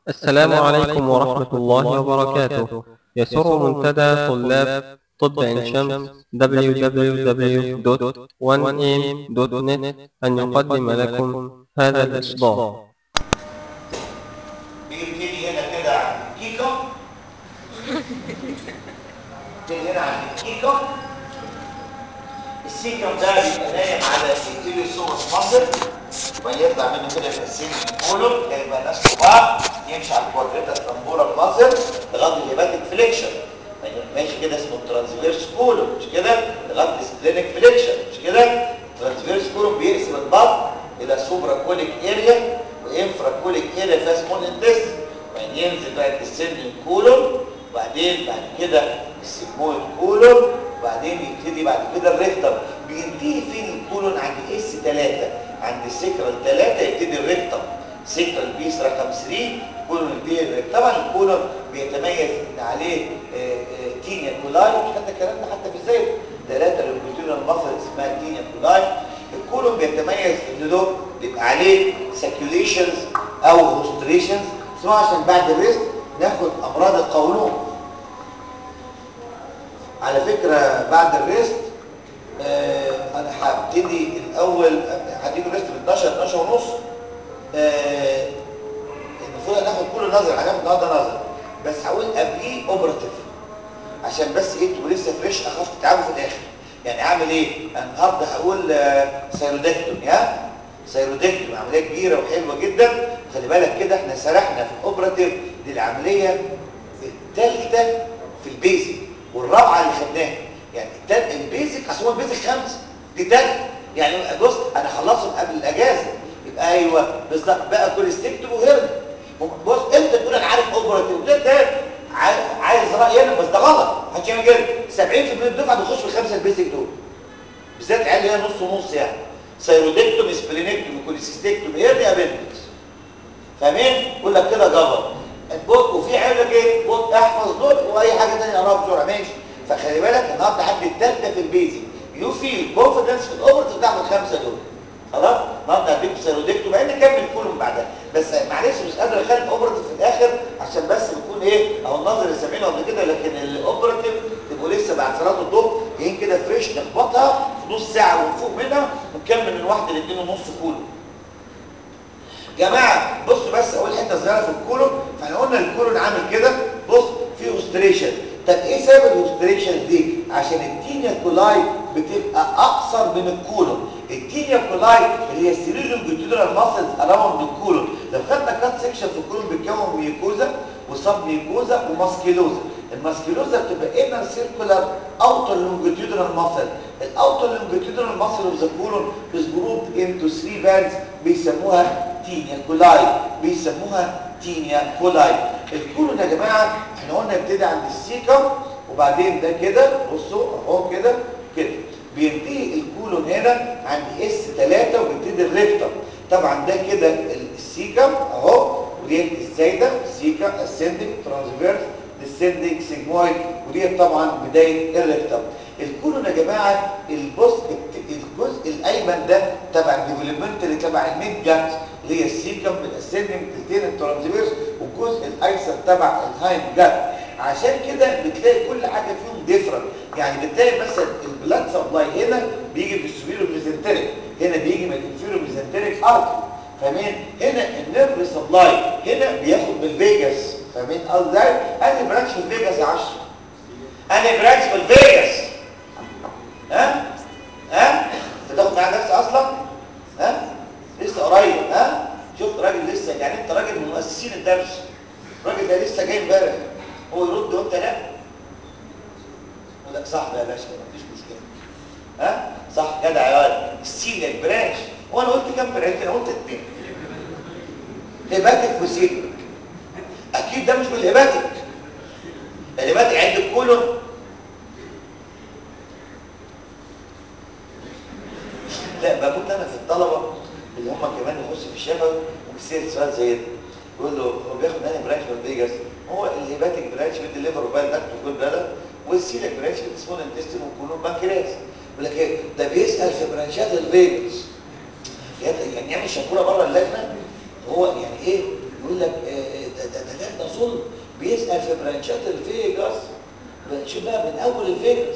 السلام عليكم ورحمة الله وبركاته يسر منتدى طلاب طب عين شمس www.1am.net أن يقدم لكم هذا الإصدار بيبتدي هنا كده عند كيكو بيبتدي هنا عند كيكو السيكم ده بيبقى نايم على الانتيريوسوس ماسل ويطلع منه كده السين كولوم هيبقى ناس بعض يمشي على الكوادريتا ترامبورال ماسل لغايه الهيباتيك فليكشن ماشي كده اسمه ترانسفيرس كولوم مش كده لغايه السبلينيك فليكشن مش كده ترانسفيرس كولوم بيقسم البطن الى سوبرا كوليك اريا وانفرا كوليك اريا فيها سمول انتست بعدين ينزل بقى الديسندنج كولوم وبعدين بعد كده السيجمويد كولوم وبعدين يبتدي بعد كده الريكتم بينتهي فين الكولون عند اس 3 عند السكرال 3 يبتدي الريكتم سكرال بيس رقم 3 كولون يبتدي الريكتم طبعا الكولون بيتميز ان عليه آه، آه، تينيا كولاي مش خدنا الكلام ده حتى في الزيت ثلاثه لونجيتودينال ماسل اسمها تينيا كولاي الكولون بيتميز ان له بيبقى عليه ساكيوليشنز او هوستريشنز اسمها عشان بعد الريست ناخد امراض القولون على فكرة بعد الريست آه انا هبتدي الاول هديكوا الريست ب 12 12 ونص آه المفروض هناخد كل نظر هناخد النهارده نظر بس هقول قبليه اوبراتيف عشان بس ايه تبقوا لسه فريش اخاف تتعبوا في الاخر يعني اعمل ايه أنا النهارده هقول آه سيرودكتوم يا سيرودكتوم عمليه كبيره وحلوه جدا خلي بالك كده احنا سرحنا في الاوبراتيف دي العمليه الثالثه في البيزك والرابعه اللي خدناها يعني التالت البيزك اصل هو البيزك خمسه دي تالت يعني بص انا خلصهم قبل الاجازه يبقى ايوه بالظبط بقى كوليستيكتوم وهرن بص انت تقول انا عارف اوبراتيف ده ده عاي- عايز رايي انا بس ده غلط محدش يعمل كده 70% من الدفعه بتخش في الخمسه البيزك دول بالذات العيال اللي هي نص ونص يعني سيرودكتوم سبلينكتوم كوليسيستكتوم هرن ابندكس فاهمين؟ يقول لك كده جبر بص وفي عيال لك ايه بص احفظ دول واي حاجه ثانيه اقراها بسرعه ماشي فخلي بالك النهارده عندي الثالثه في البيزك يو فيل كونفيدنس في الاوبرت بتاع الخمسه دول خلاص النهارده هديك سيرودكتوم مع ان نكمل كلهم بعدها بس معلش مش قادر اخلي الاوبرت في الاخر عشان بس بيكون ايه اهو النظر اللي سامعينه قبل كده لكن الاوبرتيف تبقوا لسه بعد صلاه الظهر جايين كده فريش نخبطها في نص ساعه ونفوق منها ونكمل من واحده لاثنين ونص كله جماعة بصوا بس اقول حته صغيره في الكولون فاحنا قلنا الكولون عامل كده بص فيه هوستريشن طب ايه سبب الهوستريشن دي عشان التينيا كولاي بتبقى اقصر من الكولون التينيا كولاي اللي هي السيريلونجيتودينال ماسلز اراوند الكولون لو خدنا كات سيكشن في الكولون بيتكون ميوكوزا وسب ميوكوزا وماسكيلوزا الماسكيلوزا بتبقى انر سيركولار اوتر لونجيتودينال ماسل الاوتر لونجيتودينال ماسل اوف ذا كولون is grouped into three bands بيسموها تينيا كولاي بيسموها تينيا كولاي الكولون يا جماعه احنا قلنا يبتدي عند السيكم وبعدين ده كده بصوا اهو كده كده بينتهي الكولون هنا عند اس 3 وبيبتدي الريكتم طبعا ده كده السيكم اهو ودي الزايده سيكا اسندنج ترانسفيرس ديسندنج سيجمويد ودي طبعا بدايه الريكتم الكولون يا جماعه البص الجزء الايمن ده تبع الديفلوبمنت اللي تبع الميد جات اللي هي السيكم بالاسندنج تلتين الترانسفيرس والجزء الايسر تبع الهايند جات عشان كده بتلاقي كل حاجه فيهم ديفرنت يعني بتلاقي مثلا البلاد سبلاي هنا بيجي من السوبيرو ميزنتريك هنا بيجي من الانفيرو ميزنتريك ارتري فاهمين هنا النيرف سبلاي هنا بياخد من الفيجاس فاهمين قصدي ازاي انهي برانش في الفيجاس يا عشري انهي برانش في الفيجاس ها ها بتاخد معايا درس اصلا ها لسه قريب ها شفت راجل لسه يعني انت راجل من مؤسسين الدرس الراجل ده لسه جاي امبارح هو يرد وانت لا لا صح يا باشا مفيش مشكله ها صح جدع يا ولد السيلك برانش هو انا قلت كام برانش انا قلت اتنين هيباتيك وسيلك اكيد ده مش من الهيباتيك الهيباتيك عند الكولون لا بموت انا في الطلبه اللي هم كمان يخش في الشفوي ويصير سؤال زي ده يقول له هو بياخد انهي برانش من فيجاس هو الهيباتيك برانش بيدي ليفر وبال دكت وكل بلد والسيلك برانش بيدي سمول انتستين وكلهم بنكرياس يقول لك ايه ده بيسال في برانشات الفيجاس يعني يعمل شبوره بره اللجنه هو يعني ايه يقول لك آه، ده, ده, وصل بيسال في برانشات الفيجاس شوف بقى من اول الفيجاس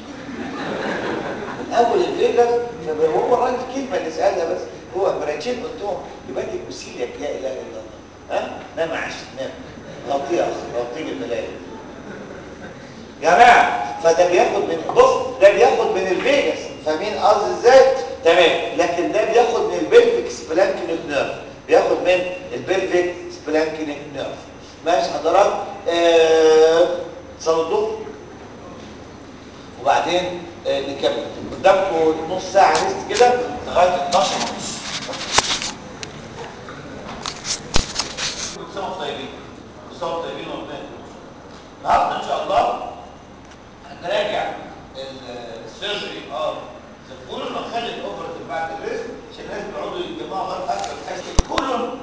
من اول الفيجاس هو الراجل كلمه اللي سالها بس هو برانشات قلت لهم يبقى دي بوسيلك لا اله الا الله ها نام عشت نام غطيه غطيه بالملايه يا جماعه فده بياخد من بص ده بياخد من الفيجاس فاهمين قصدي ازاي تمام لكن ده بياخد من البلفيك سبلانكينيك نيرف بياخد من البلفيك سبلانكينيك نيرف ماشي حضرتك آه صلوا وبعدين آه نكمل قدامكم نص ساعه ريست كده لغايه 12 ونص كل سنه وانتم طيبين كل سنه وانتم طيبين وربنا يكرمكم النهارده ان شاء الله هنراجع السيرجري اه كلنا نخلي الاوبرتيف بعد الريست عشان الناس بيقعدوا يجمعوا غير اكتر بحيث كلهم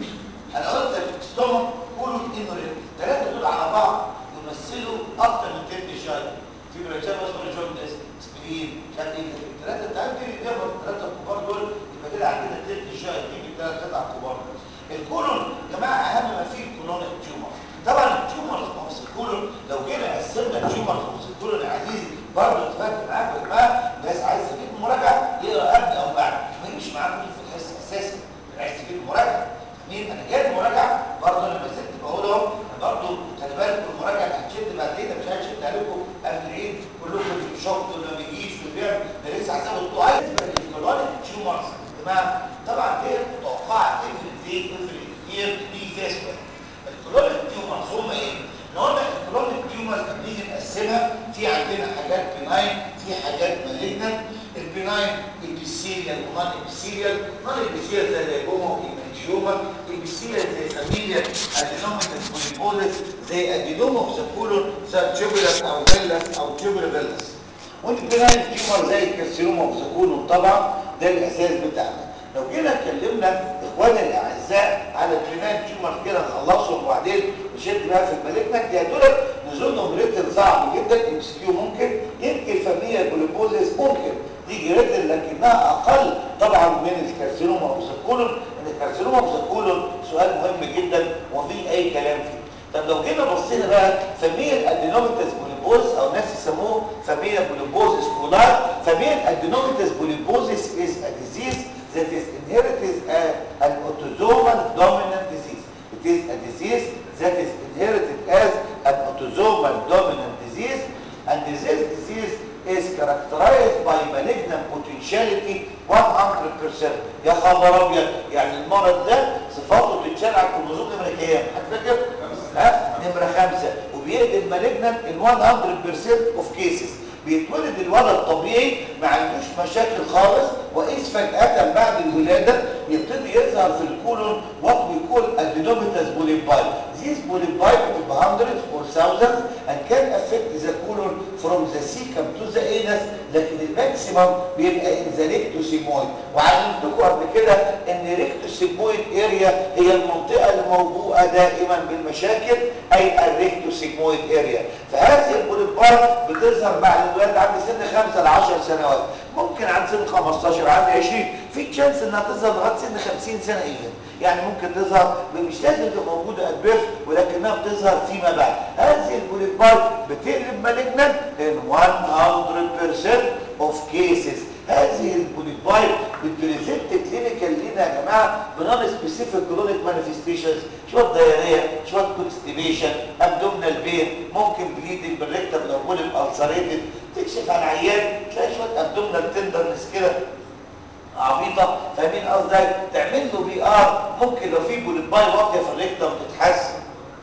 انا قلت ستومك كولون انوريت الثلاثه دول على بعض يمثلوا اكتر من تلت شاي في برجال اصبر جوندس سبرين مش عارف ايه الثلاثه انت عارف ايه الجبر الثلاثه الكبار دول يبقى كده عندنا تلت شاي دي بالثلاث قطع كبار الكولون يا جماعه اهم ما فيه الكولونيك تيومر طبعا التيومرز في الكولون لو جينا قسمنا التيومرز في الكولون يا عزيزي برضه اتفقت معاك يا جماعه الناس عايزه تجيب مراجعه يقرا قبل او بعد ما يمشي معاكم في الحصه اساسا عايز تجيب مراجعه مين انا جايب مراجعه برضه انا ما زلت بقول اهو برضه خلي بالكم المراجعه هتشد بعد كده مش هتشد عليكم قبل العيد كلكم في الشغل واللي ما بيجيش والبيع ده لسه عايز اقول عايز الكولونيك تيومرز يا جماعه طبعا دي متوقعه افري دي افري يير دي فيسبر الكولونيك تيومرز هم ايه؟ قلنا الكولونيك تيومرز بنيجي نقسمها في عندنا حاجات بناين في حاجات مالجنت البناين ابيثيليال ونون ابيثيليال نون ابيثيليال زي الليبوما والانجيوما ابيثيليال زي فاميليا ادينوميتال بوليبوليس زي ادينوما اوف ذا كولون سب تيوبولار او فيلاس او تيوبولار فيلاس والبناين تيومر زي الكارسينوما اوف ذا كولون طبعا ده الاساس بتاعنا لو جينا اتكلمنا اخواني الاعزاء على البناين تيومر كده نخلصهم وبعدين نشد بقى في المالجنت دي دول نزولهم ريتل صعب جدا ام سي كيو ممكن يمكن فاميليا بوليبوليس ممكن تيجي ريتل لكنها اقل طبعا من الكارسينوما اوف ذا كولون ان الكارسينوما اوف ذا كولون سؤال مهم جدا وفي اي كلام فيه طب لو جينا بصينا بقى فاميليا ادينوميتاس بوليبوز او ناس يسموه فاميليا بوليبوز سكولار فاميليا ادينوميتاس بوليبوزيس is a disease that is inherited as an autosomal dominant disease. It is a disease that is inherited as an autosomal dominant disease and this disease is characterized by malignant potentiality 100% يا خبر ابيض يعني المرض ده صفاته تتشال على الكروموزوم نمره كام حد فاكر ها نمره خمسة وبيقلب مالجنت in 100% of cases بيتولد الولد الطبيعي ما عندوش مشاكل خالص واذ فجاه بعد الولاده يبتدي يظهر في الكولون what we call adenomatous polypi these polypi بتبقى hundreds or thousands and can affect the colon from the cecum to the anus لكن الماكسيمم بيبقى in the rectosigmoid وعلمتكم قبل كده ان rectosigmoid area هي المنطقه الموبوءه دائما بالمشاكل اي الريكتوسيجمويد اريا فهذه البوليباي بتظهر بعد الولاده عند سن 5 ل 10 سنوات ممكن عند سن 15 عند 20 في تشانس انها تظهر لغايه سن 50 سنه ايفن يعني ممكن تظهر مش لازم تبقى موجوده ادبيرس ولكنها بتظهر فيما بعد هذه البوليباي بتقلب مالجنت in 100% of cases هذه البوليباي بتبريزنت كلينيكال لينا يا جماعه بنون سبيسيفيك كرونيك مانيفستيشنز شويه دايريه شويه كونستيبيشن ابدومينال بين ممكن بليدنج بالريكتم لو بوليب السريتد تكشف على العيان تلاقي شويه ابدومينال تندرنس كده عبيطه فاهمين قصدي تعمل له بي ار ممكن لو في بوليباي واطيه في الريكتم تتحسن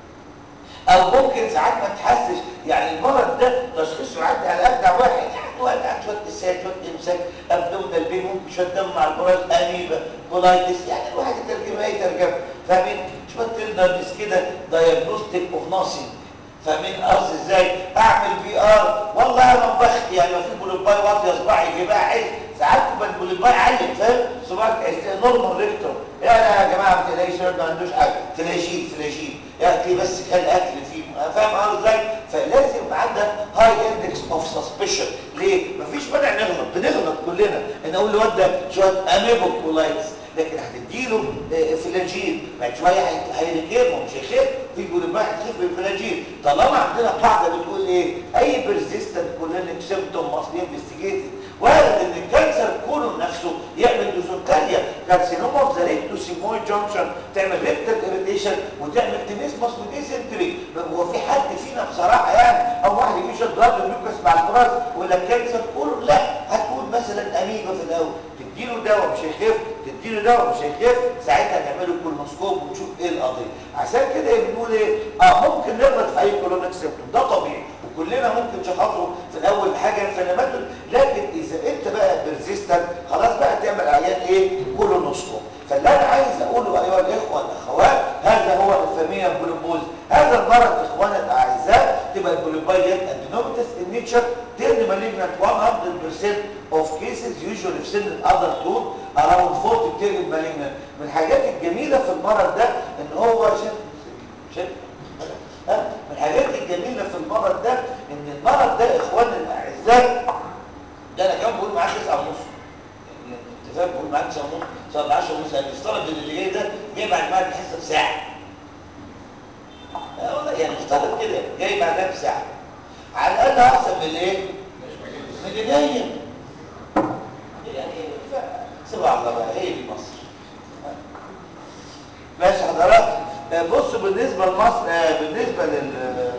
او ممكن ساعات ما تحسش يعني المرض ده تشخيصه يعدي على ابدع واحد يعني واحد شويه اسهال شويه امساك ابدومينال بين ممكن شويه دم مع البراز انيبا كولايتس يعني الواحد يترجمها اي ترجمه فاهمين شويه تندرنس كده دايجنوستيك اوف ناثينج فاهمين قصدي ازاي اعمل بي ار والله انا مبخ يعني لو في بوليباي واطيه صباعي يجيبها عز ساعات تبقى البوليباي عاليه فاهم صباعك نورمال ريكتور يا لا يا جماعه ما تلاقيش ما عندوش حاجه فلاجين فلاجين ياكل بس كان اكل فيه فاهم قصدي ازاي فلازم يبقى عندك هاي اندكس اوف سسبشن ليه مفيش مانع نغلط بنغلط كلنا ان اقول له ده شويه اميبوكولايتس لكن هتديله في فلاجيل بعد شويه هي- هيريكير ما هو مش هيخف في بوليباي هتخف بالفلاجيل طالما عندنا قاعده بتقول ايه اي بيرزيستنت كولينيك سيمبتوم ماست بي انفستيجيتد وارد ان الكانسر كولون نفسه يعمل دوزونتاليا كارسينوما اوف ذا ريكتوسيموي جانكشن تعمل ريكتال اريتيشن وتعمل تينيسموس وديسنتري هو في حد فينا بصراحه يعني او واحد يجي يشرب بلاد ميوكس مع الفراس ولا كانسر كولون لا هتقول مثلا اميبا في الاول تديله دواء مش هيخف تديله دواء مش هيخف ساعتها نعمله كولونوسكوب ونشوف ايه القضيه عشان كده بنقول ايه اه ممكن نغلط في اي كولونيك سيمبتوم ده طبيعي وكلنا ممكن نشخصه في الاول حاجه انفلاماتوري لكن اذا انت بقى بيرزيستنت خلاص بقى تعمل عيان ايه كولونوسكوب فاللي انا عايز اقوله ايها الاخوه والاخوات هذا هو الفاميليا بولوبوز هذا المرض اخوانا الاعزاء تبقى البولوبايات ادينوميتس النيتشر تيرن مالجنت 100% of cases usually في سن الادلتود around 40 تيرن مالجنت من الحاجات الجميله في المرض ده ان هو شايف شايف ها؟ من الحاجات الجميله في المرض ده ان المرض ده اخوانا الاعزاء ده انا كمان بقول معاك 9 ونص يعني انت فاهم بقول معاك 9 ونص صار 10 ونص يعني افترض ان اللي جاي ده جاي بعد ما الحصه بساعه اه والله يعني افترض كده جاي بعدها بساعه على الاقل احسن من الايه؟ من اللي جايه يعني ف- سيبها على الله بقى هي دي مصر ها؟ ماشي حضرتك آه، بصوا بالنسبه لمصر آه، بالنسبه لل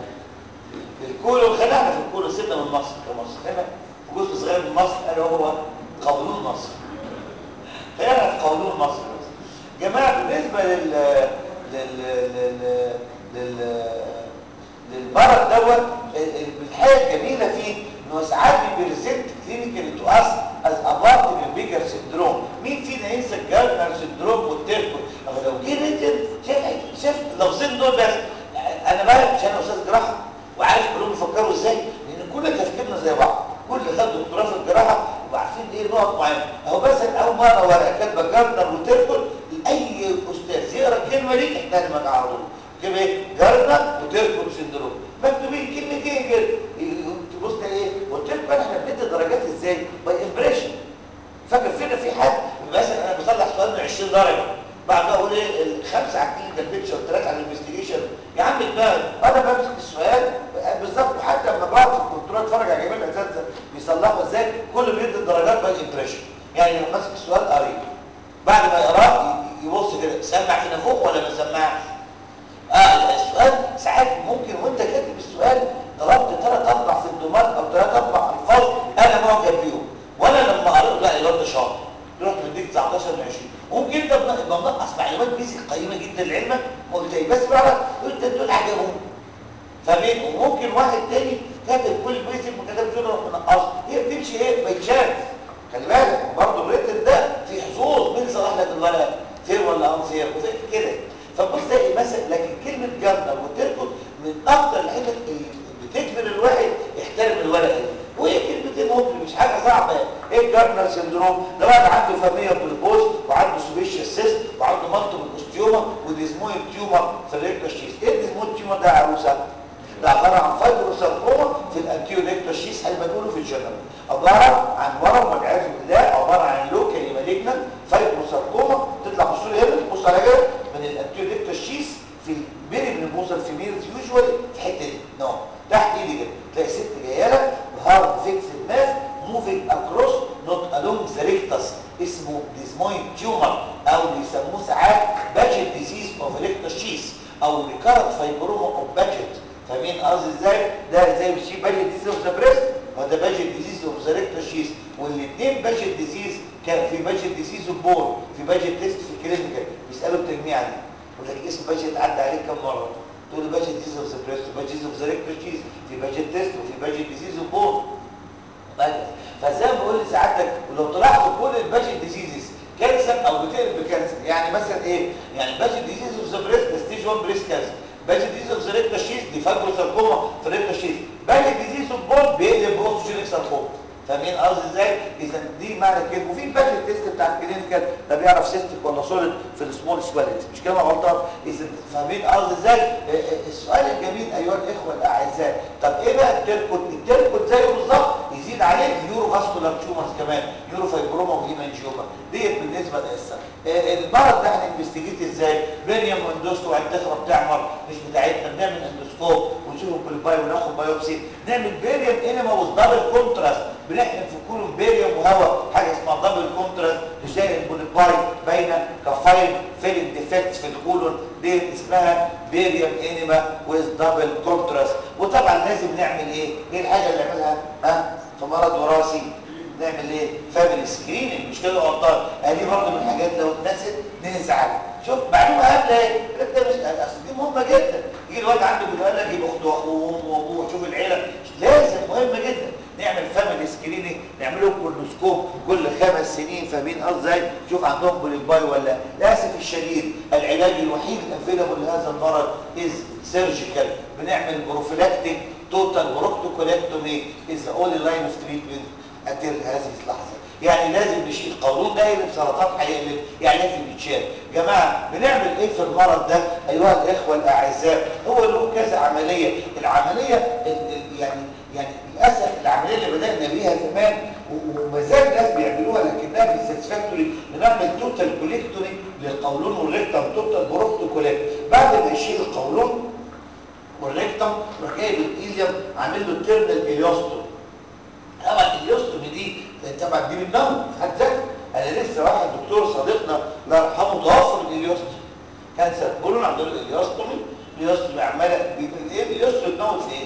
الكولو خلينا احنا في الكولو سيبنا من مصر كمصر خلينا في جزء صغير من مصر الا هو قولون مصر خلينا في قولون مصر بس جماعه بالنسبه لل لل لل لل للمرض دوت ال- ال- الحاجه الجميله فيه انه ساعات بيبريزنت كلينيكال تو اس از ابارت من بيجر سندروم مين فينا ينسى الجاردنر سندروم والتيركو طب لو جه ريتن شايف شايف اللفظين دول بس انا بقى مش انا استاذ جراحه وعارف كلهم بيفكروا ازاي لان كل تفكيرنا زي بعض كل خد دكتوراه في الجراحه وعارفين ايه نقط معينه اهو مثلا اول مره ورقه كاتبه جاردنر وتيركو اي استاذ يقرا الكلمه دي احنا دماغ على طول كده ايه جاردنر وتيركو سندروم مكتوبين كلمتين كده تبص ايه قلت لكم احنا بندي درجات ازاي باي امبريشن فاكر فينا في حد مثلا انا بطلع سؤال من 20 درجه بعد كده اقول ايه الخمسه على الكلينيكال بيكتشر والثلاثه على الانفستيجيشن يا عم دماغ انا بمسك السؤال بالظبط وحتى لما بقعد في الكنترول اتفرج على جميع الاساتذه بيصلحوا ازاي كل بيدي الدرجات باي امبريشن يعني لو ماسك السؤال قريب بعد ما يقراه ي- يبص كده سمع هنا فوق ولا ما سمعش اه السؤال ساعات ممكن وانت كاتب السؤال ضربت ثلاث اربع سندومات او ثلاث اربع الفاظ انا معجب بيهم وانا لما قريت لا الواد ده شاطر رحت مديك 19 من 20 ممكن انت يبقى منقص معلومات بيزك قيمه جدا لعلمك ما قلت ايه بس بقى قلت دول عجبهم فاهمين وممكن واحد تاني كاتب كل بيزك ما كتبش ولا راح منقصه هي بتمشي ايه باي تشانس خلي بالك برضه الريتم ده في حظوظ مين صلاح لك الورقه فير ولا انفير كده فبص تلاقي مثلا لكن كلمه جردل وتركض من اكتر الحتت اللي بتجبر الواحد يحترم الورقه دي وهي كلمتين ممكن مش حاجه صعبه ايه الجاردنر سندروم ده واحد عنده فاميليا بالبوز وعنده سوبيشيا سيست وعنده مالتيبل اوستيوما وديزمويد تيومر في الريكتوشيس ايه الديزمويد تيومر ده يا عروسه ده عباره عن فايبروساركوما في الانتيو ريكتوشيس اللي بنقوله في الجنرال عباره عن ورم والعياذ بالله عباره عن لوكالي مالجنال فايبروساركوما تطلع بص لي هنا بص على كده من الانتيو ريكتوشيس في البيري من البوزر في ميلز يوجوالي في الحته دي نو تحت ايدي كده تلاقي ست جايه لك بهارد فيكسد ماس موفينج اكروس نوت الونج ذا ريكتس اسمه ديزمويد تيومر او بيسموه ساعات باجيت ديزيز اوف ريكتوشيس او ريكارنت فايبروما اوف باجيت فاهمين قصدي ازاي ده زي مش باجيت ديزيز اوف ذا بريست وده باجيت ديزيز اوف ذا ريكتوشيس والاثنين باجيت ديزيز كان في باجيت ديزيز اوف بور في باجيت تيست في الكلينيكال بيسالوا التجميع دي يقول لك اسم باجيت عدى عليك كم مره تقول له باجيت ديزيز اوف ذا بريست وباجيت اوف ذا ريكتوشيس في باجيت تيست وفي باجيت ديزيز اوف بور فزي ما بقول لسعادتك ولو طلعت كل الباجيت ديزيزز كانسر او بتقلب بكانسر يعني مثلا ايه يعني باجيت ديزيز اوف ذا بريست ستيج 1 بريست كانسر باجيت ديزيز اوف ذا ريكتوشيس دي فايبروساركوما في الريكتوشيس باجيت ديزيز اوف بول بيقلب باوستوجينيك ساركوما فاهمين قصدي ازاي اذا دي معنى كده وفي الباك تيست بتاع الكلينيكال ده بيعرف سيستك ولا سوليد في السمول سواليز مش كده غلطان اذا فاهمين قصدي ازاي آه، آه، السؤال الجميل ايها الاخوه الاعزاء طب ايه بقى التركوت التركوت زيه بالظبط يزيد عليه نيورو فاسكولار تيومرز كمان نيورو فايبروما وهيمانجيوما ديت بالنسبه للقصه آه، المرض ده هننفستيجيت ازاي بنيوم واندوسكو والدخله بتعمر مش بتاعتنا بنعمل اندوسكوب ونشوف بالباي وناخد بايوبسي نعمل بيريوم انما والدبل كونتراست بنحقن في كولوم بيريوم وهواء حاجه اسمها دبل كونتراست تشاهد البوليباي بين كفاين فيلم ديفكتس في الكولون دي اسمها بيريوم انما ويز دبل كونتراست وطبعا لازم نعمل ايه ايه الحاجه اللي نعملها ها في مرض وراثي نعمل ايه فاميلي سكريننج مش كده غلطان ادي برضه من الحاجات لو اتنست نزعل شوف معلومه هبله ايه يقول لك ده مش اصل دي مهمه جدا يجي الواد عنده بيقول لك يبقى اخته واخوه وامه وابوه شوف العيله لازم مهمه جدا نعمل فاميلي سكريننج نعمله كولوسكوب كل خمس سنين فاهمين قصدي ازاي شوف عندهم بوليباي ولا للاسف الشديد العلاج الوحيد الافيلابل لهذا المرض از سيرجيكال بنعمل بروفيلاكتيك توتال بروكتوكوليكتومي از اونلي لاين اوف تريتمنت اتل هذه اللحظه يعني لازم نشيل قولون ده يقلب سرطان هيقلب يعني لازم يتشال جماعه بنعمل ايه في المرض ده ايها الاخوه الاعزاء هو له كذا عمليه العمليه ال- ال- يعني يعني للاسف العمليه اللي بدانا بيها زمان و- وما زال الناس بيعملوها لكنها مش ساتسفاكتوري بنعمل توتال كوليكتوري للقولون والريكتم توتال بروكتوكوليكت بعد ما يشيل القولون والريكتم يروح جايب الايليوم عامل له تيرنال اليوستوم طبعا اليوستومي دي طبعا دي بتنوم في حد ذاتها انا لسه واحد دكتور صديقنا الله يرحمه توفى من اليوستومي كانسر كلنا عندنا اليوستومي اليوستومي عماله بي- ايه اليوستومي بتموت في ايه؟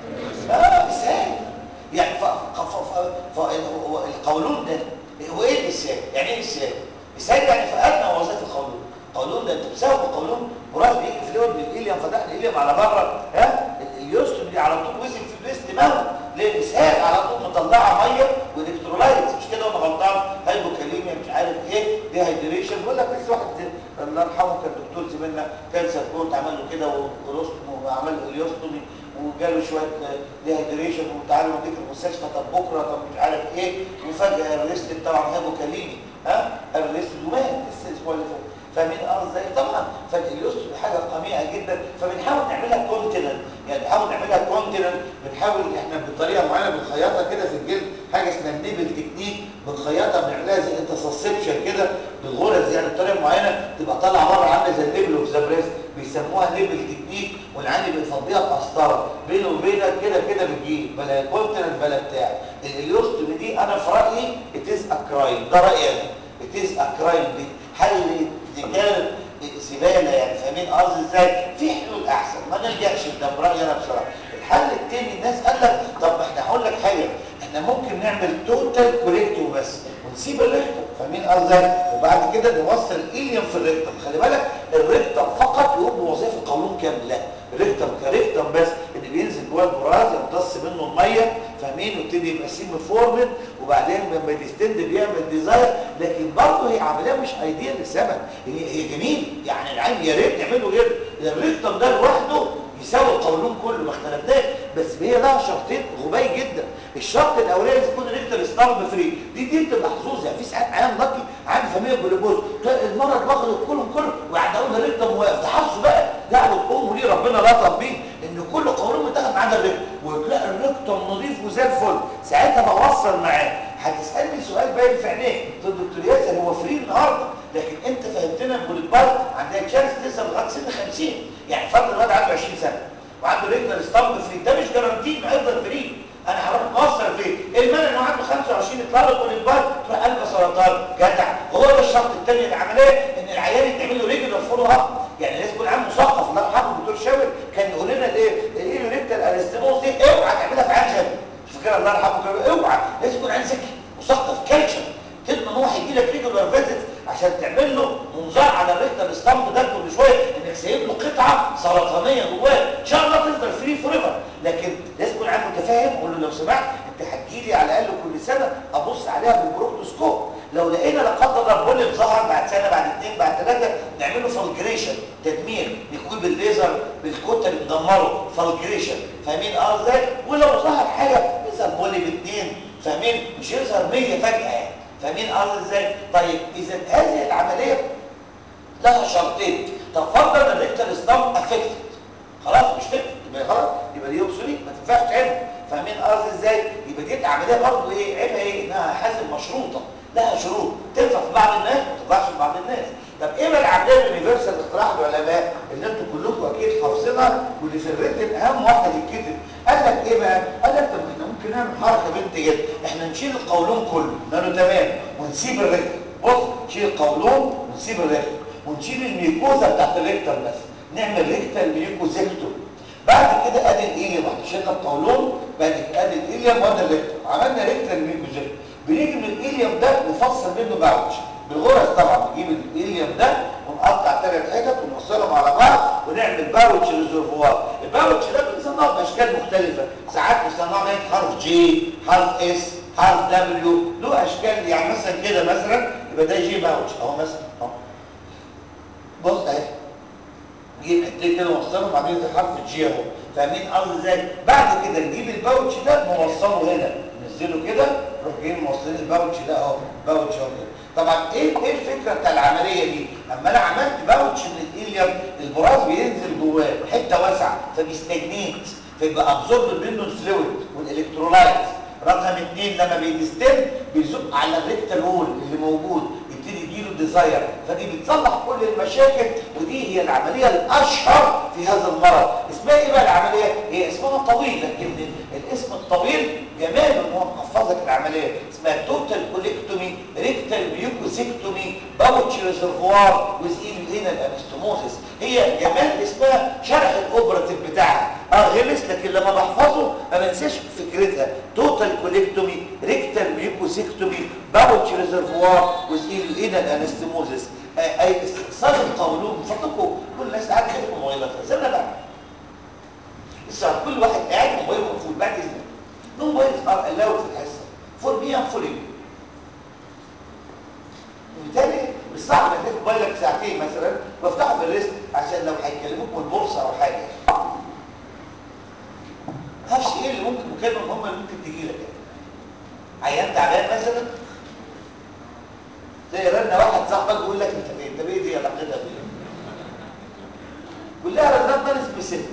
اه ازاي؟ يعني ف... ف... ف... ف... هو القولون ده هو ايه اللسان؟ يعني ايه اللسان؟ اللسان يعني فقدنا وظائف القولون القولون ده انت بسبب القولون براس بيجي في اليوم بالإليوم فتح الإليوم على بره ها اليوستوم دي على طول وزن في البيست موت ليه اللسان على طول مطلعه ميه والكترولايتس مش كده وانا غلطان هايبوكاليميا مش عارف ايه دي هايدريشن بقول لك لسه واحد الله يرحمه كان دكتور زميلنا كانسر كوت عمل له كده وكولوستوم وعمل له اليوستومي وجاله شويه ديهايدريشن وتعالوا نوديك المستشفى طب بكره طب مش عارف ايه وفجاه الريست طبعا هايبوكاليمي ها الريست ومات لسه الاسبوع اللي فات فاهمين ارض ازاي طبعا فاليوستومي حاجه قميئه جدا فبنحاول نعملها كونتيننت يعني بنحاول نعملها كونتيننت بنحاول احنا بطريقه معينه بنخيطها كده في الجلد حاجه اسمها النيبل تكنيك بنخيطها بنعملها زي انترسبشن كده بالغرز يعني بطريقه معينه تبقى طالعه بره عامله زي النيبل اوف ذا بريست بيسموها نيبل تكنيك والعين بيفضيها بقسطره بينه وبينك كده كده بتجيب بلا كونتيننت بلا بتاع اليوستومي دي انا في رايي اتيز اكرايم ده رايي انا اتيز اكرايم دي حل اتجاه زباله يعني فاهمين قصدي ازاي في حلول احسن ما نلجاش لده برايي انا بصراحه الحل التاني الناس قال لك طب ما احنا هقول لك حاجه احنا ممكن نعمل توتال كوريكتو بس ونسيب الريكتوم فاهمين قصدي ازاي وبعد كده نوصل الايليوم في الريكتوم خلي بالك الريكتوم فقط يقوم بوظيفه القولون كامله الريكتوم كريكتوم بس اللي بينزل جوه البراز يمتص منه الميه فاهمين ويبتدي يبقى سيم فورمد وبعدين لما يستند بيعمل ديزاير لكن برضه هي عمليه مش ايديال لسبب هي هي جميل يعني العين يا ريت نعمله كده الريكتوم ده لوحده يساوي القولون كله ما اختلفناش بس هي لها شرطين غبي جدا الشرط الاولاني لازم يكون ريكتور ستامب فري دي دي بتبقى محظوظه يعني في ساعات عيان لاكي عنده فاميليا بوليبوز المرض واخد الكولون كله وقعد اقول ده ريكتوم واقف ده حظه بقى دعوه امه ليه ربنا لطف بيه ان كل قولون متاخد ما عدا الريكتوم وتلاقي الريكتوم نظيف وزي الفل ساعتها بوصل معاه هتسالني سؤال باين في عينيك قلت له دكتور ياسر هو فري النهارده لكن انت فهمتنا البوليباز عندها تشانس توصل لغايه سن 50 يعني فرض الواد عنده 20 سنه وعنده ريكتال ستامب فري ده مش جارانتي انه هيفضل فري انا هروح موصل فيه المانع انه عنده 25 يطلع له بوليباز تروح قلب سرطان جدع هو ده الشرط الثاني للعمليه ان العيان يتعمل له ريجولار فولو اب يعني لازم يكون عنده مثقف الله يرحمه الدكتور شاور كان يقول لنا الايه الايه ريكتال انستيموز دي اوعى تعملها في عيان غبي فكره الله يرحمه كان اوعى لازم يكون عيان ذكي مثقف كالتشر تضمن هو هيجي لك ريجولار فيزيت عشان تعمل له منظار على الريكتال ستامب ده كل شويه انك سايب له قطعه سرطانيه جواه ان شاء الله تفضل فري فور ايفر لكن لازم يكون عيان متفاهم قول له لو سمحت انت هتجي لي على الاقل كل سنه ابص عليها بالبروكتوسكوب لو لقينا لا قدر الله بوليب ظهر بعد سنه بعد اثنين بعد ثلاثه نعمله فالجريشن تدمير نكوي بالليزر بالكوتا اللي ندمره فالجريشن فاهمين اه ازاي ولو ظهر حاجه مثلا بوليب اثنين فاهمين مش يظهر 100 فجاه يعني فاهمين قصدي ازاي طيب اذا هذه العمليه لها شرطين طب فرضا ان الريكتال ستام افكتد خلاص مش تنفع يبقى خلاص يبقى دي اوبسوليت ما تنفعش تعمل فاهمين قصدي ازاي يبقى دي عمليه برضه ايه عيبها ايه انها حازم مشروطه لها شروط تنفع في بعض الناس ما تنفعش في بعض الناس طب ايه بقى العمليه اليونيفرسال اختراع العلماء اللي انتوا كلكم اكيد حافظينها واللي في الريتم اهم واحده تتكتب قال لك ايه بقى قال لك طب احنا ممكن نعمل حركه بنت جدا احنا نشيل القولون كله نقول له تمام ونسيب الريكتم بص نشيل القولون ونسيب الريكتم ونشيل الميكوزا بتاعت الريكتم بس نعمل ريكتال ميكوزيكتوم بعد كده ادي الايليوم احنا شلنا القولون بعد كده ادي الايليوم وادي الريكتم عملنا ريكتال ميكوزيكتوم بنيجي من الايليوم ده نفصل منه باوتش بالغرز طبعا نجيب الايليوم ده ونقطع ثلاث حتت ونوصلهم على بعض ونعمل باوتش ريزرفوار الباوتش ده بنصنعه باشكال مختلفه ساعات بنصنعه من حرف جي حرف اس حرف دبليو له اشكال يعني مثلا كده مثلا يبقى ده جي باوتش اهو مثلا اهو بص اهي نجيب حتتين كده نوصلهم عاملين زي حرف الجي اهو فاهمين قصدي ازاي بعد كده نجيب الباوتش ده نوصله هنا ننزله كده نروح جايين موصلين الباوتش ده اهو باوتش اهو كده طبعا ايه ايه الفكره بتاع العمليه دي اما انا عملت باوتش من الايليوم البراز بينزل جواه حته واسعه فبيستجنيت فيبقى ابزورب منه الفلويد والالكترولايت رقم اثنين لما بيدستم بيزق على الريكتال وول اللي موجود يبتدي يجيله ديزاير فدي بتصلح كل المشاكل ودي هي العمليه الاشهر في هذا المرض اسمها ايه بقى العمليه هي اسمها طويل لكن الاسم الطويل جماله ان هو محفظك العمليه اسمها توتال كوليكتومي ريكتال ميوكوسيكتومي باوتش ريزرفوار وزيل هنا الانستموزيس هي جمال اسمها شرح الاوبراتيف بتاعها اه غلس لكن لما بحفظه ما بنساش فكرتها توتال كوليكتومي ريكتال ميوكوسيكتومي باوتش ريزرفوار وزيل هنا الانستموزيس آه اي استئصال القولون فضلكم كل الناس قاعده كده موبايلات زي بقى لسه كل واحد قاعد موبايله مقفول بعد اذنك no mobiles are allowed في الحصه for me and for you وبالتالي مش صعب انك تاخد موبايلك ساعتين مثلا وافتحه في الريست عشان لو هيكلموك من البورصه او حاجه معرفش ايه اللي ممكن مكالمه مهمه اللي ممكن تجي لك عيان تعبان مثلا زي رن واحد صاحبك بيقول لك انت فين انت ايه دي علاقتها بايه كلها رنات نون سبيسيفيك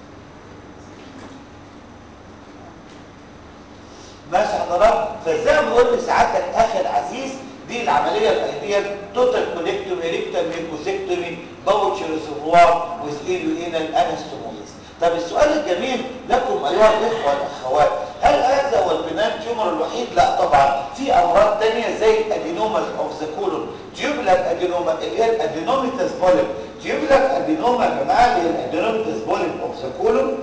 ماشي حضرتك فزي ما قلت سعادتك اخي العزيز دي العمليه الايديال توتال كونكتومي ريكتال ميكوسيكتومي باوتش ريسيفوار وزيلوينال انستوموزيس طب السؤال الجميل لكم ايها الاخوه والاخوات هل هذا هو البنان تيومر الوحيد لا طبعا في امراض ثانيه زي الادينوما اوف ذا كولون تيوبلر ادينوما اللي هي الادينوميتاس بوليب تيوبلر ادينوما يا جماعه اللي هي الادينوميتاس بوليب اوف ذا كولون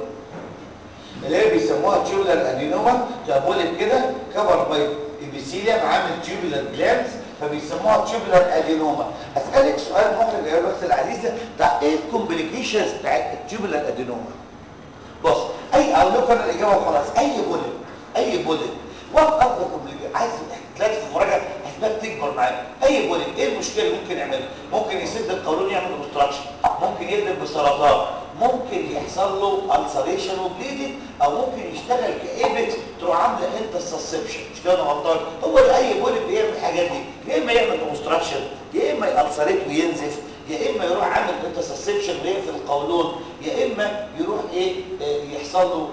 اللي هي بيسموها تيوبلر ادينوما تابوليك كده كبر باي ابيثيليوم عامل تيوبلر جلانس فبيسموها تيوبلر ادينوما اسالك سؤال محرج يا الاخت العزيزه بتاع ايه الكومبليكيشنز بتاعت التيوبلر ادينوما بص اي اقول لكم انا الاجابه وخلاص اي بوليب اي بوليب وات افضل كومبليكيشن عايز تلاقي في المراجعه هتبقى تكبر معاك اي بوليب ايه المشكله اللي ممكن يعملها ممكن يسد القولون يعمل اوبستراكشن ممكن يقلب بسرطان ممكن يحصل له السريشن وبليدنج او ممكن يشتغل كايبكس تروح عامله انت سسبشن مش كده غلطان هو اي بوليب بيعمل الحاجات دي يا اما يعمل اوبستراكشن يا اما يالسريت وينزف يا اما يروح عامل انت سسبشن ويقفل القولون يا اما يروح ايه آه يحصل له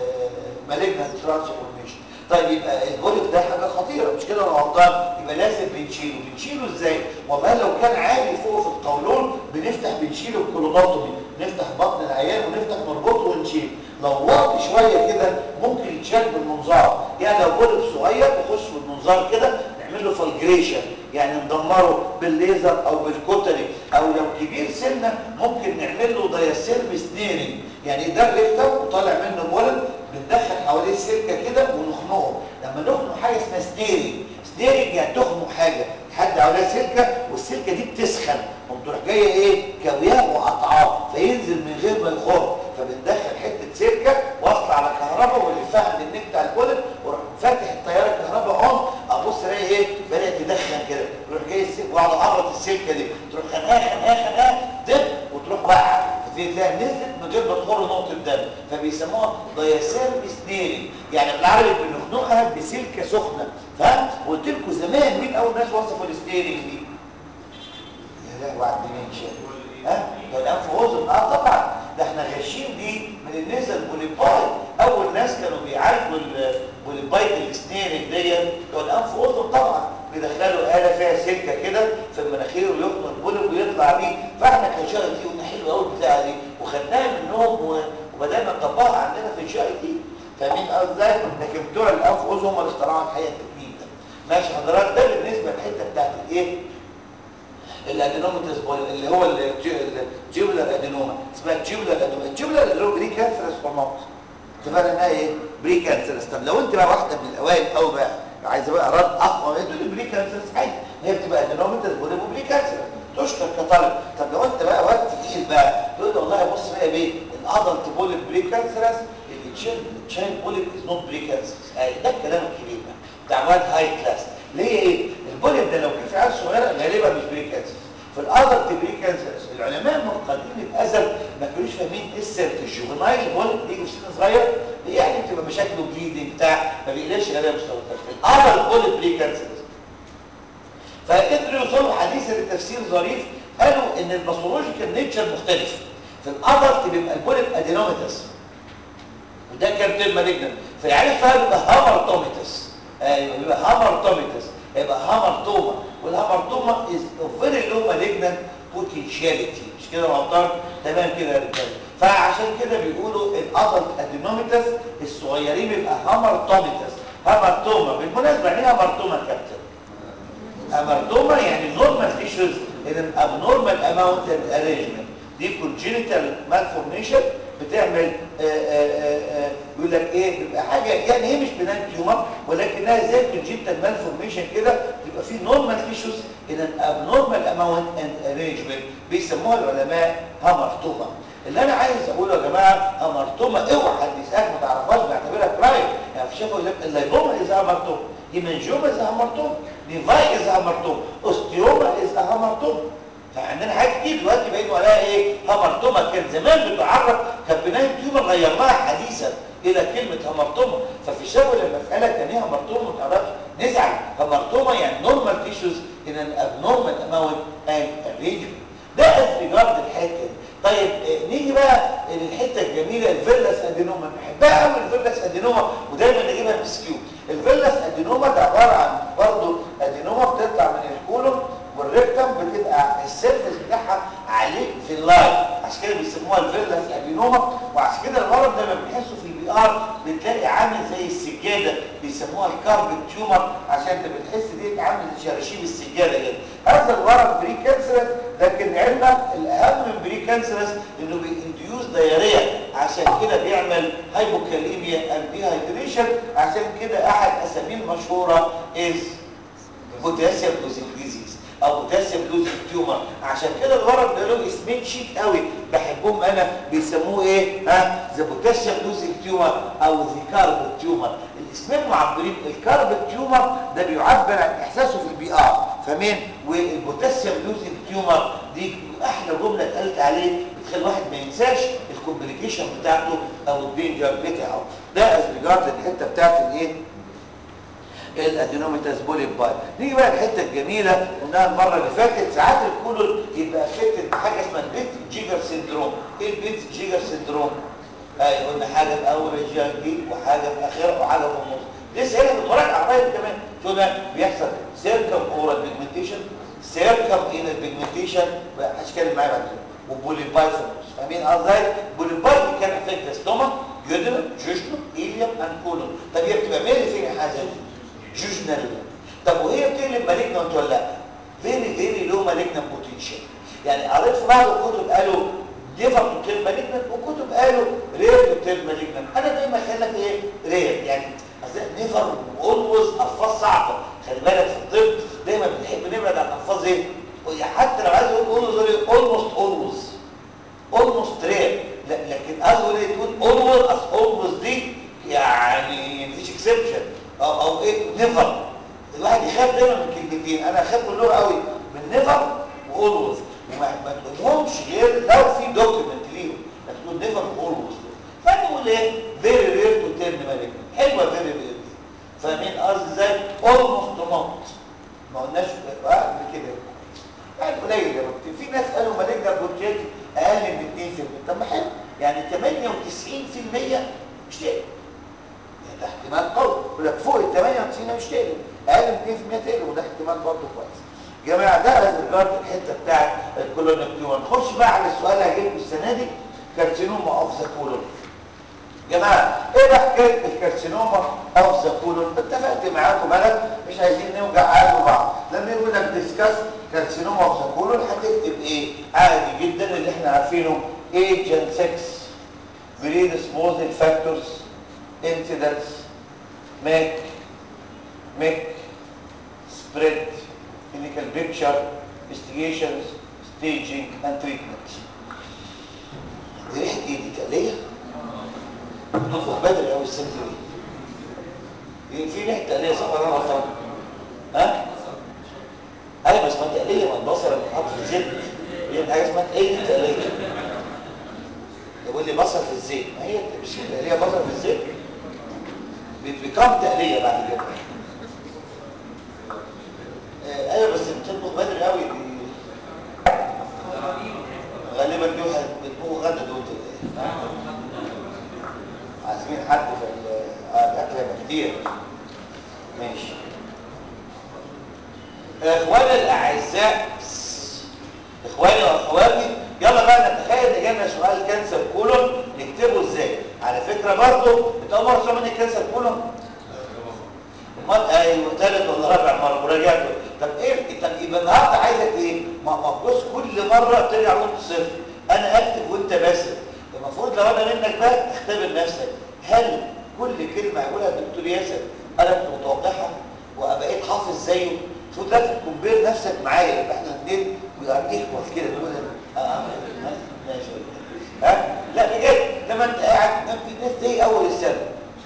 مالجنت ترانسفورميشن طيب يبقى البوليب ده حاجه خطيره مش كده انا غلطان يبقى لازم بنشيله بنشيله ازاي والله لو كان عالي فوق في القولون بنفتح بنشيله بكولونوتومي نفتح بطن العيان ونفتح مربوطه ونشيل لو واطي شويه كده ممكن يتشال بالمنظار يعني لو بوليب صغير نخش بالمنظار كده نعمل له فالجريشن يعني ندمره بالليزر او بالكوتري او لو كبير سنه ممكن نعمل له دايسيرم سنيرنج يعني ده الريكتم وطالع منه بولب بندخل حواليه سلكه كده ونخنقه لما نخنق حاجه اسمها ستيرنج ستيرنج يعني تخنق حاجه حد عليها سلكه والسلكه دي بتسخن وتروح جايه ايه كوياه وقطعاه فينزل من غير ما يخر فبندخل حته سلكه واصله على كهرباء واللي فاهم النك بتاع البولب وراح فاتح التيار الكهرباء اون ابص الاقي ايه بدات تدخن كده يروح جاي السلك واقعد اقرط السلكه دي تروح خنقاها خنقاها خنقاها دب وتروح واقعه تلاقي نزلت من غير ما تخر نقطه دم فبيسموها دايسيرم سنيرنج يعني بالعربي بنخنقها مخنوقه بسلكه سخنه فاهم قلت لكم زمان مين اول ناس وصفوا الستيرنج دي يا لهوي على الديمنشن ها ده الانف اذن اه طبعا ده احنا غاشين دي من النزل بوليباي اول ناس كانوا بيعالجوا البوليباي السنيرنج ديت بتوع الانف اذن طبعا بيدخلوا آلة فيها سلكة كده في المناخير ويخنق البولب ويطلع بيه فاحنا كشاي دي قلنا حلوه قوي البتاعه دي وخدناها منهم وبدانا نطبقها عندنا في الشاي دي فاهمين ازاي لكن بتوع الانف اذن هم اللي اخترعوا الحقيقه التكنيك ده ماشي حضرتك ده بالنسبه للحته بتاعت الايه الادينوماتس اللي هو الجيبولار ادينوما اسمها الجيبولار ادينوما الجيبولار ادينوما بري كانسرس اور نوت تبقى انها ايه بري كانسرس طب لو انت بقى واحده من الاوائل او بقى عايزه بقى رد اقوى تقول لي بري كانسرس عادي هي بتبقى ادينوماتس بوليمو بري كانسرس تشكر كطالب طب لو انت بقى وقت تقيل بقى تقول لي والله بص بقى يا بيه الادلت بوليب بري كانسرس التشايلد بوليب از نوت بري كانسرس ده الكلام الكبير بقى بتاع واد هاي كلاس ليه ايه البوليب ده لو جه في عيال صغيره غالبا مش بري كانسر في الادلت بري كانسر العلماء المقدمين الازل ما كانوش فاهمين ايه السبب الجوفنايل بوليب بيجي في سن صغير يعني بتبقى مشاكله بليدنج بتاع ما بيقلقش غالبا مستوى الادلت بوليب بري كانسر فقدروا يوصلوا حديثا لتفسير ظريف قالوا ان الباثولوجيكال نيتشر مختلف في الادلت بيبقى البوليب ادينوميتس وده كان تيرم مالجنت في العيال الصغير بيبقى هامرتوميتس ايوه بيبقى هامرتوميتس يبقى هامرتوما والهامرتوما از فيري لو مالجنت بوتنشاليتي مش كده يا غلطان تمام كده يا رجاله فعشان كده بيقولوا الادلت ادينوميتس الصغيرين بيبقى هامرتوميتس هامرتوما بالمناسبه يعني ايه هامرتوما يا كابتن هامرتوما يعني نورمال تيشوز ان ابنورمال اماونت ارينجمنت دي كونجينيتال مالفورميشن بتعمل يقول لك ايه بيبقى حاجه يعني هي مش بنان تيومر ولكنها زي كونجينيتال مالفورميشن كده بيبقى في نورمال تيشوز ان ان ابنورمال اماونت اند ارينجمنت بيسموها العلماء هامرتوما اللي انا عايز اقوله يا جماعه هامرتوما اوعى حد يسالك ما تعرفهاش بيعتبرها كرايم يعني في شافوا يقول لك اللايبوما از هامرتوما هيمانجوما از هامرتوما نيفاي از هامرتوما اوستيوما از هامرتوما فعندنا حاجات كتير دلوقتي بقينا وراها ايه هامرتوما كان زمان بتعرف كان بناين تيومر غيرناها حديثا الى كلمه هامرتوما ففي الشغل لما اسالك كان ايه هامرتوما ما تعرفش نزعل هامرتوما يعني نورمال تيشوز ان ان ابنورمال اماونت اند ارينجمنت ده از ريجارد الحته دي طيب آه، نيجي بقى للحته الجميله الفيرلس ادينوما بحبها قوي الفيرلس ادينوما ودايما نجيبها في سكيو الفيرلس ادينوما ده عباره عن برضه ادينوما بتطلع من الكولون والريكتم بتبقى السيرفس بتاعها عليه في اللاين عشان كده بيسموها الفيرلس ادينوما وعشان كده المرض ده لما بنحسه في البي ار بتلاقي عامل زي السجاده بيسموها الكاربت تيومر عشان انت بتحس دي عامل زي شراشيب السجاده كده هذا المرض بري كانسرس لكن علمك الاهم من بري كانسرس انه بينديوز دايريا عشان كده بيعمل هايبوكاليميا اند ديهايدريشن عشان كده احد اساميه المشهوره از بوتاسيوم لوزنج ديزيز او بوتاسيوم لوزنج تيومر عشان كده المرض ده له اسمين شيك قوي بحبهم انا بيسموه ايه ها ذا بوتاسيوم لوزنج تيومر او ذا كارب تيومر الاسمين معبرين الكارب تيومر ده بيعبر عن احساسه في البي ار فاهمين والبوتاسيوم لوزنج تيومر دي احلى جمله اتقالت عليه بتخلي الواحد ما ينساش الكومبليكيشن بتاعته او الدينجر بتاعه ده از ريجارد الحته بتاعت الايه الادينوميتاس بوليباي نيجي بقى الحته الجميله قلناها المره اللي فاتت ساعات الكولون يبقى افكتد بحاجه اسمها البيت جيجر سيندروم ايه البيت جيجر سيندروم اي قلنا حاجه في اول الجانجي وحاجه في اخرها وحاجه في النص لسه هنا في المراجعه قريب كمان شفنا بيحصل سيركم اورال بيجمنتيشن سيركم ان البيجمنتيشن هتكلم معايا بعد كده وبوليباي في النص فاهمين ازاي بوليباي كان افكت ستومك جدر جوجنو ايليوم اند كولون طب هي بتبقى ميل فين يا حازم جوجنال طب وهي بتقلب مالجنانت ولا لا فيري فيري لو مالجنانت بوتنشال يعني قريت في بعض الكتب قالوا نيفر تو تيل مالجنانت وكتب قالوا رير تو تيل مالجنانت انا دايما خلينا في ايه رير يعني نيفر اولويز الفاظ صعبه خلي بالك في الطب دايما بنحب نبعد عن الفاظ ايه حتى لو عايز اقول اولويز اولموست اولويز اولموست رير لكن عايز اقول ايه تقول اولويز اصل اولويز دي يعني مفيش اكسبشن او او ايه نيفر الواحد يخاف دايما من كلمتين انا اخاف من اللغه قوي من نيفر واولويز وما تقولهمش غير لو في دوكيمنت ليهم تقول نيفر واولويز فنقول ايه فيري رير تو تيرن مالك حلوه فيري رير 98% مش تقلب يعني ده احتمال قوي يقول لك فوق ال 98 مش تقلب اقل من 2% تقلب وده احتمال برضه كويس يا جماعه ده ريجارد الحته بتاعت الكولونكتيوم نخش بقى على السؤال اللي هجيبه السنه دي كارسينوما اوف ذا كولون جماعه ايه بقى حكايه الكارسينوما اوف ذا كولون اتفقت معاكم بلد مش عايزين نوجع قلب بعض لما يقول لك ديسكاس كارسينوما اوف ذا كولون هتكتب ايه عادي جدا اللي احنا عارفينه age and sex predisposing factors incidents make make spread clinical picture investigations staging and treatment دي ريحه ايه دي تقليه نفخ بدري قوي السنه دي في ريحه تقليه صح ولا انا غلطان ها ايوه بس ما تقليه ما البصل بتحط في الزيت هي حاجه اسمها ايه دي تقليه يقول لي بصل في الزيت ما هي مش تقليه بصل في الزيت بتبقى تقليه بعد كده آه ايوه بس بتطبخ بدري قوي دي غالبا دي بتطبخ غدا دول عازمين حد في الاكل هيبقى كتير ماشي اخواني الاعزاء اخواني واخواتي يلا بقى نتخيل ان جالنا سؤال كانسر كولون نكتبه ازاي على فكره برضه انت اول مره تسمع كانسر كولون امال ايوه ثالث ولا رابع مره مراجعته طب ايه طب يبقى النهارده عايزك ايه ما بص كل مره ترجع نقطه صفر انا اكتب وانت باسل المفروض لو انا منك بقى تختبر نفسك هل كل كلمه هيقولها الدكتور ياسر انا كنت متوقعها وبقيت حافظ زيه شو ده تكمبير نفسك معايا يبقى احنا الاثنين اخوه كده نقول اه اه ماشي ها لا بجد لما انت قاعد في ناس زي اول السنه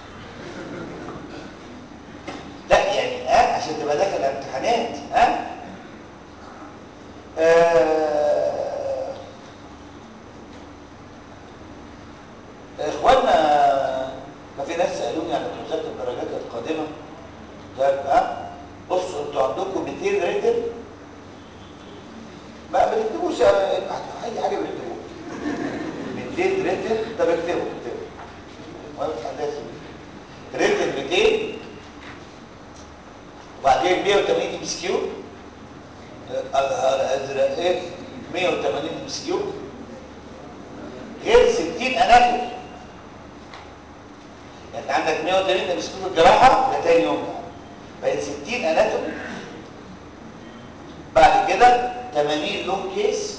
لا يعني ها عشان تبقى داخل الامتحانات ها آه اخوانا ما في ناس سالوني عن توزيعات الدرجات القادمه طيب ها بصوا انتوا عندكم 200 ريتل ما بتكتبوش اي حاجه بتكتبوها 200 ريتل طب اكتبوا اكتبوا وانا مش ريتل 200 وبعدين 180 ام اس كيو ازرق ايه 180 ام اس كيو غير 60 اناتومي يعني عندك 180 ام اس كيو في الجراحه ده تاني يوم بقت 60 اناتومي بعد كده 80 لونج كيس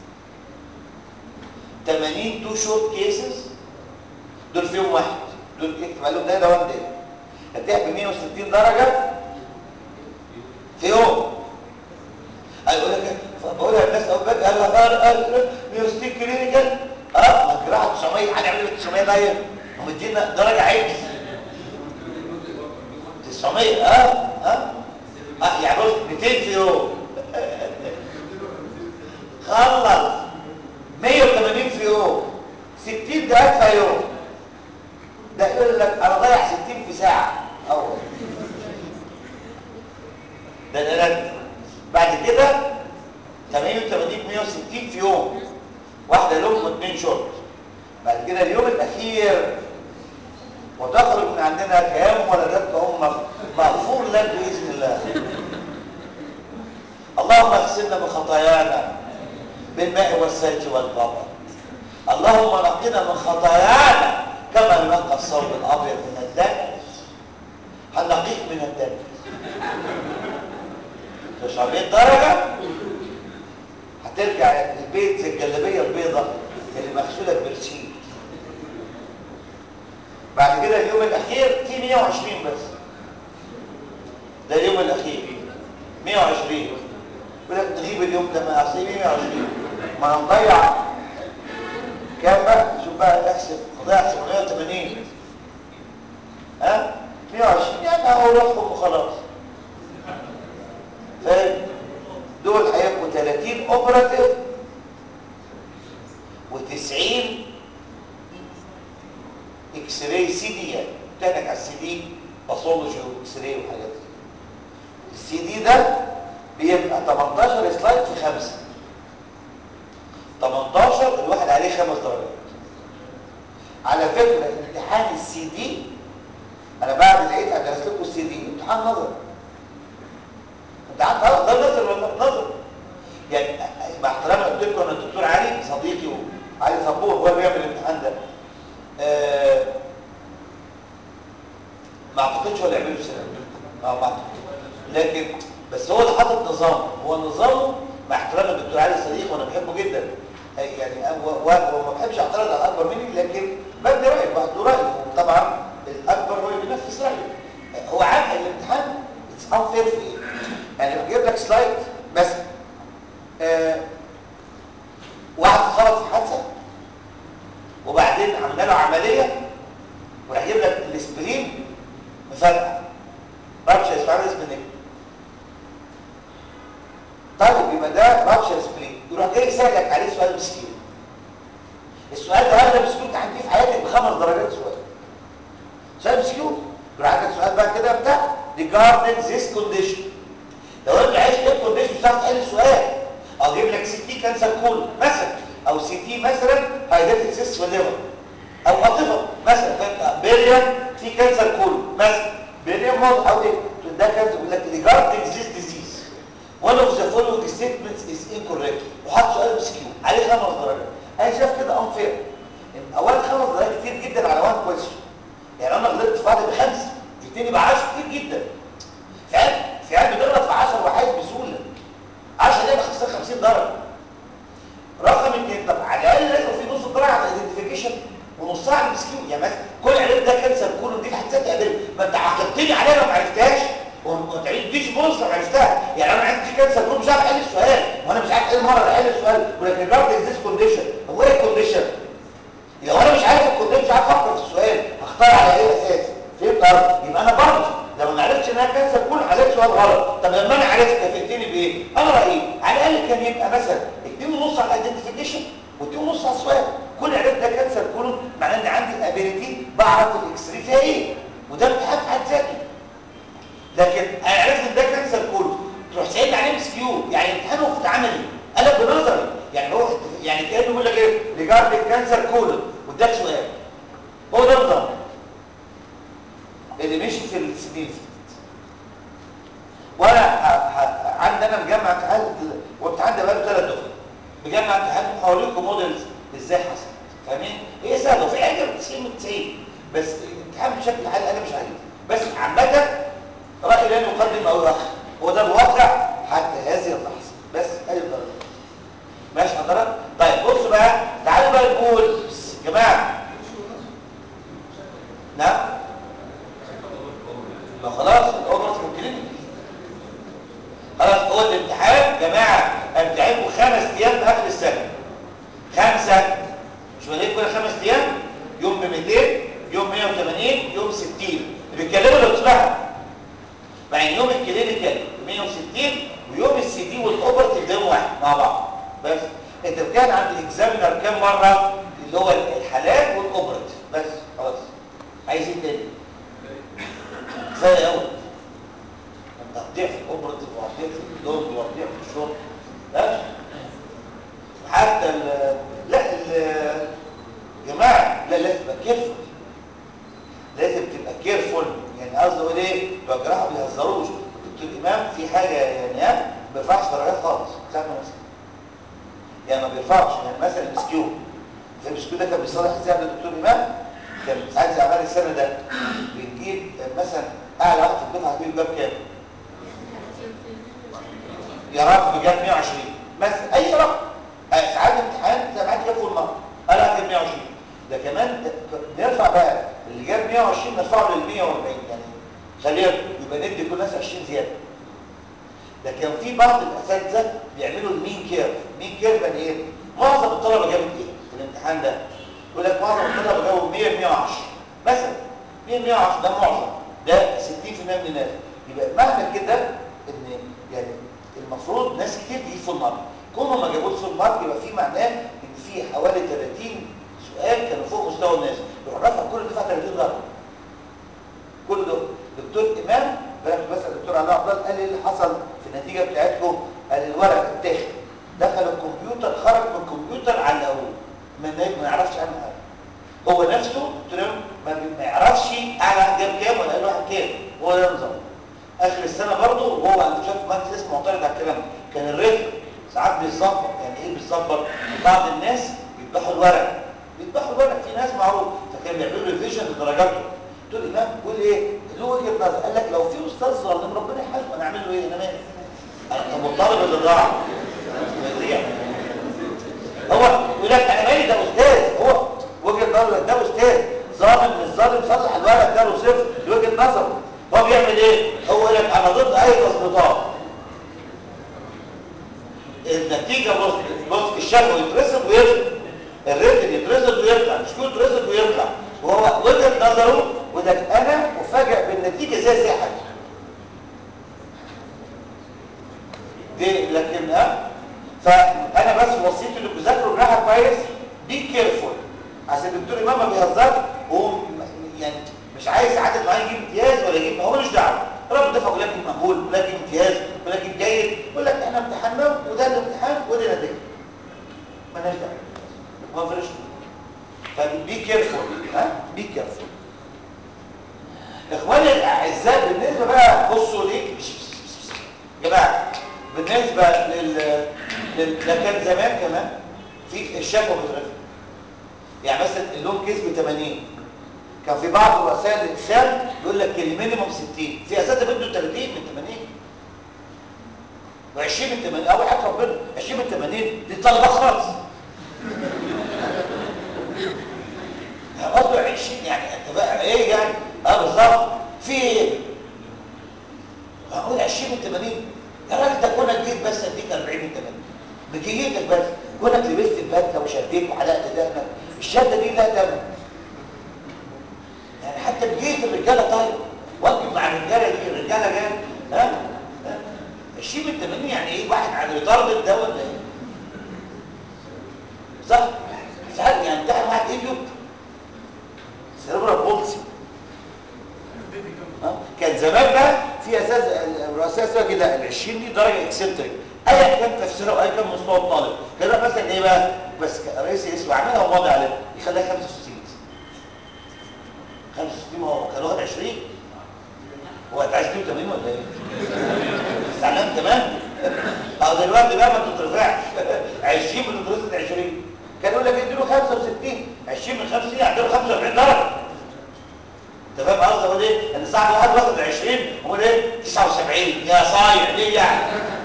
80 تو شورت كيسز دول فيهم واحد دول اكتب عليهم ده ده وان داي هتلاقي ب 160 درجه في يوم هيقول لك بقولها للناس اول باجي قال لها ميوستيك كلينيكال اه ما الجراحه 900 هنعمل 900 داير ومدينا درجه عكس 900 اه اه اه يعني بص 200 في يوم خلص 180 في يوم 60 دقيقه في يوم ده يقول لك انا ضيع 60 في ساعه اول ده الالات بعد كده 88 160 في يوم واحده لهم واثنين شورت بعد كده اليوم الاخير وتخرج من عندنا كيام ولدتك امك مغفور لك باذن الله اللهم اغسلنا من خطايانا بالماء والثلج والبرد اللهم نقنا من خطايانا كما ينقى الثوب الابيض من الدنس هنقيك من الدنس 900 درجة هترجع البيت زي الجلابية البيضة اللي مغسولة ببرسيل بعد كده اليوم الأخير في 120 بس ده اليوم الأخير 120 يقول لك نجيب اليوم ده ما أصلي 120 ما هنضيع كام بقى شوف بقى احسب نضيع 780 ها 120 يعني هو روحكم وخلاص فاهم دول هيبقوا 30 اوبراتيف و90 اكس راي سي دي يعني بتاعتك على السي دي باثولوجي واكس راي وحاجات زي السي دي ده بيبقى 18 سلايد في 5 18 الواحد عليه خمس درجات على فكره امتحان السي دي انا بعد لقيت درست لكم السي دي امتحان نظر امتحان خلاص ده نظر ولا نظر يعني مع احترامي قلت لكم ان الدكتور علي صديقي وعلي صبور هو اللي بيعمل الامتحان ده آه ما اعتقدش هو اللي يعمله السنه اه ما اعتقدش لكن بس هو اللي حاطط نظام هو نظامه مع احترامي الدكتور علي صديق وانا بحبه جدا يعني وما بحبش اعترض على الاكبر مني لكن بدي رايي واحد له راي وطبعا الاكبر هو اللي بينفذ رايه هو عارف الامتحان اتس انفير في ايه يعني بجيب لك سلايد بس آه واحد اتخبط في حادثه وبعدين عملنا له عمليه وراح يجيب لك الاسبرين مفرقع رابشر اسمها اسبرين طيب يبقى ده رابشر اسبرين يروح جاي يسالك عليه سؤال مسكين السؤال ده هذا مسكين تعديه في حياتك بخمس درجات سؤال سؤال مسكين يروح عندك سؤال بقى كده بتاع regarding this condition لو انت عايز ايه كونديشن مش هتعرف تحل السؤال او اجيب لك سي تي كانسر كول مثلا او سي تي مثلا هايداتيك سيست في الليفر او عاطفه مثلا فانت بيريم في كانسر كول مثلا بيريم موت او ايه ده كانسر يقول لك regarding this disease one of the following statements is incorrect وحط سؤال مسكين عليه خمس درجات انا شايف كده unfair ان اولا خمس درجات كتير جدا على وان كويشن يعني انا غلطت في واحده بخمسه في التاني ب 10 كتير جدا فاهم في عيال بتغلط في 10 وحاجات بسهوله 10 دي بخسر 50 درجه رقم اثنين طب على الاقل لازم في نص درجه على الايدنتيفيكيشن ونصها على المسكين يعني مثلا كل علاج ده كانسر كولون دي في حد ذاتها قابل ما انت عاقبتني عليها لو ما عرفتهاش وما تعيديش بوز لو عرفتها يعني انا عندي كانسر كولون مش عارف احل السؤال وانا مش عارف ايه المره اللي احل السؤال ولكن ريجاردنج ذيس كونديشن هو ايه الكونديشن لو انا مش عارف الكونديشن مش عارف افكر في السؤال هختار على ايه اساس فهمت يبقى انا برضه لما ما عرفتش ان انا كانسر كل حليت سؤال غلط طب لما انا عرفت كفيتني بايه انا رايي على الاقل كان يبقى مثلا 2 ونص على الايدنتيفيكيشن و2 ونص على السؤال كل عرفت ده كانسر كولون معناه ان عندي ابيليتي بعرف الاكس راي فيها ايه وده امتحان في حد ذاته لكن انا عرفت ان ده كانسر كولون تروح سايبني عليه ام كيو يعني امتحان وقت عملي انا بنظري يعني هو يعني كانه بيقول لك ايه ريجاردنج كانسر كولون واداك سؤال هو ده نظام اللي مشي في السنين وانا عندي انا مجمع امتحان والامتحان ده بقاله ثلاث دفعات مجمع امتحان حواليكم موديلز ازاي حصل فاهمين هي سهله وفي حاجه 90 من 90 بس الامتحان بشكل عام انا مش عايز بس عامه رايي لا يقدم او يؤخر هو ده الواقع حتى هذه اللحظه بس اي درجه ماشي حضرتك طيب بصوا بقى تعالوا بقى نقول يا جماعه نعم ما خلاص الاوبرت في الكلينيك خلاص هو الامتحان يا جماعه امتحانكم خمس ايام في اخر السنه خمسه مش بديت كل خمس ايام يوم ب 200 يوم 180 يوم 60 بيتكلموا لو تسمعوا مع ان يوم الكلينيكال 160 ويوم السي دي والاوبرت يوم واحد مع بعض بس انت كان عند الاكزامينر كام مره اللي هو الحالات والاوبرت بس خلاص عايز ايه تاني كفايه قوي انت هتضيع في الاوبرتيف وهتضيع في اللود وهتضيع في الشغل لا حتى ال لا ال جماعه لا لازم تبقى كيرفول لازم تبقى كيرفول يعني قصدي اقول ايه بتوع الجراحه ما بيهزروش الدكتور امام في حاجه يعني ما بيرفعش درجات خالص ساعه مثلا يعني ما بيرفعش يعني مثلا المسكيو في المسكيو ده كان بيصلح ازاي الدكتور امام كان ساعات اعمال السنه ده بنجيب مثلا اعلى واحد في الدفعه هتجيب جاب كام يا رب جاب 120 مثلا اي رقم ساعات الامتحان زي ما حد جاب فول مارك انا هجيب 120 ده كمان نرفع بقى اللي جاب 120 نرفعه لل 140 يعني خلينا يبقى ندي كل الناس 20 زياده ده كان في بعض الاساتذه بيعملوا المين كيرف مين كيرف يعني ايه معظم الطلبه جابت ايه في الامتحان ده يقول لك معظم الطلبه جابوا 100 110 مثلا 100 110 ده معظم ده 60% من الناس يبقى معنى كده ان يعني المفروض ناس كتير تجيب فول مارك كونهم ما جابوش فول مارك يبقى في معناه ان في حوالي 30 سؤال كانوا فوق مستوى الناس يروح رفع كل دفعه 30 درجه كل ده دكتور امام بقى بس الدكتور علاء عبد الله قال ايه اللي حصل في النتيجه بتاعتكم قال الورق اتاخد دخل الكمبيوتر خرج من الكمبيوتر علقوه ما ما يعرفش عنه حاجه هو نفسه ما يعرفش انا جاب كام ولا قال واحد كام هو ده النظام اخر السنه برضه وهو عنده شاف مهندس اسمه معترض على الكلام ده. كان الرزق ساعات بيتظبط يعني ايه بيتظبط بعض الناس بيذبحوا الورق بيذبحوا الورق في ناس معروف فكان بيعملوا ريفيجن لدرجاته تقول الامام بيقول ايه له وجهه نظر قال لك لو في استاذ ظالم ربنا يحاسبه انا اعمل له ايه انا مالي انا مضطرب اللي ضاع يضيع هو يقول لك انا مالي ده استاذ هو وجهه نظر ده استاذ ظالم مش ظالم صلح الورق ده له صفر دي وجهه نظره هو بيعمل ايه هو يقول لك انا ضد اي تظبيطات النتيجه بص بص الشكوى يترصد ويطلع الريتم يترصد ويطلع مش كله يترصد ويطلع وهو وجهه نظره وده انا مفاجئ بالنتيجه زي زي حاجه دي لكن ها فانا بس وصيتي انكم ذاكروا الراحه كويس بي كيرفول عشان الدكتور امام ما بيهزرش وهو م- يعني مش عايز عدد معين يجيب امتياز ولا يجيب هو ملوش دعوه رب دفع ولا يجيب مقبول ولا يجيب امتياز ولا يجيب جيد يقول لك احنا امتحنا وده الامتحان ودي نتيجه مالناش دعوه ما فرقش فبي كيرفول ها بي كيرفول اخواني الاعزاء بالنسبه بقى بصوا ليه يا جماعه بالنسبه لل لل ده كان زمان كمان في الشكوى بترفع يعني مثلا اللون كيس ب 80 كان في بعض رؤساء الاقسام يقول لك المينيموم 60 في اساتذه بده 30 من 80 و20 من 80 اول حاجه ربنا 20 من 80 دي طلبه خالص برضه 20 يعني انت بقى ايه يعني اه بالظبط في ايه هقول 20 من 80 يا راجل ده كونك جيت بس اديك 40 من 80 بجيتك بس كونك لبست البدله وشديت وحلقت دقنك الشده دي لها ثمن يعني حتى بجيت الرجاله طيب واجب مع الرجاله دي الرجاله جايه ها ها 20 من 80 يعني ايه واحد على ريتارد ده ولا ايه صح ساعات يعني امتحن واحد ايديوت سيربرال بولسي ها؟ كان زمان بقى في اساس الرؤساء اسمها كده ال 20 دي درجه اكسنتريك ايا كان تفسيرها وايا كان مستوى الطالب كان يروح مثلا ايه بقى بس رئيس اسمه عاملها وماضي عليها يخليها 65 65 هو كان واخد 20 هو انت عايز 82 ولا ايه؟ استعلام كمان اه دلوقتي بقى ما بتترفعش 20 بتترصد 20 كان يقول لك اديله 65 20 من 50 يعدله 45 درجه انت فاهم قصدي هو ايه؟ ان صاحب واحد واخد 20 هو ايه؟ 79 يا صايع ليه يعني؟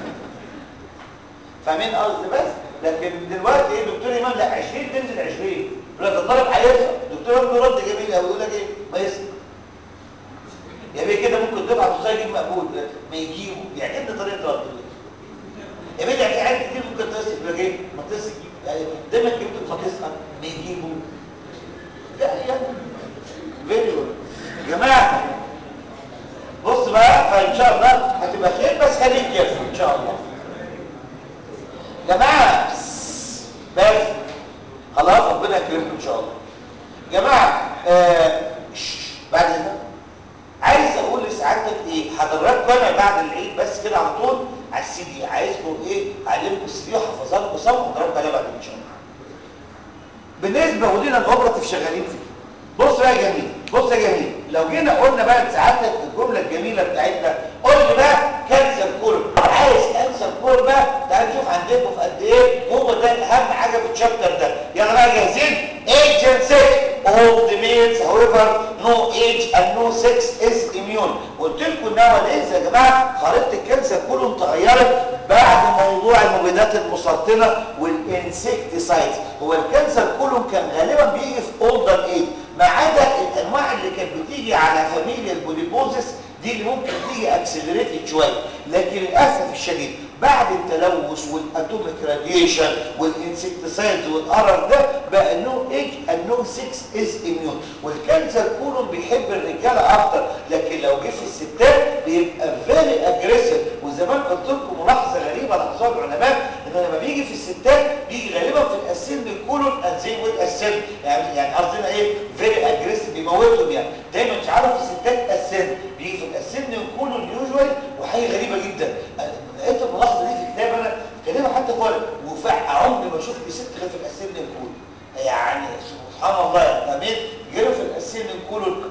فاهمين قصدي بس؟ لكن دلوقتي ايه دكتور امام لا 20 تنزل 20 يقول لك الطالب هيسقط دكتور امام له رد جميل قوي يقول لك ايه؟ ما يسقط يا بيه كده ممكن دفعه تصير يجيب مقبول ما يجيبه بيعجبني طريقه رد يا بيه يعني في حاجات كتير ممكن تصل يقول لك ايه؟ ما تصل يعني دايما جبت ما تسقط ما يجيبه لا يعني فيري جود يا جماعه بص بقى فان شاء الله هتبقى خير بس خليك كيرفل ان شاء الله جماعه بس خلاص ربنا يكرمكم ان شاء الله جماعه آه شش، بعد كده عايز اقول لسعادتك ايه حضراتكم انا بعد العيد بس كده على طول على السي دي عايزكم ايه اعلمكم السي دي وحفظاتكم صم حضراتكم عليها بعد ان شاء الله بالنسبه ودينا الاوبراتيف شغالين فيه بص بقى يا جميل بص يا جميل لو جينا قلنا بقى لسعادتك الجمله الجميله بتاعتنا قول لي بقى كانسر كولون عايز كانسر كولون بقى تعال نشوف عندكم في قد ايه هو ده اهم حاجه في الشابتر ده يلا بقى جاهزين age and sex all the males however no age and no sex is immune قلت لكم nowadays يا جماعه خريطه الكانسر كولون اتغيرت بعد موضوع المبيدات المسرطنه والانسكتيسايدز هو الكانسر كولون كان غالبا بيجي في اولدر ايج ما عدا الانواع اللي كانت بتيجي على فاميليا البوليبوزس دي اللي ممكن تيجي اكسلريتد شويه لكن للاسف الشديد بعد التلوث والاتوميك راديشن والانسكتيسايدز والقرف ده بقى نو ايج اند نو 6 از اميون والكانسر كولون بيحب الرجاله اكتر لكن لو جه في الستات بيبقى فيري اجريسيف وزمان قلت لكم ملاحظه غريبه لاحظوها العلماء ان لما بيجي في الستات بيجي غالبا في الاسن الكولون انزين والاسن يعني يعني قصدنا ايه فيري اجريسيف بيموتهم يعني دايما مش عارف في الستات اسن بيجي في الاسن الكولون يوجوالي وحاجه غريبه جدا لقيت الملاحظه دي في كتاب انا كاتبها حتى فوق وفعلا عمري ما شفت ست غير في الاسن الكولون يعني سبحان الله يعني فاهمين جروا في الاسن الكولون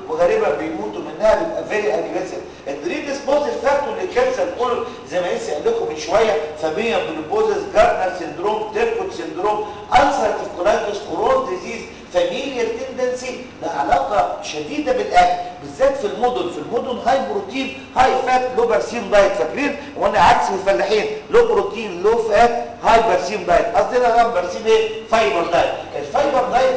بيموتوا منها بيبقى فيري اجريسيف البريديسبوزيف فاكتور للكانسر كله زي ما لسه قال لكم من شويه فاميليا بوليبوزيس جارنر سيندروم تيركوت سيندروم السراتيف كولايتس كورون ديزيز فاميليا تندنسي ده علاقه شديده بالاكل بالذات في المدن في المدن هاي بروتين هاي فات لو برسيم دايت فاكرين وانا عكس الفلاحين لو بروتين لو فات هاي برسيم دايت قصدي انا برسيم ايه فايبر دايت الفايبر دايت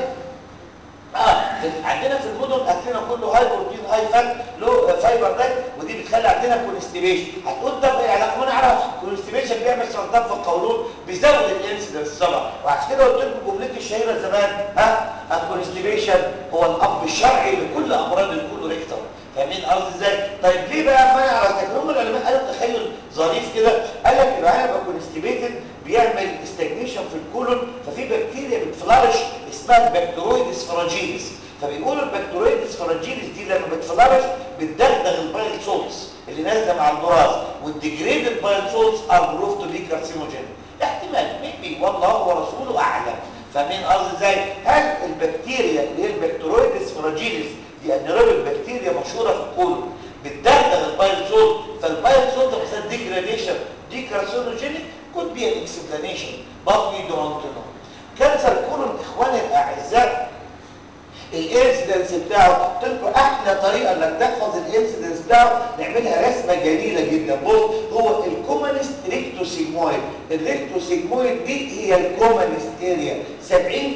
اه عندنا في المدن اكلنا كله هاي بروتين هاي فات لو فايبر دايت ودي بتخلي عندنا كونستيبيشن هتقول طب ايه العلاقه ما نعرفش كونستيبيشن بيعمل سرطان في القولون بيزود الانسيدنس طبعا وعشان كده قلت لكم جملتي الشهيره زمان ها الكونستيبيشن هو الاب الشرعي لكل امراض الكولوريكتال فاهمين قصدي ازاي طيب ليه بقى منع على تكلم العلماء قالوا تخيل ظريف كده قال لك العيان يبقى كونستيبيتد بيعمل استجنيشن في الكولون ففي بكتيريا بتفلارش اسمها البكتيرويدس فراجيليس فبيقولوا البكتيرويدس فراجيليس دي لما بتفلارش بتدغدغ البايل سولتس اللي نازله مع البراز والديجريد البايل سولتس ار بروف تو بي كارسينوجين احتمال ميبي والله ورسوله اعلم فاهمين قصدي ازاي هل البكتيريا اللي هي البكتيرويدس فراجيليس دي انيروبيك بكتيريا مشهوره في الكولون بتدغدغ البايل سولت فالبايل سولت بسبب ديجراديشن دي كارسينوجينيك could be an explanation but we don't know كانسر كولون اخواني الاعزاء الانسيدنس بتاعه تلقوا احلى طريقه انك تحفظ الانسيدنس بتاعه نعملها رسمه جميله جدا بص هو الكومنست ريكتوسيجمويد الريكتوسيجمويد دي هي الكومنست اريا 70%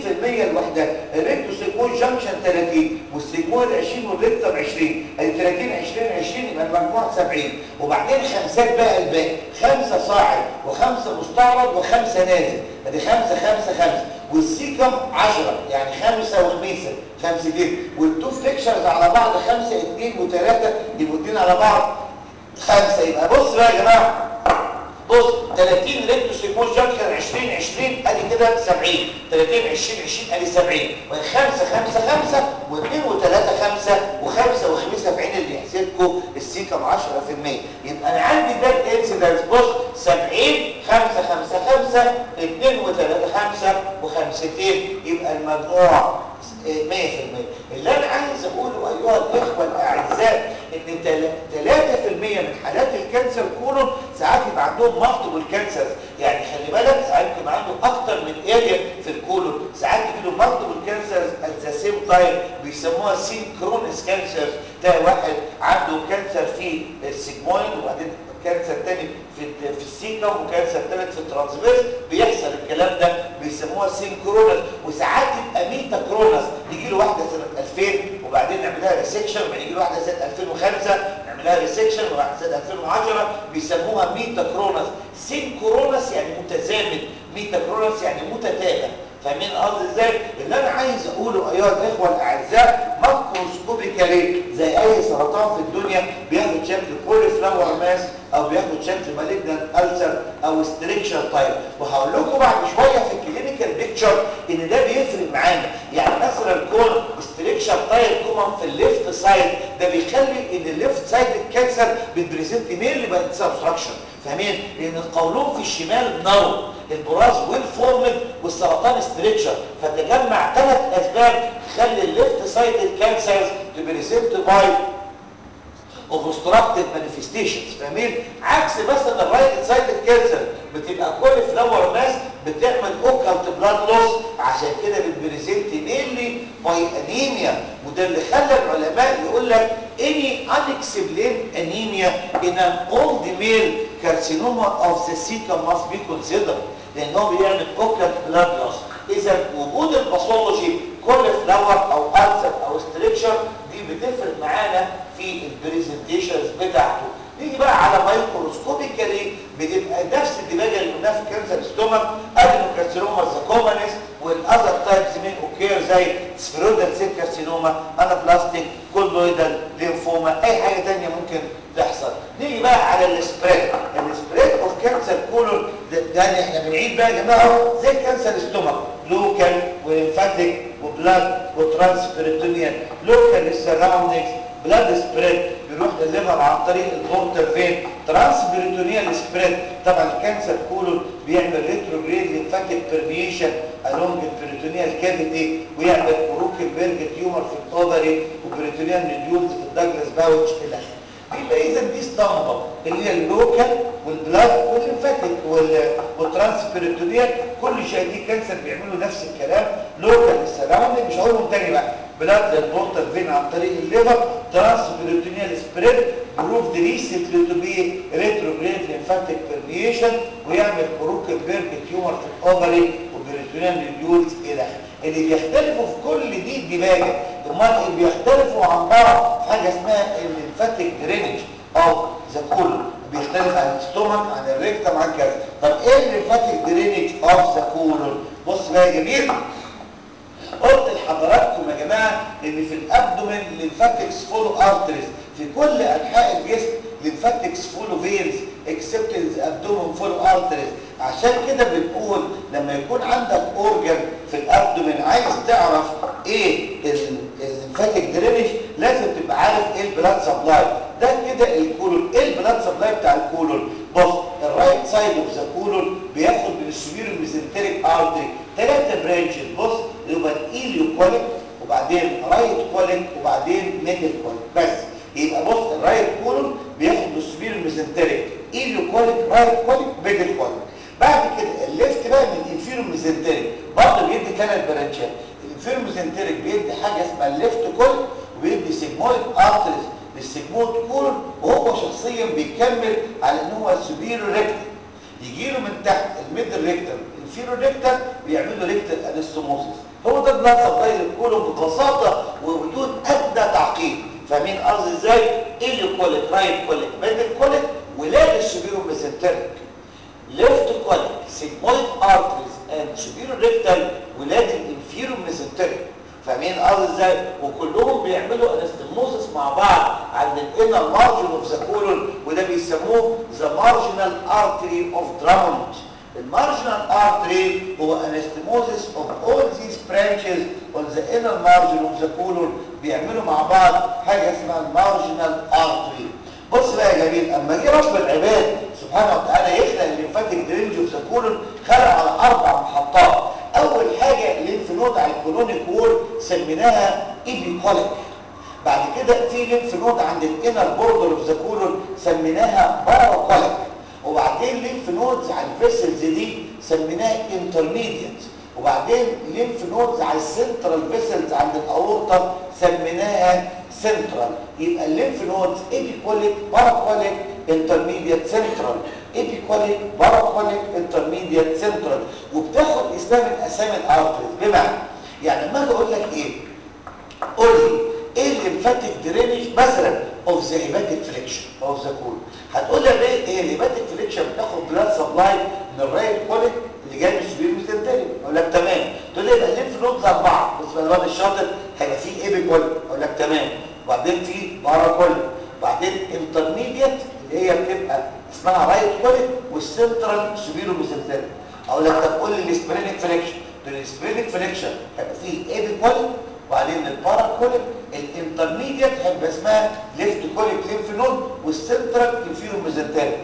لوحدها الريكتوسيجمويد جنكشن 30 والسيجمويد 20 والريكتم 20 ادي 30 20 20 يبقى المجموع 70 وبعدين خمسات بقى الباقي خمسه صاعد وخمسه مستعرض وخمسه نازل ادي خمسه خمسه خمسه والسيكم 10 يعني خمسه وخميسه خمستين والتو فليكشرز على بعض خمسه اثنين وثلاثه يبقوا اثنين على بعض خمسه يبقى بص بقى يا جماعه بص 30 ريكتو سيموس جانكشن 20 20 ادي كده 70 30 20 20 ادي 70 وخمسه خمسه خمسه واثنين وثلاثه خمسه وخمسه وخمسه في عين اللي يحسدكم السيكم 10% يبقى انا عندي ده الانسيدنس بص 70 5 5 5 2 و3 5 وخمستين يبقى المجموع 100% اللي انا عايز اقوله ايها الاخوه الاعزاء ان 3% من حالات الكانسر كولون ساعات يبقى عندهم مالتيبل كانسرز يعني خلي بالك ساعات يكون عنده اكتر من اريا في الكولون ساعات يجي له مالتيبل كانسرز ات ذا سيم تايم بيسموها سينكرونس كانسرز تلاقي واحد عنده كانسر في السيجمويد وبعدين كانسر تاني في في السيكم وكانسر تالت في الترانسفيرس بيحصل الكلام ده بيسموها سينكرونس وساعات يبقى ميتا كرونس يجي له واحده سنه 2000 وبعدين نعمل لها ريسكشن وبعدين يجي له واحده سنه 2005 نعمل لها ريسكشن وواحده سنه 2010 بيسموها ميتا كرونس سينكرونس يعني متزامن ميتا كرونس يعني متتابع فاهمين قصدي ازاي اللي انا عايز اقوله ايها الاخوه الاعزاء ماكروسكوبيكالي زي اي سرطان في الدنيا بياخد شكل كولي فلاور ماس او بياخد شكل مالجنان ألسر او ستريكشر تايب وهقول لكم بعد شويه في الكلينيكال بيكتشر ان ده بيفرق معانا يعني مثلا كون ستريكشر تايب كومن في الليفت سايد ده بيخلي ان الليفت سايد الكانسر بتبريزنت ميل بقت سبستراكشن فاهمين لان القولون في الشمال نارو البراز ويل فورمد والسرطان ستريكشر فتجمع ثلاث اسباب تخلي الليفت سايد الكانسرز تبريزنت باي اوبستراكتيف مانيفستيشنز فاهمين عكس مثلا الرايت سايد الكانسر بتبقى كل فلاور ماس بتعمل اوكالت بلاد لوس عشان كده بتبريزنت مينلي باي انيميا وده اللي خلى العلماء يقول لك any unexplained anemia in an old male carcinoma of the cecum must be considered لان هو بيعمل اوكالت بلاد لوس اذا وجود الباثولوجي كل فلاور او ألسر او ستريكشر دي بتفرق معانا في البريزنتيشنز بتاعته نيجي بقى على مايكروسكوبيكالي بتبقى نفس الدماغه اللي قلناها في كانسر ستومك ادينوكارسينوما زاكومانيس والاذر تايبس من اوكير زي سفيرودال سيل كارسينوما انابلاستيك كولويدال ليمفوما اي حاجه ثانيه ممكن تحصل نيجي بقى على السبريد السبريد اوف كانسر كولون ده, ده احنا بنعيد بقى يا جماعه زي كانسر ستومك لوكال وليمفاتيك وبلاد وترانسبيريتونيال لوكال للسراوندنجز بلاد سبريد بيروح للليفر عن طريق البورتر فين ترانسبيريتونيال سبريد طبعا الكانسر كولون بيعمل ريتروجريد ليمفاتيك بيرميشن along البريتونيال كافيتي ويعمل بروكنبرج تيومر في الاوفري وبريتونيال نوديولز في الداجلاس باوتش الى اخره يبقى اذا دي اسطمبه اللي هي اللوكال والبلاد والليمفاتيك والترانسبيريتونيال كل شيء دي كانسر بيعملوا نفس الكلام لوكال السراوندنج مش هقولهم تاني بقى بلاد للبورتال فين عن طريق الليفر ترانسبيريتونيال سبريد بروف ريسنتلي تو بي ريتروجريد ليمفاتيك بيرميشن ويعمل كروك بيرك تيومر في الاوفري وبريتونيال نوديولز الى اخره اللي بيختلفوا في كل دي الدباجه امال اللي بيختلفوا عن بعض في حاجه اسمها الليمفاتيك درينج او ذا كولون بيختلف عن الستومك عن الريكتم عن كذا طب ايه الليمفاتيك درينج اوف ذا كولون بص بقى يا جميل قلت لحضراتكم يا جماعه ان في الابدومين ليمفاتكس فولو ارتريز في كل انحاء الجسم ليمفاتكس فولو فينز اكسبت الابدومين فولو ارتريز عشان كده بنقول لما يكون عندك اورجن في الابدومين عايز تعرف ايه الليمفاتيك درينج لازم تبقى عارف ايه البلاد سبلاي ده كده الكولون ايه البلاد سبلاي بتاع الكولون بص الرايت سايد اوف ذا كولون بياخد من السوبيرو ميزنتريك ارتري ثلاثه برانشز بص يبقى الايليو كوليك وبعدين رايت كوليك وبعدين ميدل كوليك بس يبقى بص الرايت كولون بياخد من السوبيرو ميزنتريك ايليو كوليك رايت كوليك ميدل كوليك بعد كده الليفت بقى من الانفيرو ميزنتريك برضه بيدي ثلاث برانشات الانفيرو ميزنتريك بيدي حاجه اسمها الليفت كوليك وبيدي سيجمويد ارتريز للسيجمويد كولون وهو شخصيا بيكمل على ان هو سوبيرو ريكتم يجي له من تحت الميدل ريكتم الانفيرو ريكتم بيعملوا ريكتال انستوموسيس هو ده بلاد سبلاي للكولون ببساطه وبدون ادنى تعقيد فاهمين قصدي ازاي؟ ايليو كوليك رايت كوليك ميدل كوليك ولاد السوبيرو ميزنتريك left colic, sigmoid arteries and superior rectal ولاد الانفيرو ميزنتريك فاهمين قصدي ازاي وكلهم بيعملوا انستموزس مع بعض عند الانر مارجن اوف ذا كولون وده بيسموه ذا مارجنال ارتري اوف درامونت المارجنال ارتري هو انستموزس اوف اول ذيس برانشز اون ذا انر مارجن اوف ذا كولون بيعملوا مع بعض حاجه اسمها المارجنال ارتري بص بقى يا جميل اما جه رب العباد سبحانه وتعالى يخلق الليمفاتيك درينج اوف ذا كولون خلق على اربع محطات اول حاجه ليمف نود على الكولونيك وول سميناها ايبيكوليك بعد كده في ليمف نود عند الانر بوردر اوف ذا كولون سميناها باراكوليك وبعدين ليمف نودز على الفيسلز دي سميناها انترميديت وبعدين ليمف نودز على السنترال فيسلز عند الاورطه سميناها سنترال يبقى الليمف نودز ايبيكوليك باراكوليك انترميديت سنترال ايبيكوليك باراكوليك انترميديت سنترال وبتاخد اسمها من اسامي الارتريز بمعنى يعني لما اجي اقول لك ايه قول لي ايه الليمفاتيك درينج مثلا اوف ذا هيباتيك فليكشن اوف ذا كول هتقول لي ايه ايه الهيباتيك فليكشن بتاخد بلاد سبلاي من الرايت كوليك اللي جاي من السبير ميزنتري اقول لك تمام تقول لي يبقى الليمف نودز اربعه بالنسبه للواد الشاطر هيبقى فيه ايبيكوليك اقول لك تمام وبعدين في باراكوليك بعدين انترميديت اللي هي بتبقى اسمها رايت كوليك والسنترال سبيرو ميزنتري اقول لك طب قول لي السبرينيك فليكشن السبرينيك فليكشن هيبقى فيه ايبيكوليك وبعدين الباراكوليك الانترميديت هيبقى اسمها ليفت كوليك ليمف نود والسنترال انفيرو ميزنتري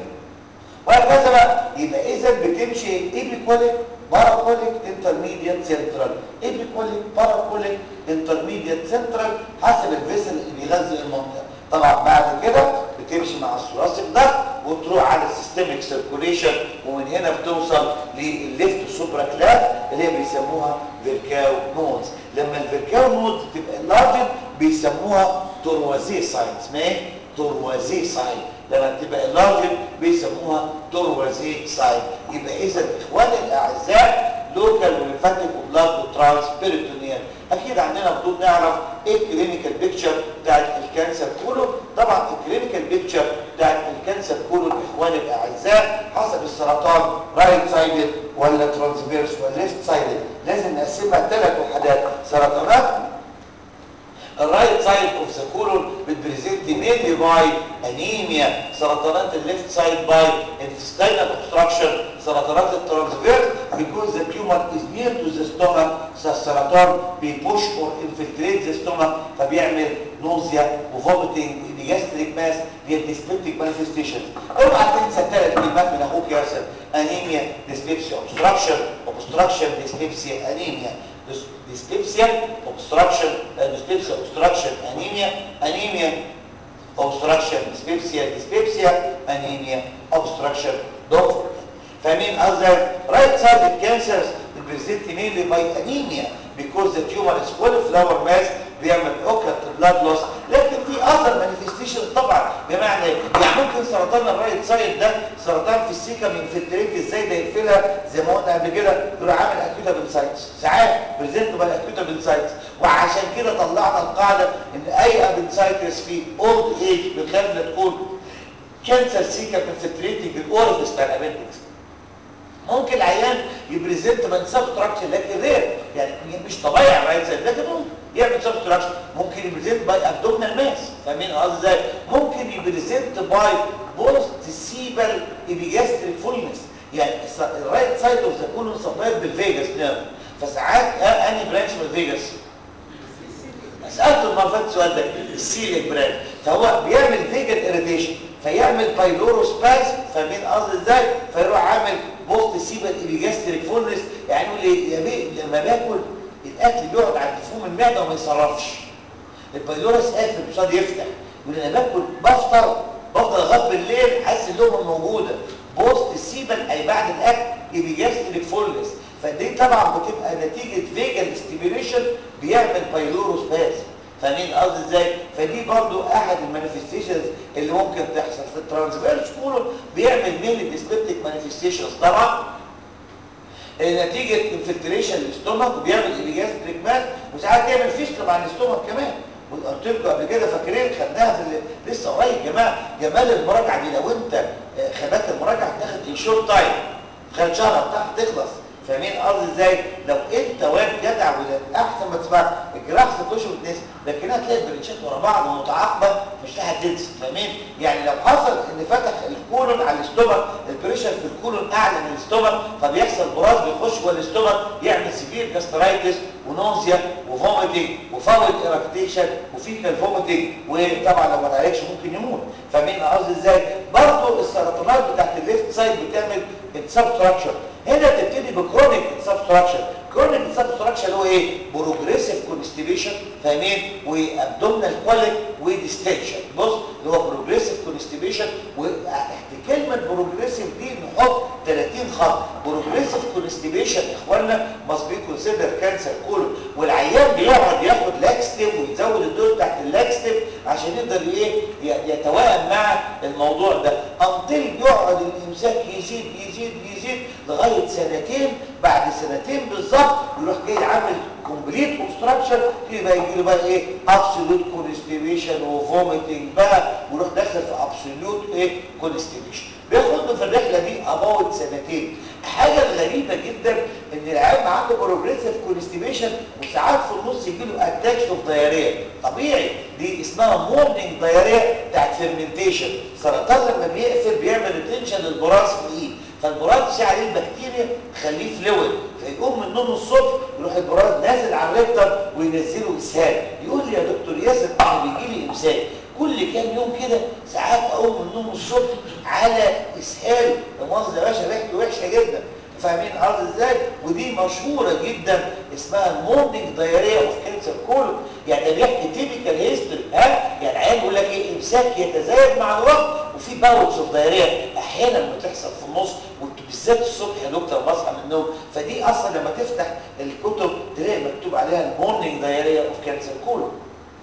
وهكذا بقى يبقى اذا بتمشي ايبيكوليك باراكوليك انترميديت سنترال ايبيكوليك باراكوليك انترميديت سنترال حسب الفيسل اللي بيغذي المنطقه طبعا بعد كده بتمشي مع الثوراسيك ده وتروح على السيستميك سيركوليشن ومن هنا بتوصل للليفت سوبرا كلاس اللي هي بيسموها فيركاو نودز لما الفيركاو نودز تبقى لارجن بيسموها تروازي ساين اسمها ايه تروازي ساين لما تبقى لارجن بيسموها تروازي ساين يبقى اذا اخواني الاعزاء لوكال وليمفاتيك وبلاد وترانس بيريتونيال اكيد عندنا فضول نعرف ايه الكلينيكال بيكتشر بتاعت الكانسر كولون طبعا الكلينيكال بيكتشر بتاعت الكانسر كولون اخواني الاعزاء حسب السرطان رايت سايدد ولا ترانسفيرس ولا ليفت سايدد لازم نقسمها ثلاث وحدات سرطانات الرايت سايد اوف ذا كولون بتبريزنت مينلي باي انيميا سرطانات الليفت سايد باي intestinal obstruction سرطانات الترانسفيرس because the tumor is near to the stomach السرطان بيبوش or infiltrate the stomach فبيعمل نوزيا وفوميتنج وإبيجاستريك ماس دي الديسبيبتيك مانيفستيشنز اوعى تنسى الثلاث كلمات من اخوك ياسر انيميا ديسبيبسيا obstruction obstruction ديسبيبسيا انيميا ديسبيبسيا اوبستراكشن ديسبيبسيا اوبستراكشن انيميا انيميا اوبستراكشن ديسبيبسيا ديسبيبسيا انيميا اوبستراكشن دكتور فاهمين قصدي right sided cancers present mainly by anemia because the tumor is full flower mass بيعمل occult blood loss لكن في other manifestation طبعا بمعنى يعني ممكن سرطان الرايت سايد ده سرطان في السيكا من انفلتريت ازاي ده يقفلها زي ما قلنا قبل كده يروح عامل اكيوتا بنسايتس ساعات بريزنت باي اكيوتا بنسايتس وعشان كده طلعنا القاعده ان اي ابنسايتس في اولد ايج بخلاف تكون كانسر سيكا انفلتريتنج الاورفيس بتاع الابندكس ممكن العيان يبريزنت من سبستراكشن لكن غير يعني مش طبيعي على الرايت سايد لكن ممكن يعمل سبستراكشن ممكن يبريزنت باي ابدومينال ماس فاهمين قصدي ازاي ممكن يبريزنت باي بوست سيبل ايبيجاستريك فولنس يعني الرايت سايد اوف ذا كولون سبلايد بالفيجاس نيرف فساعات اني برانش من الفيجاس سالته المره اللي فاتت السؤال ده السيليك برانش فهو بيعمل فيجن اريتيشن فيعمل بايلوروسباز فاهمين قصدي ازاي فيروح عامل بوست سيبل ايبيجاستريك فولنس يعني يقول ايه يا بيه لما باكل الاكل بيقعد عند فم المعده وما يصرفش البايلورس قافل مش راضي يفتح يقول انا باكل بفطر بفضل لغايه بالليل حاسس اللقمه موجوده بوست سيبل اي بعد الاكل ايبيجاستريك فولنس فدي طبعا بتبقى نتيجه فيجن ستيميوليشن بيعمل بايلوروسباز فاهمين قصدي ازاي فدي برضو احد المانيفستيشنز اللي ممكن تحصل في الترانسفيرس كولون بيعمل مين ديسبيبتيك مانيفستيشنز طبعا نتيجه انفلتريشن للاستومك وبيعمل ايبيجاستريك مات وساعات يعمل فيستم عن الاستومك كمان قلت لكم قبل كده فاكرين خدناها في لسه قريب يا جماعه جمال المراجعه دي لو انت خدت المراجعه هتاخد ان شورت تايم خلال شهر بتاعها تخلص فاهمين قصدي ازاي لو انت واد جدع وده احسن ما تسمع الجراح ست اشهر بتنسى لكن هتلاقي البريتشات ورا بعض متعاقبه مش لاحق تنسى فاهمين يعني لو حصل ان فتح الكولون على الاستومك البريشر في الكولون اعلى من الاستومك فبيحصل براز بيخش جوه الاستومك يعمل سيفير جاسترايتس ونوزيا وفوميتنج وفاول ايركتيشن وفيكال فوميتنج وطبعا لو ما اتعالجش ممكن يموت فاهمين قصدي ازاي برضه السرطانات بتاعت الليفت سايد بتعمل سبستراكشر هنا تبتدي بكرونيك سبستراكشن كرونيك سبستراكشن هو ايه بروجريسيف كونستيبيشن فاهمين وابدومينال كوليك وديستنشن بص اللي هو بروجريسيف كونستيبيشن وتحت كلمه بروجريسيف دي نحط 30 خط بروجريسيف كونستيبيشن اخواننا ماست بي كونسيدر كانسر كولون والعيان بيقعد ياخد لاكستيف ويزود الدور تحت اللاكستيف عشان يقدر ايه يتوائم مع الموضوع ده انطل يقعد الامساك يزيد يزيد يزيد لغايه سنتين بعد سنتين بالظبط يروح جاي عامل كومبليت اوبستراكشن يبقى يجي له بقى ايه ابسولوت كونستيبيشن وفوميتنج بقى ويروح داخل في ابسولوت ايه كونستيبيشن بياخد له في الرحله دي اباوت سنتين حاجه غريبه جدا ان العيان عنده بروجريسيف كونستيبيشن وساعات في النص يجي له اتاكس اوف دايريا طبيعي دي اسمها مورنينج دايريا بتاعت فيرمنتيشن سرطان لما بيقفل بيعمل ريتنشن للبراز في الايد فالبراز فيه عليه البكتيريا تخليه فلويد فيقوم من النوم الصبح يروح البراز نازل على الريكتر وينزله اسهال يقول لي يا دكتور ياسر انا بيجي لي امساك كل كام يوم كده ساعات اقوم من النوم الصبح على اسهال المؤاخذه يا باشا ريحته وحشه جدا فاهمين قصدي ازاي ودي مشهوره جدا اسمها المورنينج دايريا اوف كانسر كولون يعني ده بيحكي تيبيكال هيستوري ها يعني عيال بيقول لك ايه امساك يتزايد مع الوقت وفي باوتس اوف دايريا احيانا بتحصل في النص وبالذات الصبح يا دكتور بصحى من النوم فدي اصلا لما تفتح الكتب تلاقي مكتوب عليها المورنينج دايريا اوف كانسر كولون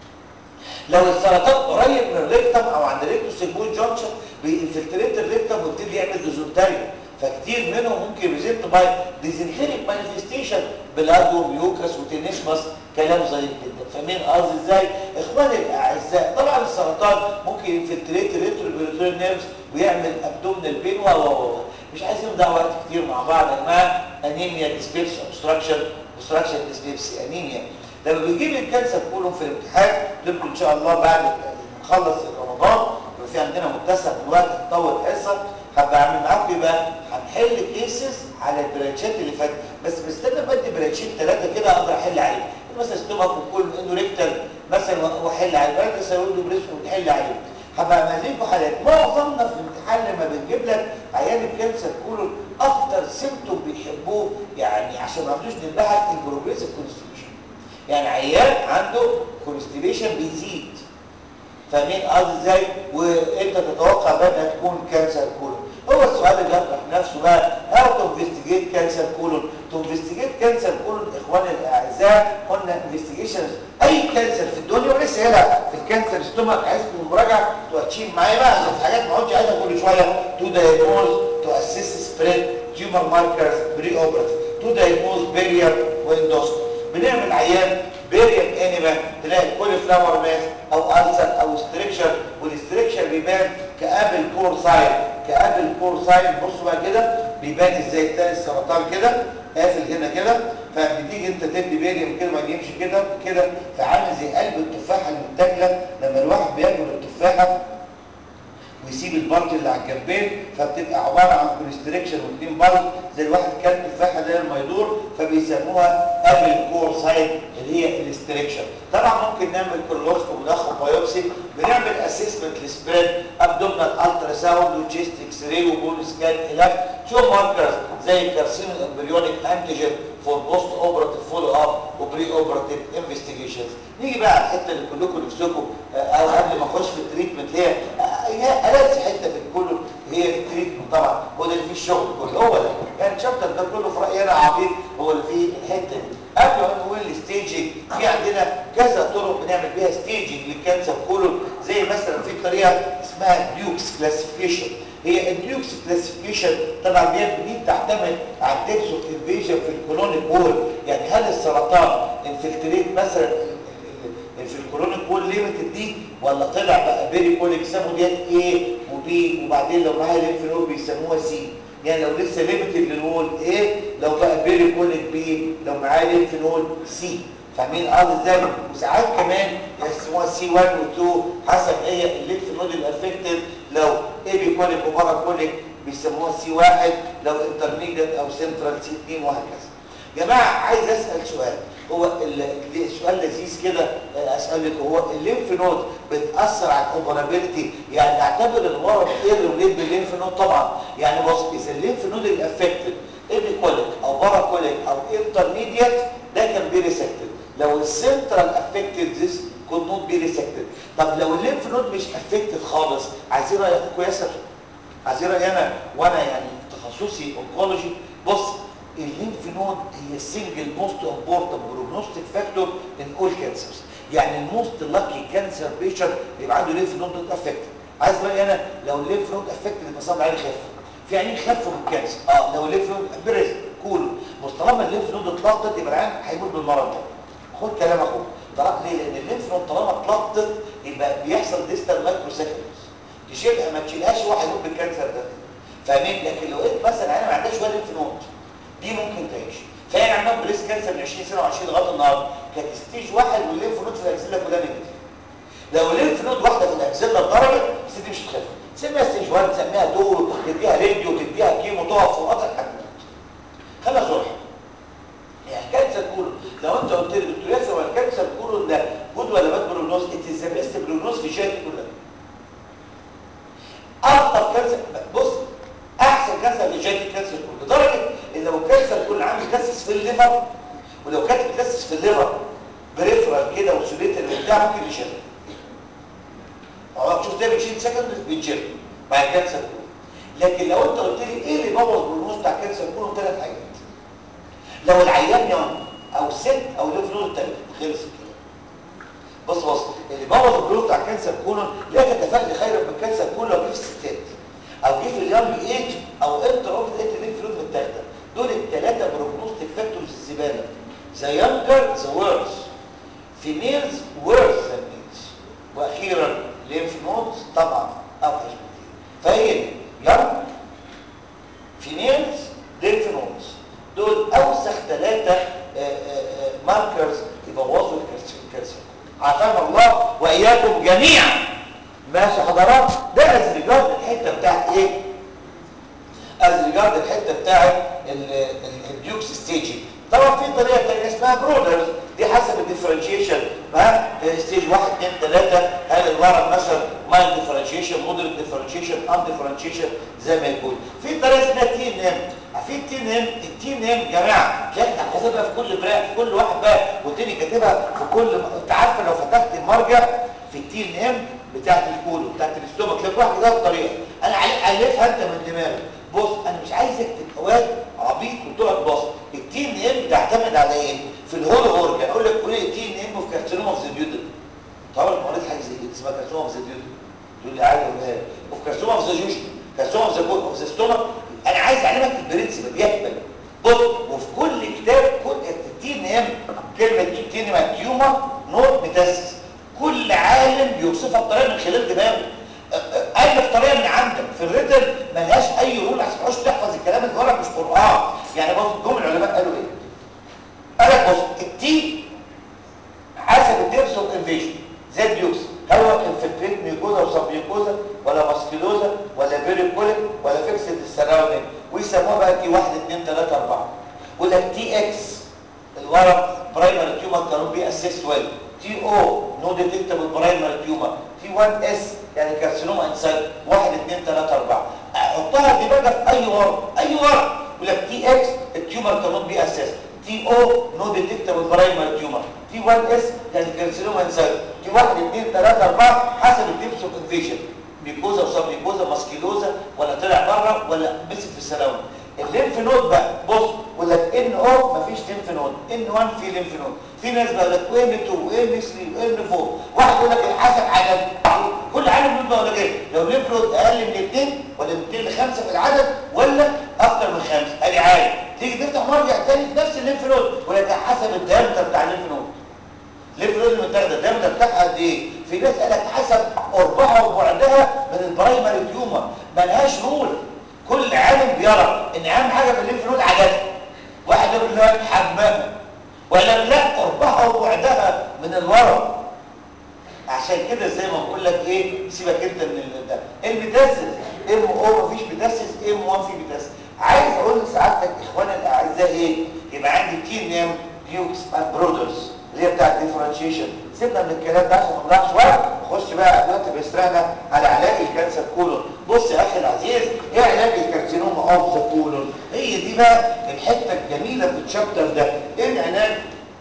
لو السرطان قريب من الريكتم او عند ريكتو سيجمويد جانكشن بينفلتريت الريكتم ويبتدي يعمل ديزونتاريا فكتير منهم ممكن يريزنت باي ديزنتريك مانيفستيشن بلادو ميوكس وتينيسمس كلام ظريف جدا فاهمين قصدي ازاي اخواني الاعزاء طبعا السرطان ممكن ينفلتريت الريتروبيريتوريال نيرفز ويعمل ابدومينال بين و و مش عايزين نضيع وقت كتير مع بعض يا جماعه انيميا ديسبيبسي اوبستراكشن اوبستراكشن ديسبيبسي انيميا لما بيجيب لي الكانسر كله في الامتحان لكم ان شاء الله بعد ما نخلص رمضان يبقى في عندنا متسع من الوقت هتطول حصه هبقى اعمل معاكم ايه بقى هنحل كيسز على البرانشات اللي فاتت بس مستنى بدي برانشين ثلاثه كده اقدر احل عليهم مثلا ستومك وكل انه ريكتال مثلا واحل على البرد سيقول بريس وتحل عليه هبقى اعمل لكم حالات معظمنا في الامتحان لما بنجيب لك عيان الكانسر كله اكتر سيمتوم بيحبوه يعني عشان ما عندوش نبهك البروجريسيف كونستيبيشن يعني عيان عنده كونستيبيشن بيزيد فاهمين قصدي ازاي وانت تتوقع بقى انها تكون كانسر كولون هو السؤال اللي بيطرح نفسه بقى هاو تو انفستيجيت كانسر كولون تو انفستيجيت كانسر كولون اخواني الاعزاء قلنا انفستيجيشن اي كانسر في الدنيا ولسه هنا في الكانسر ستومك عايزكم مراجعه تمشي معايا بقى عشان في حاجات ما اقعدش عايزها كل شويه تو دايجنوز تو اسيست سبريد تيومر ماركرز بري اوبراتيف تو دايجنوز بيريال واندوسكوب بنعمل عيان بيريال انيما تلاقي كولي فلاور ماس او ألسر او ستريكشر والستريكشر بيبان كابل كور ساين كابل كور ساين بصوا بقى كده بيبان ازاي تلاقي السرطان كده قافل هنا كده فبتيجي انت تدي بيريم كده ما يمشي كده كده فعامل زي قلب التفاحه المتاكله لما الواحد بياكل التفاحه ويسيب البلج اللي على الجنبين فبتبقى عباره عن كونستريكشن واثنين بلج زي الواحد كان تفاحه داير ما يدور فبيسموها ابل كور سايد اللي هي الاستريكشن طبعا ممكن نعمل كولوسكوب وناخد بايوبسي بنعمل اسسمنت للسبريد ابدومينال الترا ساوند وتشيست اكس راي وبون سكان الى شو ماركرز زي الكارسينو الامبريونيك انتيجين فور بوست اوبراتيف فولو اب وبري اوبراتيف انفستيجيشنز نيجي بقى على الحته اللي كلكم نفسكم او قبل ما اخش في التريتمنت هي هي ألذ حته في الكله هي التريتمنت طبعا هو ده اللي فيه الشغل كله هو ده يعني الشابتر ده كله في رايي انا عبيط هو اللي فيه الحته دي قبل ما نقول الستيجنج في عندنا كذا طرق بنعمل بيها ستيجنج للكانسر كله زي مثلا في طريقه اسمها ديوكس كلاسيفيكيشن هي الديوكس كلاسيفيكيشن طبعا دي بتعتمد على الديبس اوف انفيجن في الكولونيك وول يعني هل السرطان انفلتريت مثلا في الكولونيك وول ليميتد دي ولا طلع بقى بيري كوليك سموا ديت ايه وبي وبعدين لو معاها ليمف نود بيسموها سي يعني لو لسه ليميتد للوول ايه لو بقى بيري كوليك بي لو معاه ليمف نود سي فاهمين قصدي ازاي وساعات كمان يقسموها سي 1 و 2 حسب هي الليمف نود الافكتد لو ايبي كوليك وبارا كوليك بيسموها سي 1 لو انترميديت او سنترال سي 2 وهكذا جماعه عايز اسال سؤال هو السؤال لذيذ كده اسالك هو الليمف نود بتاثر على الاوبرابيلتي يعني نعتبر الورم ايه ريليت بالليمف نود طبعا يعني بص اذا الليمف نود الافكتد ايبيكوليك او باراكوليك او انترميديت ده كان بي ريسكتد لو السنترال افكتد ذس كود نوت بي ريسكتد طب لو الليمف نود مش افكتد خالص عايزين رايك كويسه عايزين رايي انا وانا يعني تخصصي اونكولوجي بص الليمف نود هي السنجل موست امبورتنت بروجنوستيك فاكتور ان اول كانسرز يعني الموست لاكي كانسر بيشنت يبقى عنده ليمف نود افكتد عايز رايي انا لو الليمف نود افكتد يبقى صعب عليه يخف في عينين خفوا من الكانسر اه لو الليمف نود بريز كول بس طالما الليمف نود اتلطت يبقى العيان هيموت بالمرض ده خد كلام اخوك طلع ليه لان الليمف نود طالما اتلطت يبقى بيحصل ديستال مايكرو سكندز تشيلها ما تشيلهاش هو هيموت بالكانسر ده فاهمين لكن لو انت مثلا عيان ما عندهاش ولا ليمف نود دي ممكن تعيش فهي عندها بريس كانسر من 20 سنه و20 لغايه النهارده كانت ستيج واحد والليمف نود في الاكسيلا كلها نيجاتيف لو الليمف نود واحده في الاكسيلا اتضربت الست دي مش هتخف تسميها ستيج 1 تسميها دور تديها راديو تديها كيمو تقف في وضع لحد خلينا صرح يعني كانسر كولون لو انت قلت لي دكتور ياسر هو الكانسر كولون ده جود ولا باد بروجنوز ات از ذا بيست بروجنوز في الشهاده كلها افضل كانسر بص احسن كانسر في جاي كانسر كله لدرجه ان لو الكانسر كله عامل كاسس في الليفر ولو كانت بتكسس في الليفر بريفرال كده وسوليتر وبتاع ممكن يشيل اه شوف ده بيشيل سكند بيتشيل مع الكانسر كله لكن لو انت قلت لي ايه اللي بوظ بالنص بتاع الكانسر كله ثلاث حاجات لو العيان يوم او ست او ليف نود الثالث خلص الكلام بص بص اللي بوظ البلوز بتاع الكانسر كولون لا تتفادى خيرا من الكانسر كله لو جه في الستات او جه في اليونج ايج او انتر اوف ايج الليمف نود متاخده دول الثلاثه بروجنوستيك فاكتورز الزباله ذا يونجر ذا ورس فيميلز ورس ذان ميلز واخيرا ليمف نودز طبعا اوحش بكتير فهي دي يونج فيميلز ليمف نودز دول اوسخ ثلاثه ماركرز يبوظوا الكالسيوم عافانا الله واياكم جميعا ماشي حضرات ده از ريجارد الحته بتاعت ايه از ريجارد الحته بتاعت الديوكس ستيجي طبعا في طريقه ثانيه اسمها برودرز دي حسب الديفرنشيشن ها ستيج 1 2 3 هل الورم مثلا مايل ديفرنشيشن مودريت ديفرنشيشن ان ديفرنشيشن زي ما يكون في طريقه اسمها تي ان ام عارفين التي ان ام التي ان ام يا جماعه تلاقي حاسبها في كل براء في كل واحد بقى والتاني كاتبها في كل انت عارفه لو فتحت المرجع في التي ان ام بتاعت الكولو بتاعت الاستومك تلاقي واحد كده بطريقه انا الفها انت من دماغك بص انا مش عايزك تبقى واد عبيط وتقعد باص التي ان ام بتعتمد على ايه في الهول اورجان اقول لك قول لي التي ان ام اوف كارسينوم اوف ذا بيوتل طبعا ما قريت حاجه زي كده اسمها كارسينوم اوف ذا بيوتل تقول لي عادي ولا ايه اوف كارسينوم اوف ذا جوجن كارسينوم اوف ذا كول اوف ذا ستومك انا عايز اعلمك البرنسبل يكمل بص وفي كل كتاب كل التي ان ام كلمه تي ان ام تيومر نوت ميتاسيس كل عالم بيوصفها بطريقه من خلال دماغه ألف طريقة من عندك في الريتل ملهاش أي رول عشان تعوش تحفظ الكلام اللي ورا مش قرآن يعني بص جم العلماء قالوا إيه؟ قال لك بص التي حسب الديرس اوف انفيجن زي الديوكس هل هو انفلتريت ميوكوزا وسبميوكوزا ولا ماسكيلوزا ولا بيريكوليك ولا فيكسد السراوندنج ويسموها بقى تي 1 2 3 4 وده تي اكس الورم برايمري تيومر كانوا بي اسيس ويل تي او نو ديتكتبل برايمري تيومر تي 1 اس يعني كارسينوما انسان 1 2 3 4 احطها دي بقى في اي ورم اي ورم يقول لك تي اكس التيومر كانوت بي اسيس تي او نو ديتكتبل برايمري تيومر تي 1 اس يعني كارسينوما انسان تي 1 2 3 4 حسب الديبس اوف انفيجن ميكوزا وسب ميكوزا ماسكيلوزا ولا طلع بره ولا مسك في السراوند الليمف نود بقى بص يقول لك ان او مفيش ليمف نود ان 1 في ليمف نود في ناس بقى لك وين 2 وين 3 وين 4 واحد يقول لك حسب عدد كل عالم نود بقى ولا ايه لو ليمف نود اقل من 2 ولا من 2 ل 5 في العدد ولا اكتر من 5 ادي عالم تيجي تفتح مرجع تاني في نفس الليمف نود يقول لك حسب الدايمتر بتاع الليمف نود الليمف نود اللي متاخده الدايمتر بتاعها قد ايه في ناس قال لك حسب قربها وبعدها من البرايمري تيومر ملهاش رول كل عالم بيرى ان اهم حاجه في الليمف نود عددها واحد يقول لك حجمها ولا لا قربها وبعدها من الورم عشان كده زي ما بقول لك ايه سيبك انت من ده الميتاسيس ام او مفيش ميتاسيس ام 1 في ميتاسيس عايز اقول لسعادتك اخوانا الاعزاء ايه يبقى عندي تي نيم ديوكس اند برودرز اللي هي بتاعت ديفرنشيشن سيبنا من الكلام ده عشان ما نضيعش وقت نخش بقى دلوقتي بيسرقنا على علاج الكانسر كولون بص يا اخي العزيز ايه علاج الكارسينوما اوف ذا كولون هي دي بقى الحته الجميله في الشابتر ده ايه العلاج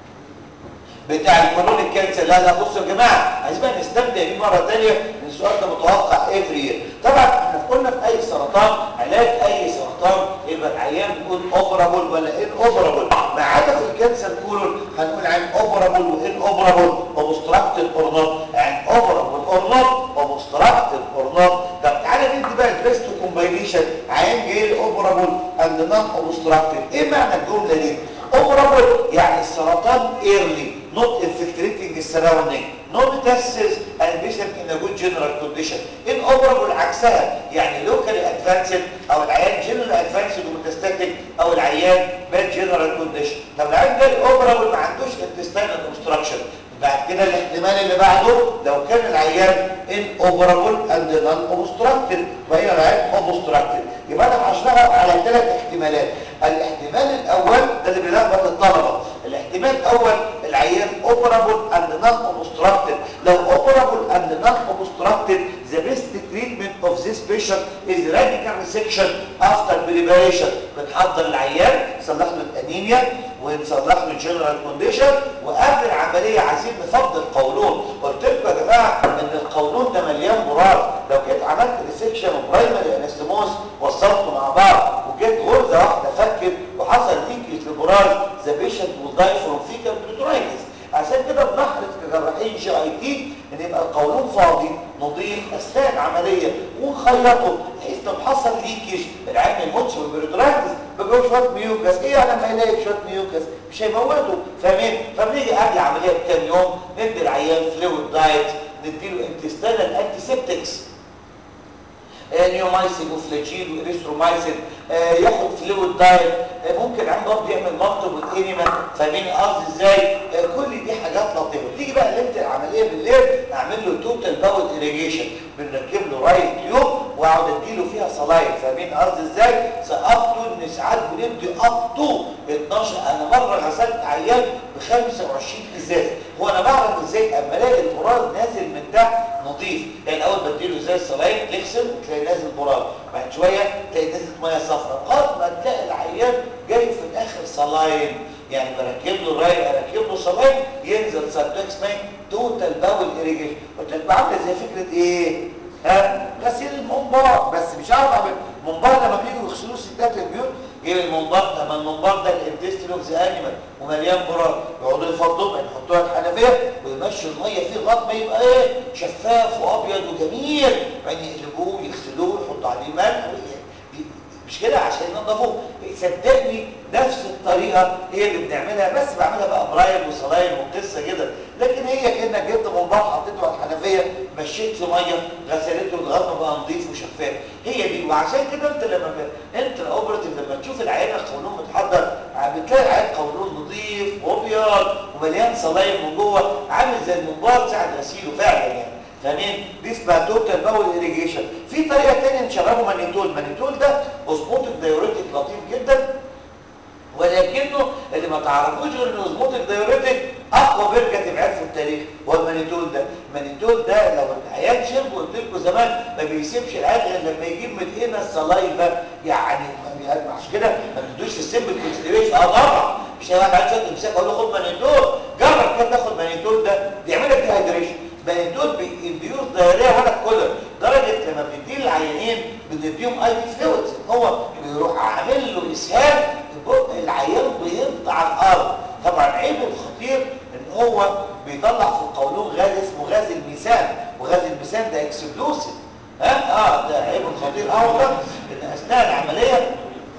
بتاع الكولون الكانسر لا لا بصوا يا جماعه عايز بقى نستمتع بيه مره ثانيه من السؤال ده متوقع افري يير طبعا احنا قلنا في اي سرطان علاج اي سرطان يبقى العيان بيقول اوبرابل ولا ان اوبرابل ما عدا في الكانسر كولون هنقول عن اوبرابل وان اوبرابل ومستراكتد اور نوت يعني اوبرابل اور نوت ومستراكتد اور نوت طب تعالى ندي بقى البيست كومباينيشن عيان جاي اوبرابل اند نون اوبستراكتد ايه معنى الجمله دي اوبرابل يعني السرطان ايرلي not infiltrating the surrounding no metastasis and patient in a good general condition inoperable عكسها يعني locally advanced او العيان general advanced ومتستاتيك او العيان bad general condition طب العيان ده operable ما عندوش intestinal obstruction بعد كده الاحتمال اللي بعده لو كان العيان inoperable and non-obstructed وهي العيان obstructed يبقى انا هشتغل على ثلاث احتمالات الاحتمال الاول ده اللي بيلخبط الطلبه الاحتمال الاول العيان operable and non-obstructed لو operable and non-obstructed the best treatment of this patient is radical resection after preparation بنحضر العيان نصلح له الانيميا ونصلح له الجنرال كونديشن وقبل العمليه عايزين نفضي القولون قلت لكم يا جماعه ان القولون ده مليان براز لو جيت عملت ريسكشن وبرايمري انستموس وصلته مع بعض وجيت غرزه واحده فكت وحصل ليكج لبراز ذا بيشنت ويل داي فروم فيكال بلوترايتس عشان كده بنحرص كجراحين جي اي تي ان يبقى القولون فاضي نظيف اثناء العمليه ونخيطه بحيث لو حصل ليكج العين ما يموتش بالبريترايتس بيجيبوا شويه ميوكس ايه يعني لما يلاقي شويه ميوكس مش هيموته فاهمين فبنيجي قبل العمليه بكام يوم ندي العيان فلويد دايت نديله انتستينال انتي سيبتكس نيومايسين وفلاجيل واريثرومايسين آه ياخد فلويد دايت آه ممكن عنده برضه يعمل مكتب والانيما فاهمين قصدي ازاي آه كل دي حاجات لطيفه تيجي بقى ليله العمليه بالليل نعمل له توتال باول اريجيشن بنركب له رايت تيوب واقعد اديله فيها صلاين فاهمين قصدي ازاي اب تو ان ساعات بندي اب تو 12 انا مره غسلت عيان ب 25 ازاز هو انا بعرف ازاي اما الاقي البراز نازل من تحت نظيف يعني اول بديله ازاي صلاين تغسل وتلاقي نازل براز بعد شويه تلاقي نازل ميه صفراء لغايه ما تلاقي العيان جاي في الاخر صلاين يعني بركب له الراي اركب له صلاين ينزل سبتكس ماين توتال باول اريجيشن قلت لكم عامله زي فكره ايه ها غسيل المنبار بس مش عارف اعمل منبار لما بييجوا يغسلوه ستات البيوت جيب المنبار لما المنبار ده الانتستين اوف ذا انيمال ومليان براز يقعدوا يفضوا يحطوها الحنفيه ويمشوا الميه فيه لغايه ما يبقى ايه شفاف وابيض وجميل بعدين يقلبوه يغسلوه يحطوا عليه ملح مش كده عشان ينضفوه صدقني نفس الطريقه هي اللي بنعملها بس بعملها بقى برايل وصلاين وقصه كده لكن هي كانك جبت منبار حطيته على الحنفيه مشيت في ميه غسلته لغايه ما بقى نظيف وشفاف هي دي وعشان كده انت لما ب... انت الاوبرتيف لما تشوف العيان القولون متحضر بتلاقي العيان قولون نظيف وابيض ومليان صلاين من جوه عامل زي المنبار ساعه غسيله فعلا يعني فاهمين دي اسمها توتال باول اريجيشن في طريقه ثانيه نشربه مانيتول مانيتول ده اوزموتيك دايوريتك لطيف جدا ولكنه اللي ما تعرفوش غير ان اوزموتيك دايوريتك اقوى بركه عرفوا التاريخ هو المانيتول ده المانيتول ده لو العيان شرب قلت لكم زمان ما بيسيبش العيان غير لما يجيب من هنا الصلايفه يعني مش كده ما بتدوش في السيمبل كونستيبيشن اه طبعا مش هيبقى عايز شد امساك اقول له خد مانيتول جرب كده تاخد مانيتول ده بيعمل لك ديهايدريشن بنادول بينديوز دايريه ولا كولر درجه لما بنديه للعيانين بنديهم اي في فلويدز هو بيروح عامل له اسهال العيان بينط على الارض طبعا عيبه الخطير ان هو بيطلع في القولون غاز اسمه غاز الميثان وغاز الميثان ده اكسبلوسيف ها اه ده عيبه الخطير اولا ان اثناء العمليه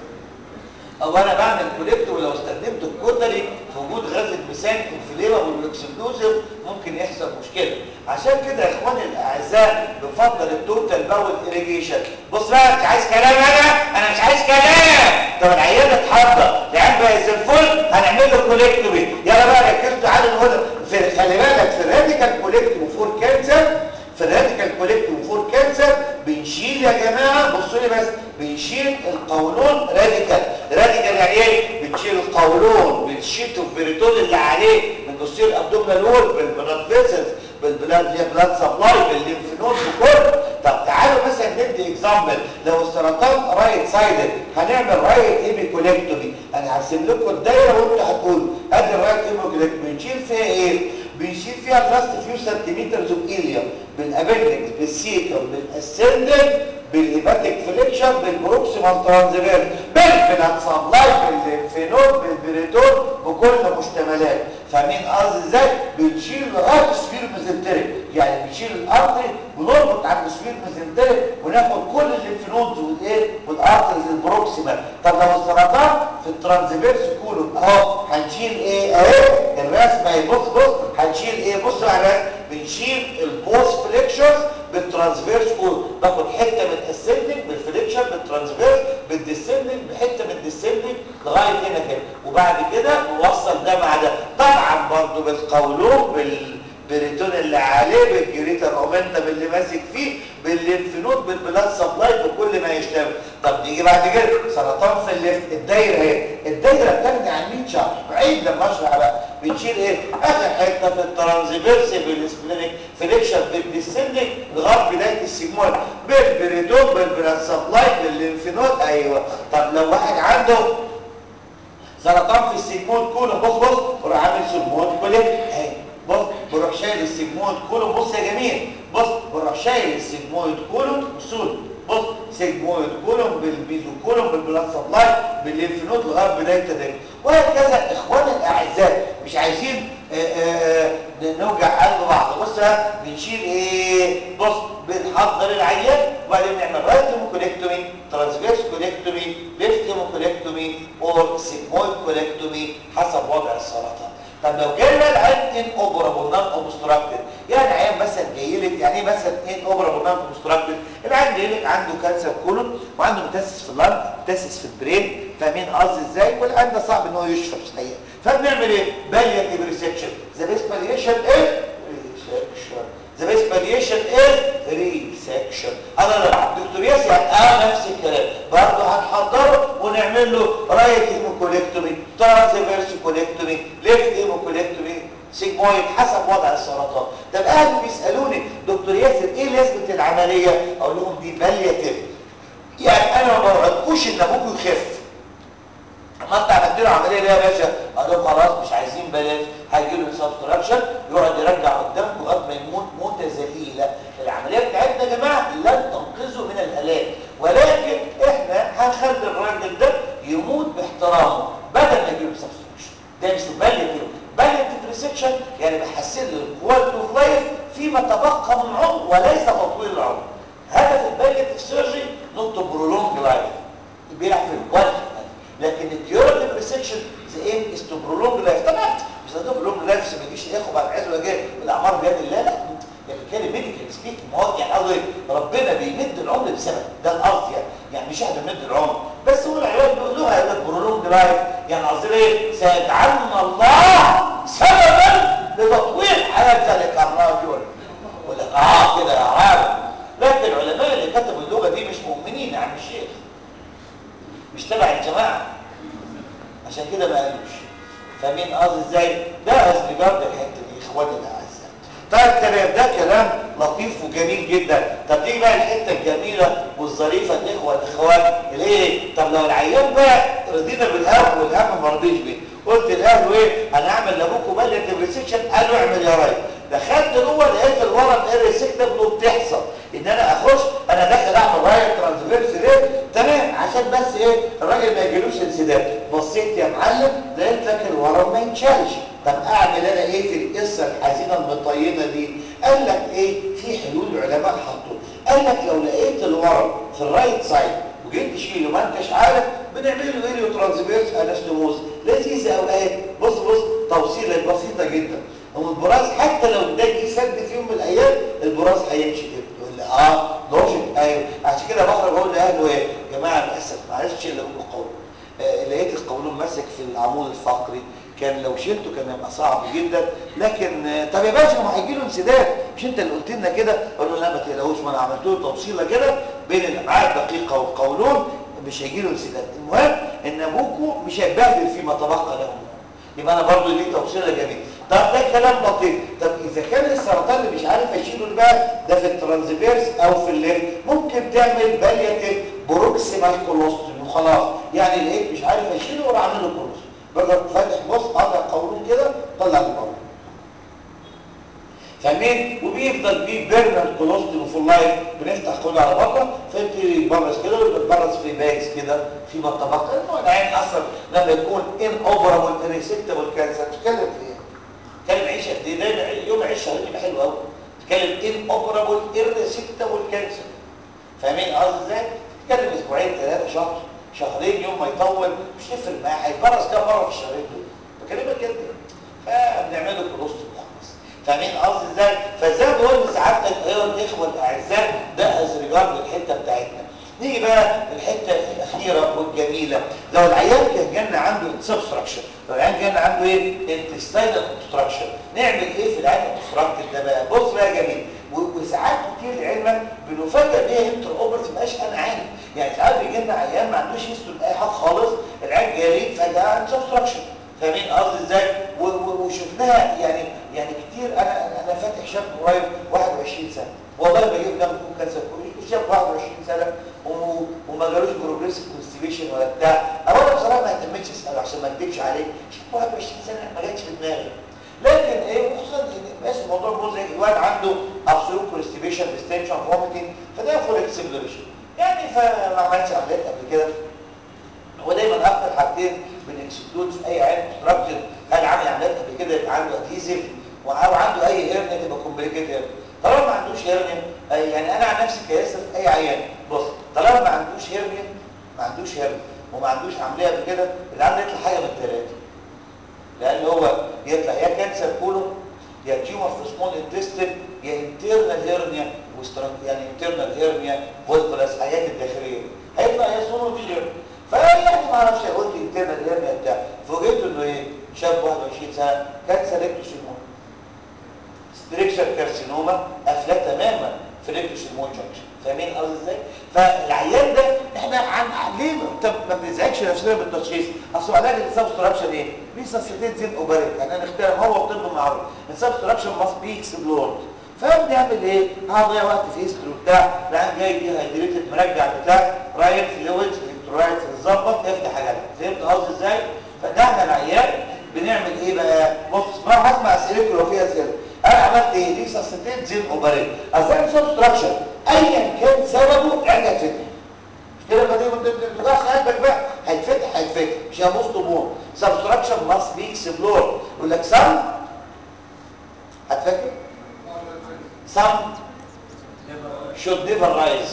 او انا بعمل كوليكت ولو استخدمت الكوتري في وجود غاز الميثان انفليبل والاكسبلوزيف ممكن يحصل مشكله عشان كده يا اخواني الاعزاء بفضل التوتال باول اريجيشن بص بقى مش عايز كلام انا انا مش عايز كلام طب العيان اتحضر العيان بقى زي الفل هنعمل له كوليكتومي يلا بقى ركزوا تعالوا نقول في خلي بالك في الراديكال كوليكتومي فور كانسر في الراديكال كوليكتومي فور كانسر بنشيل يا جماعه بصوا لي بس بنشيل القولون راديكال راديكال يعني ايه بنشيل القولون بنشيل البريتون اللي عليه بنبصير الابدومينال وول بالبلاد فيسلز بالبلاد اللي هي بلاد سبلاي بالليمف نود بكل طب تعالوا مثلا ندي اكزامبل لو السرطان رايت سايدد هنعمل رايت ايبيكوليكتومي انا هرسم لكم الدايره وانتوا هتقولوا ادي الرايت ايبيكوليكتومي بنشيل فيها ايه بنشيل فيها اللاست فيو سنتيمترز اوف ايليا بالابندكس بالسيكم بالاسندنج بالهيباتيك فليكشن بالبروكسيمال ترانزفيرس بالبلاد سبلاي بالليمفينود بالبريتون بكل مشتملات فاهمين قصدي ازاي بنشيل لغايه السفير ميزنتريك يعني بنشيل الارتري ونربط عند السفير ميزنتريك وناخد كل الليمفينودز والايه والارتريز البروكسيمال طب لو السرطان في الترانزفيرس كولون اهو هنشيل ايه اهي الرسمه اهي بص بص هنشيل ايه بصوا على الرسم بنشيل البوست فليكشرز بالترانسفيرس كول باخد حته من الاسندنج بالفليكشر بالترانسفيرس بالديسندنج بحته من الديسندنج لغايه هنا كده وبعد كده نوصل ده مع ده طبعا برضه بالقولون بالبريتون اللي عليه بالجريتر اومنتم اللي ماسك فيه بالليمفنود بالبلاد سبلاي بكل ما يشتغل طب نيجي بعد كده سرطان في الليفت الدايره اهي الدايره بتاخدي عن 100 شهر عيد لما اشرح بقى بنشيل ايه اخر حته في الترانزفيرس بالسبلينيك فليكشن بالديسندنج لغايه بدايه السيجمويد بالبريتون بالبلاد سبلاي بالليمفنود ايوه طب لو واحد عنده سرطان في السيجمويد كولون بص بص بروح عامل سيجمويد كولين اهي بص بروح شايل السيجمويد كولون بص يا جميل بص بروح شايل السيجمويد كولون بصوا بص سيجمويد كولون بالميزو كولون بالبلاد سبلاي بالليمفنود لغايه بدايه التدريب وهكذا اخواننا الاعزاء مش عايزين آآ آآ نوجع قلب بعض بص بنشيل ايه بص بنحضر العيان وبعدين نعمل رايت هيموكوليكتومي ترانسفيرس كوليكتومي ليفت هيموكوليكتومي اور سيجمويد كوليكتومي حسب وضع السرطان طب لو جاي بقى العيان ان اوبرابل نون اوبستراكتد يعني عيان مثلا جاي لك يعني ايه مثلا ان اوبرابل نون اوبستراكتد العيان جاي لك عنده كانسر كولون وعنده متاسس في اللنج متاسس في البرين فاهمين قصدي ازاي والعيان ده صعب ان هو يشفى في الحقيقه فبنعمل ايه بالياتيف ريسكشن ذا بيست باليشن ايه ريسكشن ذا بيست باليشن ايه ريسكشن انا لا دكتور ياسر رايت هيموكوليكتومي ترانسفيرس كوليكتومي ليفت هيموكوليكتومي سيجمويد حسب وضع السرطان طب اهلي بيسالوني دكتور ياسر ايه لازمه العمليه اقول لهم دي بالياتيف يعني انا ما بوعدكوش ان ابوك يخف اما انت عملت له عمليه ليه يا باشا اقول لهم خلاص مش عايزين بلاش هيجي له سبستراكشن يقعد يرجع قدامكم لغايه ما يموت موته ذليله العمليه بتاعتنا يا جماعه لن تنقذه من الهلاك ولكن احنا هنخلي الراجل ده يموت باحترامه بدل ما يجي له سبستراكشن ده مش بالياتيف بالياتيف ريسكشن يعني بحسن له الكواليتي اوف لايف فيما تبقى من عمر وليس تطويل العمر هدف البالياتيف سيرجري نوت تو برولونج لايف بيلعب في الكواليتي لكن الكيوراتيف ريسكشن ذا ايم از تو برولونج لايف طبعا مش هتقول برولونج لايف ما يجيش الاخوه بعد عز وجل والاعمار بيد الله لا يعني كان ميديكال سبيك ما هو يعني قصدي ربنا بيمد العمر بسبب ده القصد يعني يعني مش احنا بنمد العمر بس هو العلاج بيقولوها يقول لك برولونج لايف يعني قصدي ايه سيجعلنا الله سببا لتطويل حياه ذلك الرجل ولا اه كده يا عالم لكن العلماء اللي كتبوا اللغه دي مش مؤمنين يا عم الشيخ مش تبع الجماعه عشان كده ما قالوش فاهمين قصدي ازاي ده از ريجارد الحته دي اخواني الاعزاء طيب تمام ده كلام لطيف وجميل جدا طب دي بقى الحته الجميله والظريفه الاخوه الاخوات الايه طب لو العيان بقى رضينا بالهم والهم ما رضيش بيه قلت لاهله ايه انا هعمل لابوكم باليتيف ريسكشن قالوا اعمل يا راجل دخلت جوه لقيت الورم ايرسكتبل وبتحصل ان انا اخش انا داخل اعمل رايت ترانسفيرس ليه تمام عشان بس ايه الراجل ما يجيلوش انسداد بصيت يا معلم لقيت لك الورم ما ينشالش طب اعمل انا ايه في القصه الحزينه المطينه دي قال لك ايه في حلول العلماء حطوا قال لك لو لقيت الورم في الرايت سايد وجيت تشيله ما انتش عارف بنعمل له ايليو ترانسفيرس انستموز لذيذه قوي اهي بص بص توصيله بسيطه جدا والبراز حتى لو ده جه سد في يوم من الايام البراز هيمشي كده يقول لي اه لوجيك ايوه عشان كده بخرج اقول لاهله ايه يا جماعه للاسف ما عرفتش الا اقول القولون آه لقيت القولون ماسك في العمود الفقري كان لو شلته كان هيبقى صعب جدا لكن آه طب يا باشا ما هيجي له انسداد مش انت اللي قلت لنا كده اقول له لا ما تقلقوش ما انا عملت له توصيله كده بين الامعاء الدقيقه والقولون مش هيجي له انسداد المهم ان ابوكو مش هيبهدل فيما تبقى له يبقى انا برضو ليه توصيله جميله طب ده كلام لطيف طب اذا كان السرطان اللي مش عارف اشيله بقى ده في الترانزفيرس او في الليفت ممكن تعمل بالياتيف بروكسيمال كولوستومي وخلاص يعني لقيت مش عارف اشيله وراح اعمل له كولوستومي بقى فاتح بص قاطع قولون كده طلع لبره فاهمين وبيفضل بيه بيرمنت كولوستومي في اللايف بنفتح كله على بطنه فيبتدي يتبرز كده ويتبرز في باكس كده في بطبقه انه العين اصلا لما يكون ان اوبرابل ريسبتبل كانسر تتكلم في ايه؟ تتكلم عيش قد ايه دايما يوم عيش شهرين يبقى حلو قوي تتكلم ان اوبرابل ريسبتبل كانسر فاهمين قصدي ازاي؟ تتكلم اسبوعين ثلاثه شهر شهرين يوم ما يطول مش يفرق معاه هيتبرز كام مره في الشهرين دول بكلمك كده فبنعمل له كولوستومي فاهمين قصدي ازاي فازاي بقول لسعادتك ايها الاخوه الاعزاء ده از ريجارد الحته بتاعتنا نيجي بقى الحته الاخيره والجميله لو العيان كان جالنا عنده سبستراكشن لو العيان جالنا عنده ايه انتستاينال اوبستراكشن نعمل ايه في العيان اوبستراكتد ده بقى بص بقى يا جميل وساعات كتير لعلمك بنفاجئ بيها انتر اوبرت مبقاش انا عارف يعني ساعات بيجي لنا عيان ما عندوش هيستوري اي حاجه خالص العيان جالي فجاه عنده سبستراكشن فاهمين قصدي ازاي وشفناها يعني يعني كتير انا انا فاتح شاب قريب 21 سنه والله بجيب ده ممكن كانسر شاب 21 سنه وما جالوش بروجريسيف كونستيبيشن ولا بتاع اولا بصراحه ما اهتمتش اساله عشان ما اكذبش عليه شاب 21 سنه ما جاتش في دماغي لكن ايه خصوصا ان ماشي الموضوع مزعج الواد عنده ابسولوت كونستيبيشن ديستنشن فوميتنج فده فول اكسبلوريشن يعني فما عملتش عمليات قبل كده هو دايما اكتر حاجتين بنكسكلود في اي عين كونستراكتد هل عامل عمليات قبل كده يبقى عنده ادهيزيف او عنده اي هيرنيا تبقى كومبليكيتد طالما ما عندوش هيرنيا يعني انا عن نفسي كياسر في اي عيان بص طالما ما عندوش هيرنيا ما عندوش هيرنيا وما عندوش عمليه قبل كده اللي عنده يطلع حاجه من الثلاثه لان هو يطلع يا كانسر كولون يا تيومر في سمول انتستين يا انترنال هيرنيا يعني انترنال هيرنيا فولفلس حاجات الداخليه هيطلع يا سونو في هيرنيا فيعني ما اعرفش قلت انترنال هيرنيا بتاع فوجئت انه ايه شاب 21 سنه كانسر ريكتوسيمون ستريكشر كارسينوما قافله تماما في ريكتوسيمون جانكشن فاهمين قصدي ازاي فالعيان ده احنا عن ليه طب ما بنزعجش نفسنا بالتشخيص اصل علاج السبستراكشن ايه ريساسيتيت زين اوبريت يعني انا اختار هو الطب معروف السبستراكشن ماست بي اكسبلورد فبنعمل ايه هضيع وقت في هيستوري وبتاع العيان جاي دي هيدريتد مرجع بتاع رايت فلويدز الكترولايت اتظبط افتح حاجه فهمت قصدي ازاي فده احنا العيان بنعمل ايه بقى بص ما هسمع اسئلتكم لو فيها اسئله انا عملت ايه ريساسيتيت زين اوبريت اصل السبستراكشن ايا كان سببه عندك فتح كده ما دي ما تبقاش قلبك بقى هيتفتح هيتفتح مش هيبص طموح سبستراكشن ماست بي اكسبلور يقول لك سم هتفكر سم should never rise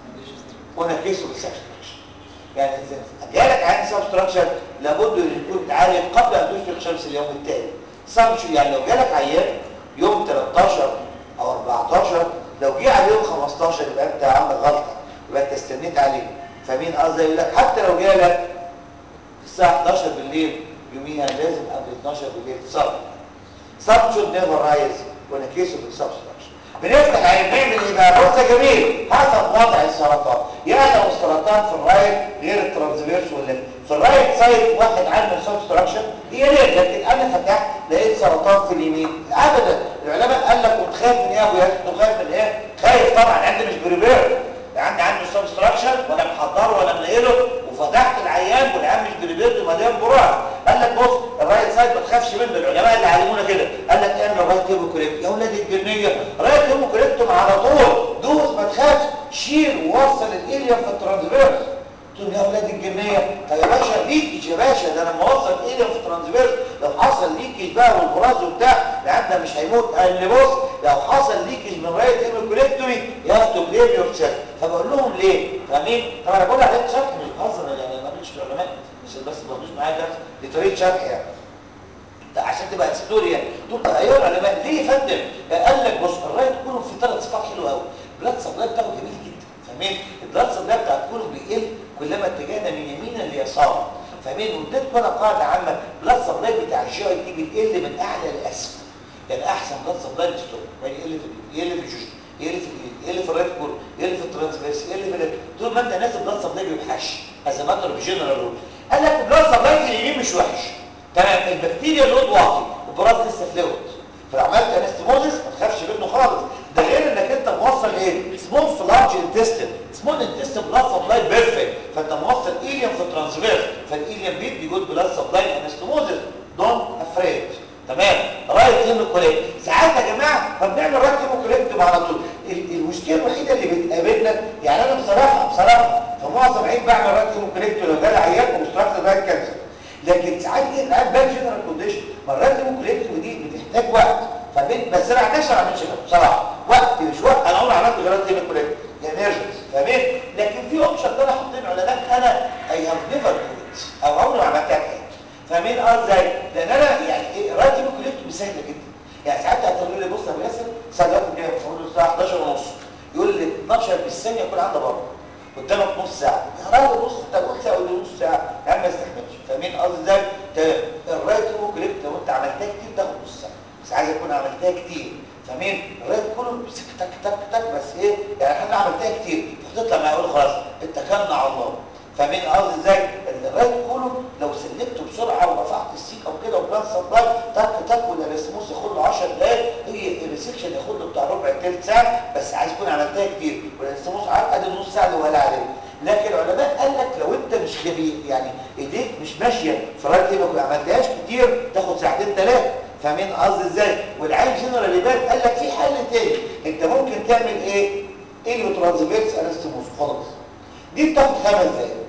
on a case of subtraction يعني جالك عن سبستراكشن لابد ان يكون عالي قبل ان تشرق شمس اليوم التالي سم يعني لو جالك عيان يوم 13 او 14 لو جه على يوم 15 يبقى انت عندك غلطه يبقى انت استنيت عليه فمين قصدي يقول لك حتى لو جالك الساعه 11 بالليل يوميها لازم قبل 12 بالليل تصرف some should never rise when a case of substruction بنفتح عين نعمل ايه بقى بص يا جميل حسب وضع السرطان يعني لو السرطان في الرايت غير الترانسفيرس والليفت في الرايت سايد واحد عامل سبستراكشن هي ليه لكن انا فتحت لقيت سرطان في اليمين ابدا العلماء قال لك كنت خايف من ايه يا ابو ياسر كنت خايف من ايه خايف طبعا عندي مش بريبير عندي عنده سبستراكشن ولا محضره ولا منقله وفتحت العيان والعيان مش بريبيرد ومليان براز قال لك بص الرايت سايد ما تخافش منه العلماء اللي علمونا كده قال لك اعمل رايت هيموكريكت يا ولاد الجنيه رايت هيموكريكتوم على طول دوس ما تخافش شيل ووصل الاليوم في الترانسفيرس تقول يا ولاد الجنيه طب يا باشا ليكج يا باشا ده لما اوصل الاليوم في الترانسفيرس لو حصل ليكج بقى والبراز وبتاع العيان ده مش هيموت قال لي بص لو حصل ليكج من رايت هيموكريكتومي يو هاف تو بليم يور سيلف فبقول لهم ليه فاهمين طبعا انا بقول عليك شرح مش بهزر يعني ما بقولش العلماء مش بس ما بقولش معايا درس دي طريقه شرح يعني ده عشان تبقى هيستوريا تقول ايوه العلماء ليه يا فندم قال لك بص الرايت كله في ثلاث صفات حلوه قوي بلاد سبلاي بتاعه جميل جدا فاهمين البلاد سبلاي بتاع كله بيقل كلما اتجهنا من يمينا ليسارا فاهمين واديتكم انا قاعده عامه بلاد سبلاي بتاع الجي اي تي بيقل من اعلى لاسفل يعني احسن بلاد سبلاي للستوك يعني يقل في يقل في الجوش يقل في يقل في الرايت كور يقل في الترانسفيرس يقل في طول ما انت نازل بلاد سبلاي بيوحش از ماتر اوف جنرال رول قال لك البلاد سبلاي في اليمين مش وحش تمام البكتيريا لود واطي البراز لسه فلويد فلو عملت انستموزس ما تخافش منه خالص ده غير انك انت موصل ايه سمول في لارج انتستين سمول انتستين بلاد سبلاي بيرفكت فانت موصل ايليوم في ترانسفيرس فالايليوم بيدي جود بلاد سبلاي انستموزس دونت افريد تمام رايت هيموكوليكت ساعات يا جماعه فبنعمل رايت هيموكوليكت على طول المشكله الوحيده اللي بتقابلنا يعني انا بصراحه بصراحه في معظم عيد بعمل رايت هيموكوليكت لو جالي عيان ومستراكت رايت كانسر لكن ساعات كده العيان بقى جنرال كونديشن مرات هيموكوليكت ودي بتحتاج وقت فبين بس انا عكش ما عملتش كده بصراحه وقت مش وقت انا عمري عملت غير رايت هيموكوليكت ايمرجنسي فاهمين لكن في اوبشن ان انا حاطين علماء انا اي هاف نيفر او عمري ما عملتها كده فاهمين اه ازاي لان انا يعني ايه رايت هيموكوليكت سهله جدا يعني ساعات هتقول لي بص يا ابو ياسر الساعه دلوقتي كام بقول له الساعه 11 ونص يقول لي 12 بالثانيه يكون عندي بره قدامك نص ساعه يا راجل نص انت قلت ساعه ولا نص ساعه يا عم ما يستحملش فاهمين قصدي ازاي تمام الرايت هيموكوليكت لو انت عملتها كتير تاخد نص ساعه بس عايز اكون عملتها كتير فاهمين الرايت كله تك تك تك تك بس ايه يعني انا عملتها كتير فتطلع معايا اقول خلاص اتكلنا على الله فاهمين قصدي ازاي الرايت كله لو سلكته بسرعه ورفعت السيك او كده وبلان سبلاي تك تك والانستموس ياخد له 10 دقايق هي الريسكشن ياخد له بتاع ربع ثلث ساعه بس عايز تكون عملتها كتير والانستموس عارف ادي النص ساعه اللي ولا عليه لكن العلماء قال لك لو انت مش خبير يعني ايديك مش ماشيه في الرايت ايه ما عملتهاش كتير تاخد ساعتين ثلاثه فاهمين قصدي ازاي والعين جنرال يبان قال لك في حل تاني انت ممكن تعمل ايه ايه ترانزفيرس انستموس خلاص دي بتاخد خمس دقايق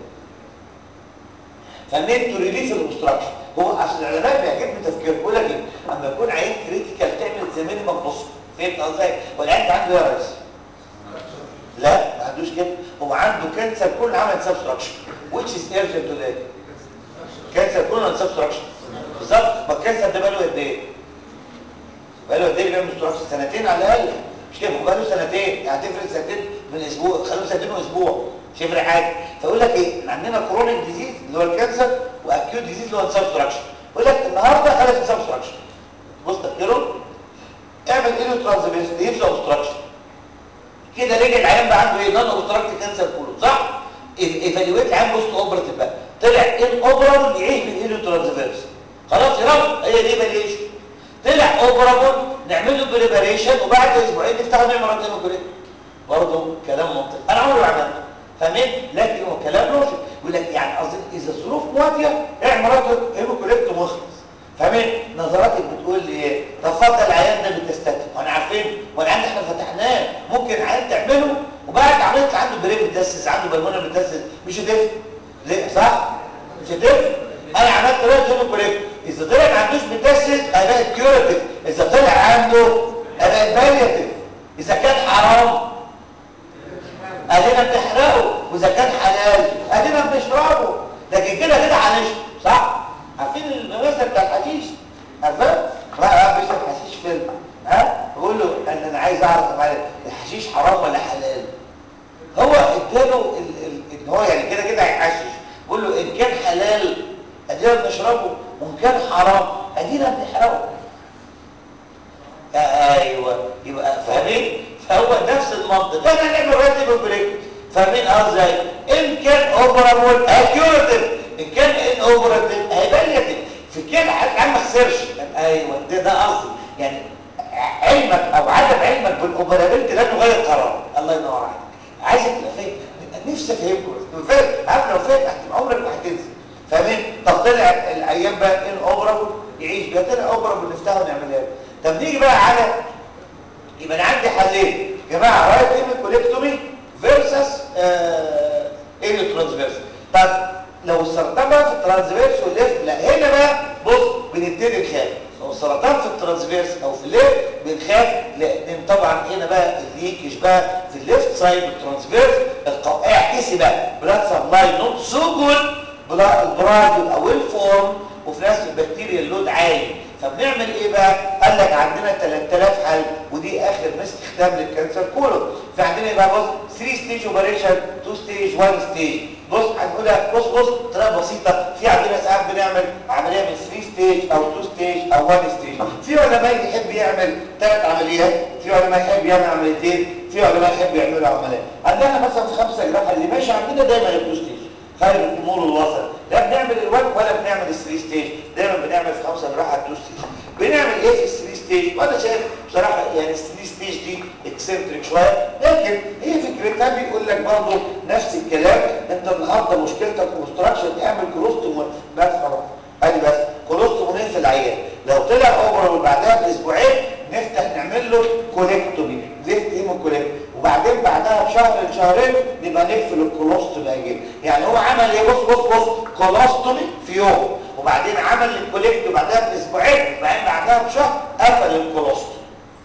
فاهمين تو ريليف الاوبستراكشن هو عشان العلماء بيعجبني تفكير بيقول لك ايه اما يكون عين كريتيكال تعمل زي مينيمم بص فهمت ازاي والعين عنده ايه يا ريس لا ما عندوش كده هو عنده كانسر كل عمل سبستراكشن which is urgent to live كانسر كل عمل سبستراكشن بالظبط ما الكانسر ده بقاله قد ايه بقاله قد ايه بيعمل سبستراكشن سنتين على الاقل مش كده بقاله سنتين يعني هتفرق سنتين من اسبوع خلوه سنتين واسبوع مش هيفرق حاجه فيقول لك ايه عندنا كرونيك ديزيز اللي هو الكانسر واكيوت ديزيز اللي هو السبستراكشن يقول لك النهارده خلص السبستراكشن بص تفكروا اعمل ايه ترانزفيرس يبقى اوبستراكشن كده رجع العيان بقى عنده ايه نون اوبستراكت كانسر كله صح ايفالويت العام بوست اوبراتيف بقى طلع ان اوبرابل يعيش بالهيلو ترانسفيرس خلاص يا رب هي دي ايفالويشن طلع اوبرابل نعمل له بريباريشن وبعد اسبوعين نفتحه نعمل مرتين وكده برضه كلام منطقي انا عمري ما عملته فاهمين لكن هو كلام لوجيك يقول لك يعني قصدي اذا الظروف مواتيه اعمل مرتين هيموكوليكت مخلص فاهمين نظراتك بتقول لي ايه تفضل العيان ده بالتستاتيك وانا عارفين والعيان احنا فتحناه ممكن عيان تعمله وبعد عملت عنده بريم متسس عنده بالمونه متسس مش هتفرق ليه صح مش هتفرق انا عملت له هيموكوليكت اذا طلع ما عندوش متسس هيبقى كيوراتيف اذا طلع عنده هيبقى بالياتيف اذا كان حرام ادينا بنحرقه واذا كان حلال ادينا بنشربه لكن كده كده هنشرب صح عارفين المثل بتاع الحشيش عارفاه بقى بيشرب حشيش فين ها بقول له انا انا عايز اعرف يا معلم الحشيش حرام ولا حلال هو اداله ان هو يعني كده كده هيحشش بقول له ان كان حلال ادينا بنشربه وان كان حرام ادينا بنحرقه ايوه يبقى فاهمين فهو نفس المنطق ده انا نعمل راتب بريك فاهمين ازاي ان كان اوبرابل اكيوريتيف ان كان ان اوبراتيف هيبليتيف في كده حتى ما خسرش ايوه ده ده قصدي يعني علمك او عدم علمك بالاوبرابيلتي لا تغير قرار الله ينور عليك عايزك تبقى فاهم نفسي افهمكم بس فاهم عارف لو فاهم هتبقى عمرك ما هتنسى فاهمين طب طلع الايام بقى ان اوبرابل يعيش بقى طلع اوبرابل نفتحه ونعملها له طب نيجي بقى على يبقى انا عندي حلين يا جماعه رايت ايمن كوليكتومي فيرسس ايه ترانسفيرس طب لو السرطان بقى في الترانسفيرس والليفت لا هنا بقى بص بنبتدي نخاف لو السرطان في الترانسفيرس او في الليفت بنخاف لان طبعا هنا بقى الليكج بقى في الليفت سايد والترانسفيرس اعكسي بقى بلاد سبلاي نوت سو جود البرايد او الفورم وفي نفس البكتيريا اللود عالي فبنعمل ايه بقى قال لك عندنا 3000 حل ودي اخر استخدام للكانسر كولون فعندنا ايه بقى بص 3 ستيج اوبريشن 2 ستيج 1 ستيج بص هنقولها بص بص طريقه بسيطه في عندنا ساعات بنعمل عمليه من 3 ستيج او 2 ستيج او 1 ستيج في علماء يحب يعمل ثلاث عمليات في علماء يحب يعمل عمليتين في علماء يحب يعملوا عمليات عندنا مثلا في خمسه جراحه اللي ماشي عندنا دايما ال 2 ستيج خير الامور الوسط لا بنعمل الوان ولا بنعمل الثري ستيج دايما بنعمل في خمسه جراحه تو ستيج بنعمل ايه في الثري ستيج وانا شايف بصراحه يعني الثري ستيج دي اكسنتريك شويه لكن هي فكرتها بيقول لك برضه نفس الكلام انت النهارده مشكلتك كونستراكشن اعمل كولوستوم بس خلاص ادي بس كولوستوم في العيان لو طلع اوفر وبعدها باسبوعين نفتح نعمل له كوليكتومي ليفت هيمو كوليكت وبعدين بعدها بشهر لشهرين نبقى نقفل الكولوستومي اجين يعني هو عمل ايه بص بص بص كولوستومي في يوم وبعدين عمل الكوليكت وبعدها باسبوعين وبعدين بعدها بشهر قفل الكولوستومي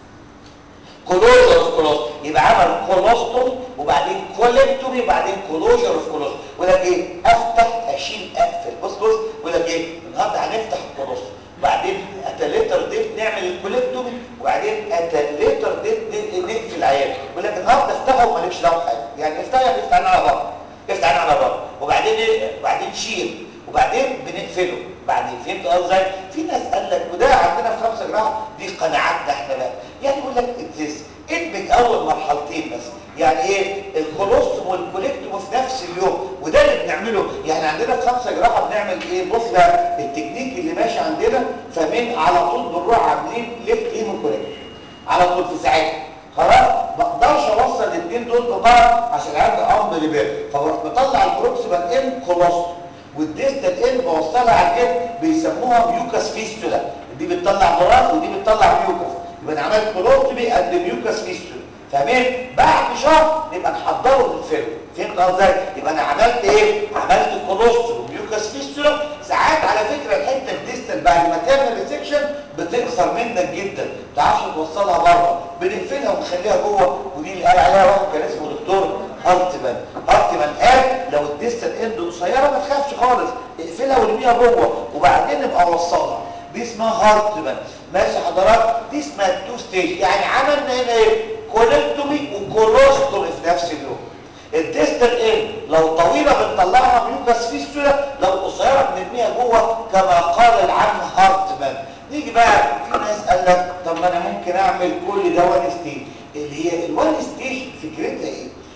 كلوجر اوف كولوستومي يبقى عمل كولوستومي وبعدين كوليكتومي وبعدين كلوجر اوف كولوستومي يقول لك ايه افتح اشيل اقفل بص بص يقول لك ايه النهارده هنفتح الكولوستومي وبعدين اتليتر ديت نعمل الكوليكتومي وبعدين اتليتر ديت نقفل العيان يقول لك النهارده افتحه ومالكش دعوه بحاجه يعني افتحها يعني افتح على بعض افتح على بعض وبعدين ايه وبعدين شيل وبعدين بنقفله بعدين فهمت ازاي في ناس قال لك وده عندنا في خمسه جراحه دي قناعاتنا احنا بقى يعني يقول لك ادرس ادمج اول مرحلتين بس يعني ايه الكولوستوم والكوليكتوم في نفس اليوم وده اللي بنعمله يعني عندنا في خمسه جراحه بنعمل ايه بص بقى التكنيك اللي ماشي عندنا فمن على طول بنروح عاملين ليفت هيمو كوليكت على طول في ساعتها خلاص ما اقدرش اوصل الاثنين دول ببعض عشان عندي امر لبال فبروح مطلع البروكسيمال ان كولوستوم والديستال ان بوصلها على الجلد بيسموها ميوكاس فيستولا دي بتطلع براس ودي بتطلع ميوكاس يبقى انا عملت كولوستومي قد ميوكاس فيستولا فاهمين بعد شهر نبقى نحضره للفيلم فهمت ازاي يبقى انا عملت ايه عملت كولوستوم وميوكاس فيستولا ساعات على فكره الحته الديستال بعد ما تعمل ريسكشن بتكسر منك جدا ما تعرفش توصلها بره بنقفلها ونخليها جوه ودي اللي قال عليها واحد كان اسمه دكتور هارتمان هارتمان قال لو الديستال اند قصيره ما تخافش خالص اقفلها وارميها جوه وبعدين نبقى وصلها دي اسمها هارتمان ماشي حضرات دي اسمها التو ستيج يعني عملنا هنا ايه كولكتومي وكولوستومي في نفس اليوم الديستال ايه لو طويله بنطلعها ميوكاس فيستولا لو قصيره بنرميها جوه كما قال العم هارتمان نيجي بقى في ناس قال لك طب ما انا ممكن اعمل كل ده وان ستيج اللي هي الوان ستيج فكرتها ايه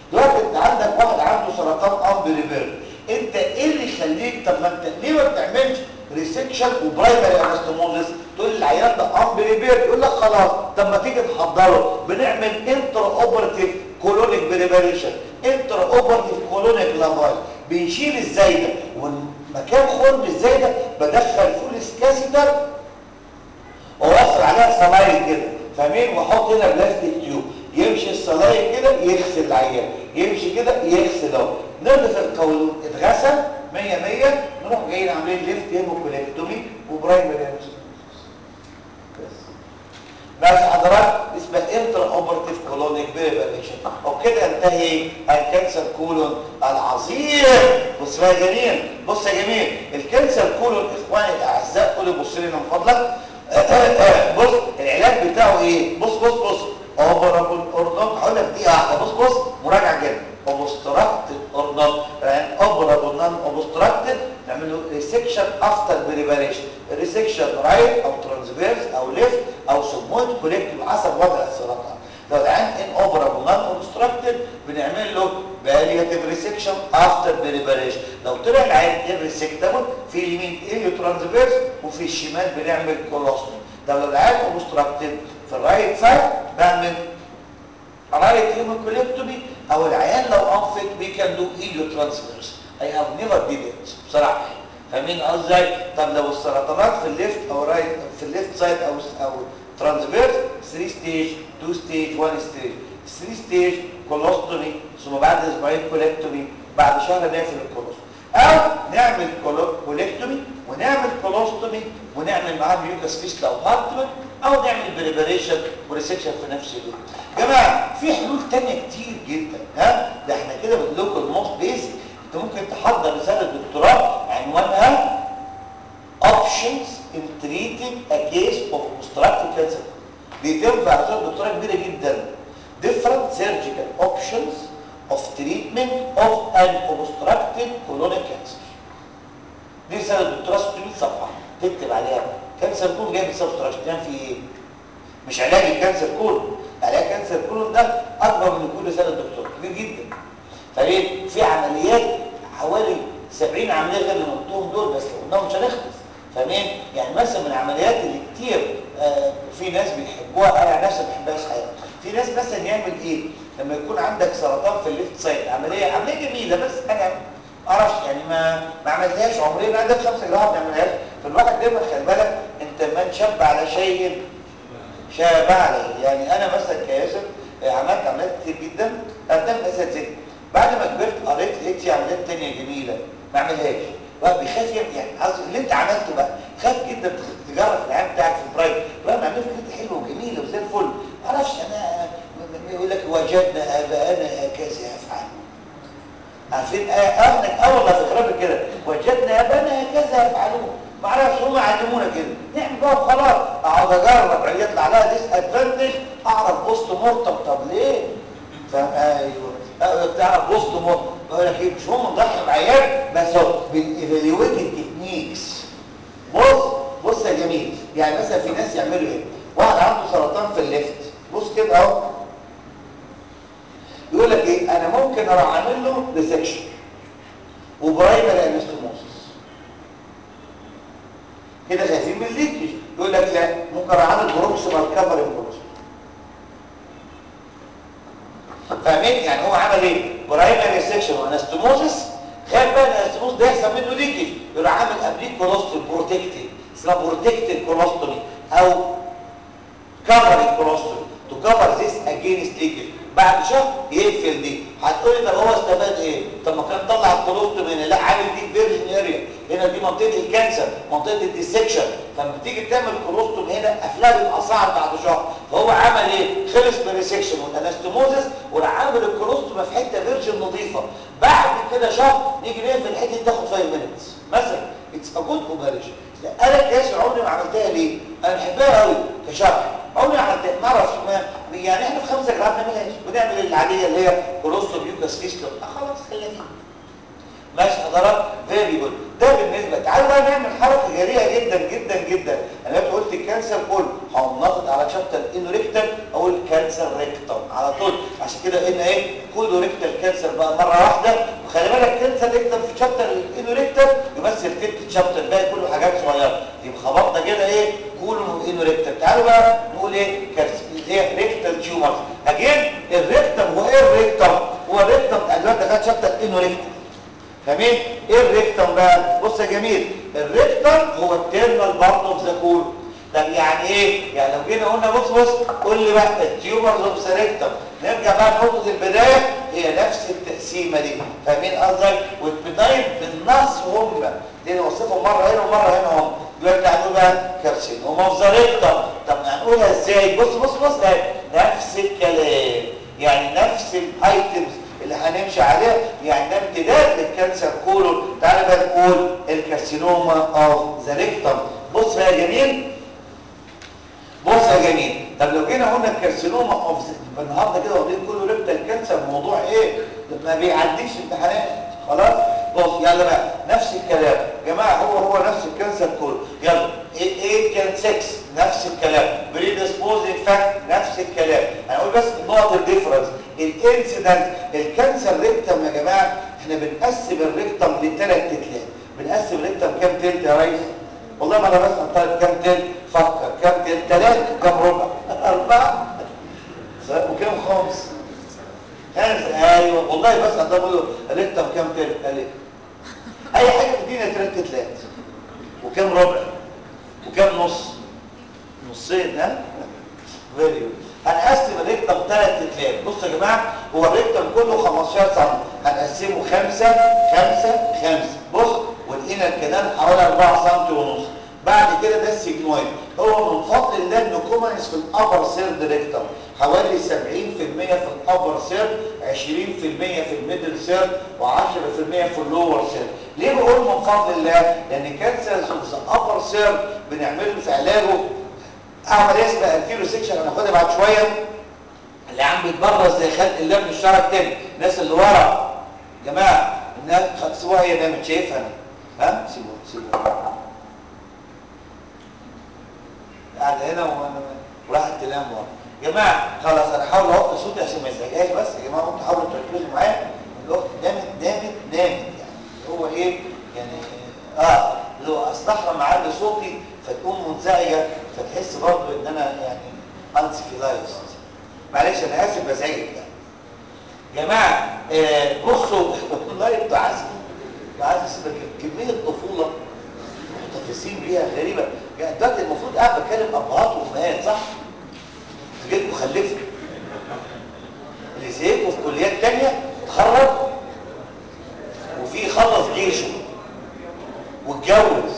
دلوقتي انت عندك واحد عنده سرطان امبريفير انت ايه اللي يخليك طب ما انت ليه ما بتعملش ريسكشن وبرايمري انستموزس تقول العيان ده امبريفير يقول لك خلاص طب ما تيجي نحضره بنعمل انترا اوبرتيف كولونيك بريباريشن انترا اوبرتيف كولونيك لافاج بنشيل الزايده ومكان خرم الزايده بدخل فوليس كاسيتر واوصل عليها صلايل كده فاهمين واحط هنا بلاستيك تيوب يمشي الصلايل كده يغسل العيان يمشي كده يغسل اهو نضف القولون اتغسل 100 100 نروح جايين عاملين ليفت هيموكوليكتومي وبرايمري بس حضرات اسمها انترا اوبرتيف كولونيك بريباريشن وبكده انتهي الكانسر كولون العظيم بص بقى يا جميل بص يا جميل الكانسر كولون اخواني الاعزاء قولوا بص لي من فضلك بص العلاج بتاعه ايه بص بص بص اوبرابل اورنوك هقول لك دقيقه واحده بص بص مراجعه كده اوبستراكتد اورنوك يعني اوبرابل نون اوبستراكتد نعمل له ريسكشن افتر بريباريشن الريسكشن رايت او ترانسفيرس او ليفت او سموت كوليكتيف حسب وضع السرطان لو العين ان اوبرابل نون اوبستراكتد بنعمل له بالياتيف ريسكشن افتر بريباريشن لو طلع العين الريسكتابل في اليمين اليو ترانسفيرس وفي الشمال بنعمل كولوستوم ده لو العين اوبستراكتد في الرايت سايد بعمل رايت هيموكوليكتومي او العيان لو انفت وي كان دو ايليو ترانسفيرس اي هاف نيفر ديد ات بصراحه فاهمين ازاي طب لو السرطانات في الليفت او رايت في الليفت سايد او او ترانسفيرس 3 ستيج 2 ستيج 1 ستيج 3 ستيج كولوستومي ثم بعد اسبوعين كوليكتومي بعد شهر نقفل الكولوستومي او نعمل كوليكتومي ونعمل كولوستومي ونعمل معاه ميوكاس فيستلا او هارتمان او نعمل بريباريشن وريسكشن في نفس اليوم جماعه في حلول تانية كتير جدا ها ده احنا كده بنقول لكم الموست بيسك انت ممكن تحضر رساله دكتوراه عنوانها options in treating a case of obstructive cancer دي تنفع رساله دكتوراه كبيره جدا different surgical options of treatment of an obstructive colonic cancer دي رساله دكتوراه 600 صفحه تكتب عليها كانسر كون جاي بسبب obstruction تعمل فيه ايه مش علاج الكانسر كون علاج كانسر كون ده اكبر من كل رساله دكتوراه كبير جدا فليه في عمليات حوالي 70 عمليه غير اللي قلتهم دول بس لو قلناهم مش هنخلص فاهمين يعني مثلا من العمليات اللي كتير آه في ناس بيحبوها انا عن نفسي ما بحبهاش حقيقه في ناس مثلا يعمل ايه لما يكون عندك سرطان في الليفت سايد عمليه عمليه جميله بس انا ما اعرفش يعني ما ما عملتهاش عمري ما عندك خمسة جرام ما عملهاش فالواحد دايما خلي بالك انت من شاب على شيء شاب عليه يعني انا مثلا كياسر عملت عمليات كتير جدا قدام اسد زي بعد ما كبرت قريت لقيت في عمليات ثانيه جميله ما اعملهاش بقى بيخاف يعني قصدي اللي انت عملته بقى خاف جدا تجرب في العام بتاعك في البرايم بقى عمليه كده حلوه وجميله وزي الفل ما اعرفش انا يقول لك وجدنا اباءنا هكذا يفعلون عارفين ابنك اه والله فكرة كده وجدنا ابانا هكذا يفعلون ما اعرفش هم علمونا كده نعمل بقى خلاص اقعد اجرب يطلع لها ديس ادفانتج اعرف بوست مورتم طب ليه فاهم ايوه بتعرف بوست مورتم بقول لك ايه مش هم نضحي بعيال بس هو بالايفالويت التكنيكس بص بص يا جميل يعني مثلا في ناس يعملوا ايه واحد عنده سرطان في الليفت بص كده اهو يقول لك ايه انا ممكن اروح اعمل له ريسكشن وبرايمري انستموسس كده خايفين من الليكج يقول لك لا ممكن اروح اعمل بروكسيمال كفر بروكسيمال فاهمين يعني هو عمل ايه برايمري ريسكشن وانستموسس خايف بقى الانستموس ده يحصل منه ليكج يروح عامل قبليه كولوستوم بروتكتيف اسمها بروتكتيف كولوستومي او كفرنج كولوستومي تو كفر ذيس اجينست ليكج بعد شهر يقفل دي هتقولي طب هو استفاد ايه طب ما كان طلع الكولوستوم هنا لا عامل دي فيرجن اريا هنا دي منطقه الكانسر منطقه الديسكشن فلما تيجي تعمل كولوستوم هنا قفلها بيبقى صعب بعد شهر فهو عمل ايه خلص من الريسكشن والانستموزس وراح عامل الكولوستوم في حته فيرجن نظيفه بعد كده شهر نيجي نقفل الحته تاخد 5 مينتس مثلا اتس ا جود اوبريشن انا كاس عمري ما عملتها ليه انا بحبها قوي كشرح عمري ما عملتها ما اعرفش يعني احنا في 5 جرام ما نعملهاش بنعمل العاديه اللي هي كولوستوم يوكاس فيستوم آه خلاص خليها ماشي حضرتك فيري جود ده بالنسبه تعالوا بقى نعمل حركه جريئه جدا جدا جدا انا دلوقتي قلت الكانسر كله هقوم ناطط على شابتر انوريكتال اقول كانسر ريكتم على طول عشان كده قلنا ايه كولوريكتال كانسر بقى مره واحده وخلي بالك كانسر ريكتم في شابتر الانوريكتال يمثل تلت شابتر الباقي كله حاجات صغيره يبقى خبطنا كده ايه كولون وانوريكتال تعالوا بقى نقول ايه كانسر ايه ريكتال تيومرز اجين الريكتم هو ايه الريكتم هو الريكتم بتاع دلوقتي دخلت شابتر انوريكتال فاهمين ايه الريكتم بقى بص يا جميل الريكتم هو التيرنال بارت اوف ذا كولون طب يعني ايه يعني لو جينا قلنا بص بص قول لي بقى التيومرز اوف ذا ريكتم نرجع بقى لنقطه البدايه هي نفس التقسيمه دي فاهمين قصدي والبدايه بالنص هم دي نوصفهم مره هنا ومره هنا هم دلوقتي هنقول بقى كارسينوما اوف ذا ريكتم طب هنقولها ازاي بص بص بص اهي نفس الكلام يعني نفس الايتمز اللي هنمشي عليها يعني ده امتداد للكانسر كولون تعالى بقى نقول الكارسينوما اوف ذا ريكتم بص بقى يا جميل بص يا جميل طب لو جينا قلنا الكارسينوما اوف النهارده كده واخدين كله ريكتال كانسر موضوع ايه ما بيعديش امتحانات خلاص بص يلا بقى نفس الكلام يا جماعه هو هو نفس الكانسر كله يلا ايه ايه كان 6 نفس الكلام بريدسبوزنج فاكت نفس الكلام هنقول بس النقط الديفرنس الانسيدنت الكانسر ريكتم يا جماعه احنا بنقسم الريكتم لثلاث تلات بنقسم الريكتم كام تلت يا ريس والله ما انا بس طالب كام تلت فكر كام تلت ثلاث وكام ربع اربعه وكام خمس خمسه ايوه والله بس انا بقول له الريكتم كام تلت قال ايه اي حاجه في الدنيا ثلاث تلات وكام ربع وكام نص نصين ها فيري جود هنقسم الريكتم ثلاث تلات بصوا يا جماعه هو الريكتم كله 15 سم هنقسمه 5 5 5 بص والانر كانال حوالي 4 سم ونص بعد كده ده السيجمويد هو من فضل الله انه كومنس في الابر سيرد ريكتم حوالي 70% في الابر سيرد 20% في الميدل سيرد و10% في اللور سيرد ليه بقول من فضل الله لان كانسرز اوف ذا ابر سيرد بنعمله في علاجه عمليه اسمها انتيرو سيكشن هناخدها بعد شويه اللي عم بيتبرز زي خلق الله من الشعر التاني الناس اللي ورا يا جماعه الناس سيبوها هي نامت شايفها انا ها سيبوها سيبوها قاعده هنا وراحت تنام ورا يا جماعه خلاص انا هحاول اوطي صوتي عشان ما يزعجهاش بس يا جماعه انتوا حاولوا تركزوا معايا الاخت نامت نامت نامت يعني هو ايه يعني اه لو استحرم معلي صوتي فتقوم منزعجه فتحس برضه ان انا يعني انسفيلايزد معلش انا اسف بزعجك يعني جماعه آه بصوا والله انتوا عايزين عايز كميه طفوله محتفظين بيها غريبه يعني دلوقتي المفروض قاعد بتكلم ابهات وامهات صح؟ جيت مخلفه اللي زهقوا في كليات تانية اتخرج وفي خلص جيشه واتجوز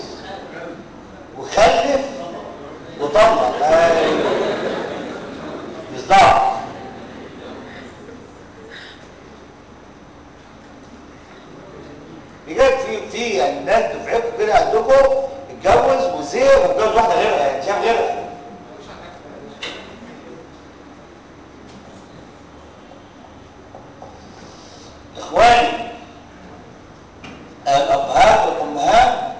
وخلف وطلق ايوه بالظبط بجد في في يعني ناس دفعتكم كده عندكم اتجوز وزهق واتجوز واحده غيرها يعني شاف غيرها اخواني الابهات والامهات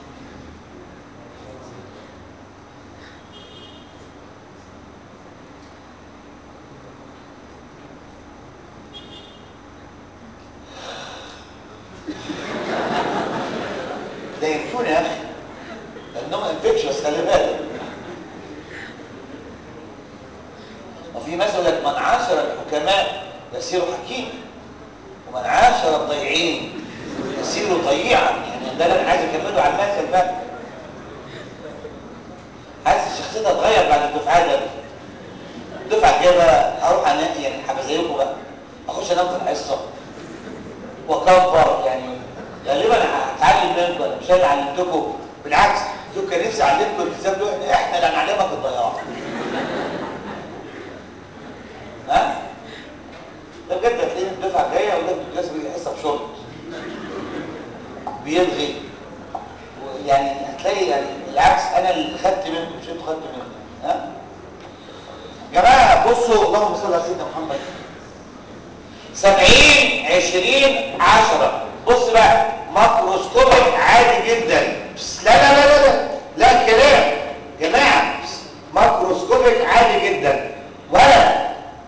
ده يمكن يا اخي لانهم انفكشوس خلي بالك وفي مثل لك من عاشر الحكماء يصير حكيما ومن عاشر الضيعين يصير ضيعا يعني ده اللي انا عايز اكمله على المثل بقى عايز شخصيتها تتغير بعد الدفعات ده الدفعه الجايه بقى هروح انقي يعني هبقى زيكم بقى اخش انام في الحصه واكبر يعني غالبا هتعلم منكم انا مش انا اللي علمتكم بالعكس دول كان نفسي اعلمكم الكتاب دول احنا اللي هنعلمك الضياع ها ده بجد هتلاقيني الدفعه الجايه وده الكلاس حصه بشرط بيلغي يعني هتلاقي يعني العكس انا اللي خدت منكم مش انتوا خدتوا مني ها جماعه بصوا اللهم صل على سيدنا محمد 70 20 10 بص بقى ماكروسكوبيك عادي جدا بس لا لا لا لا لا لا كلام جماعه بس ماكروسكوبيك عادي جدا ولا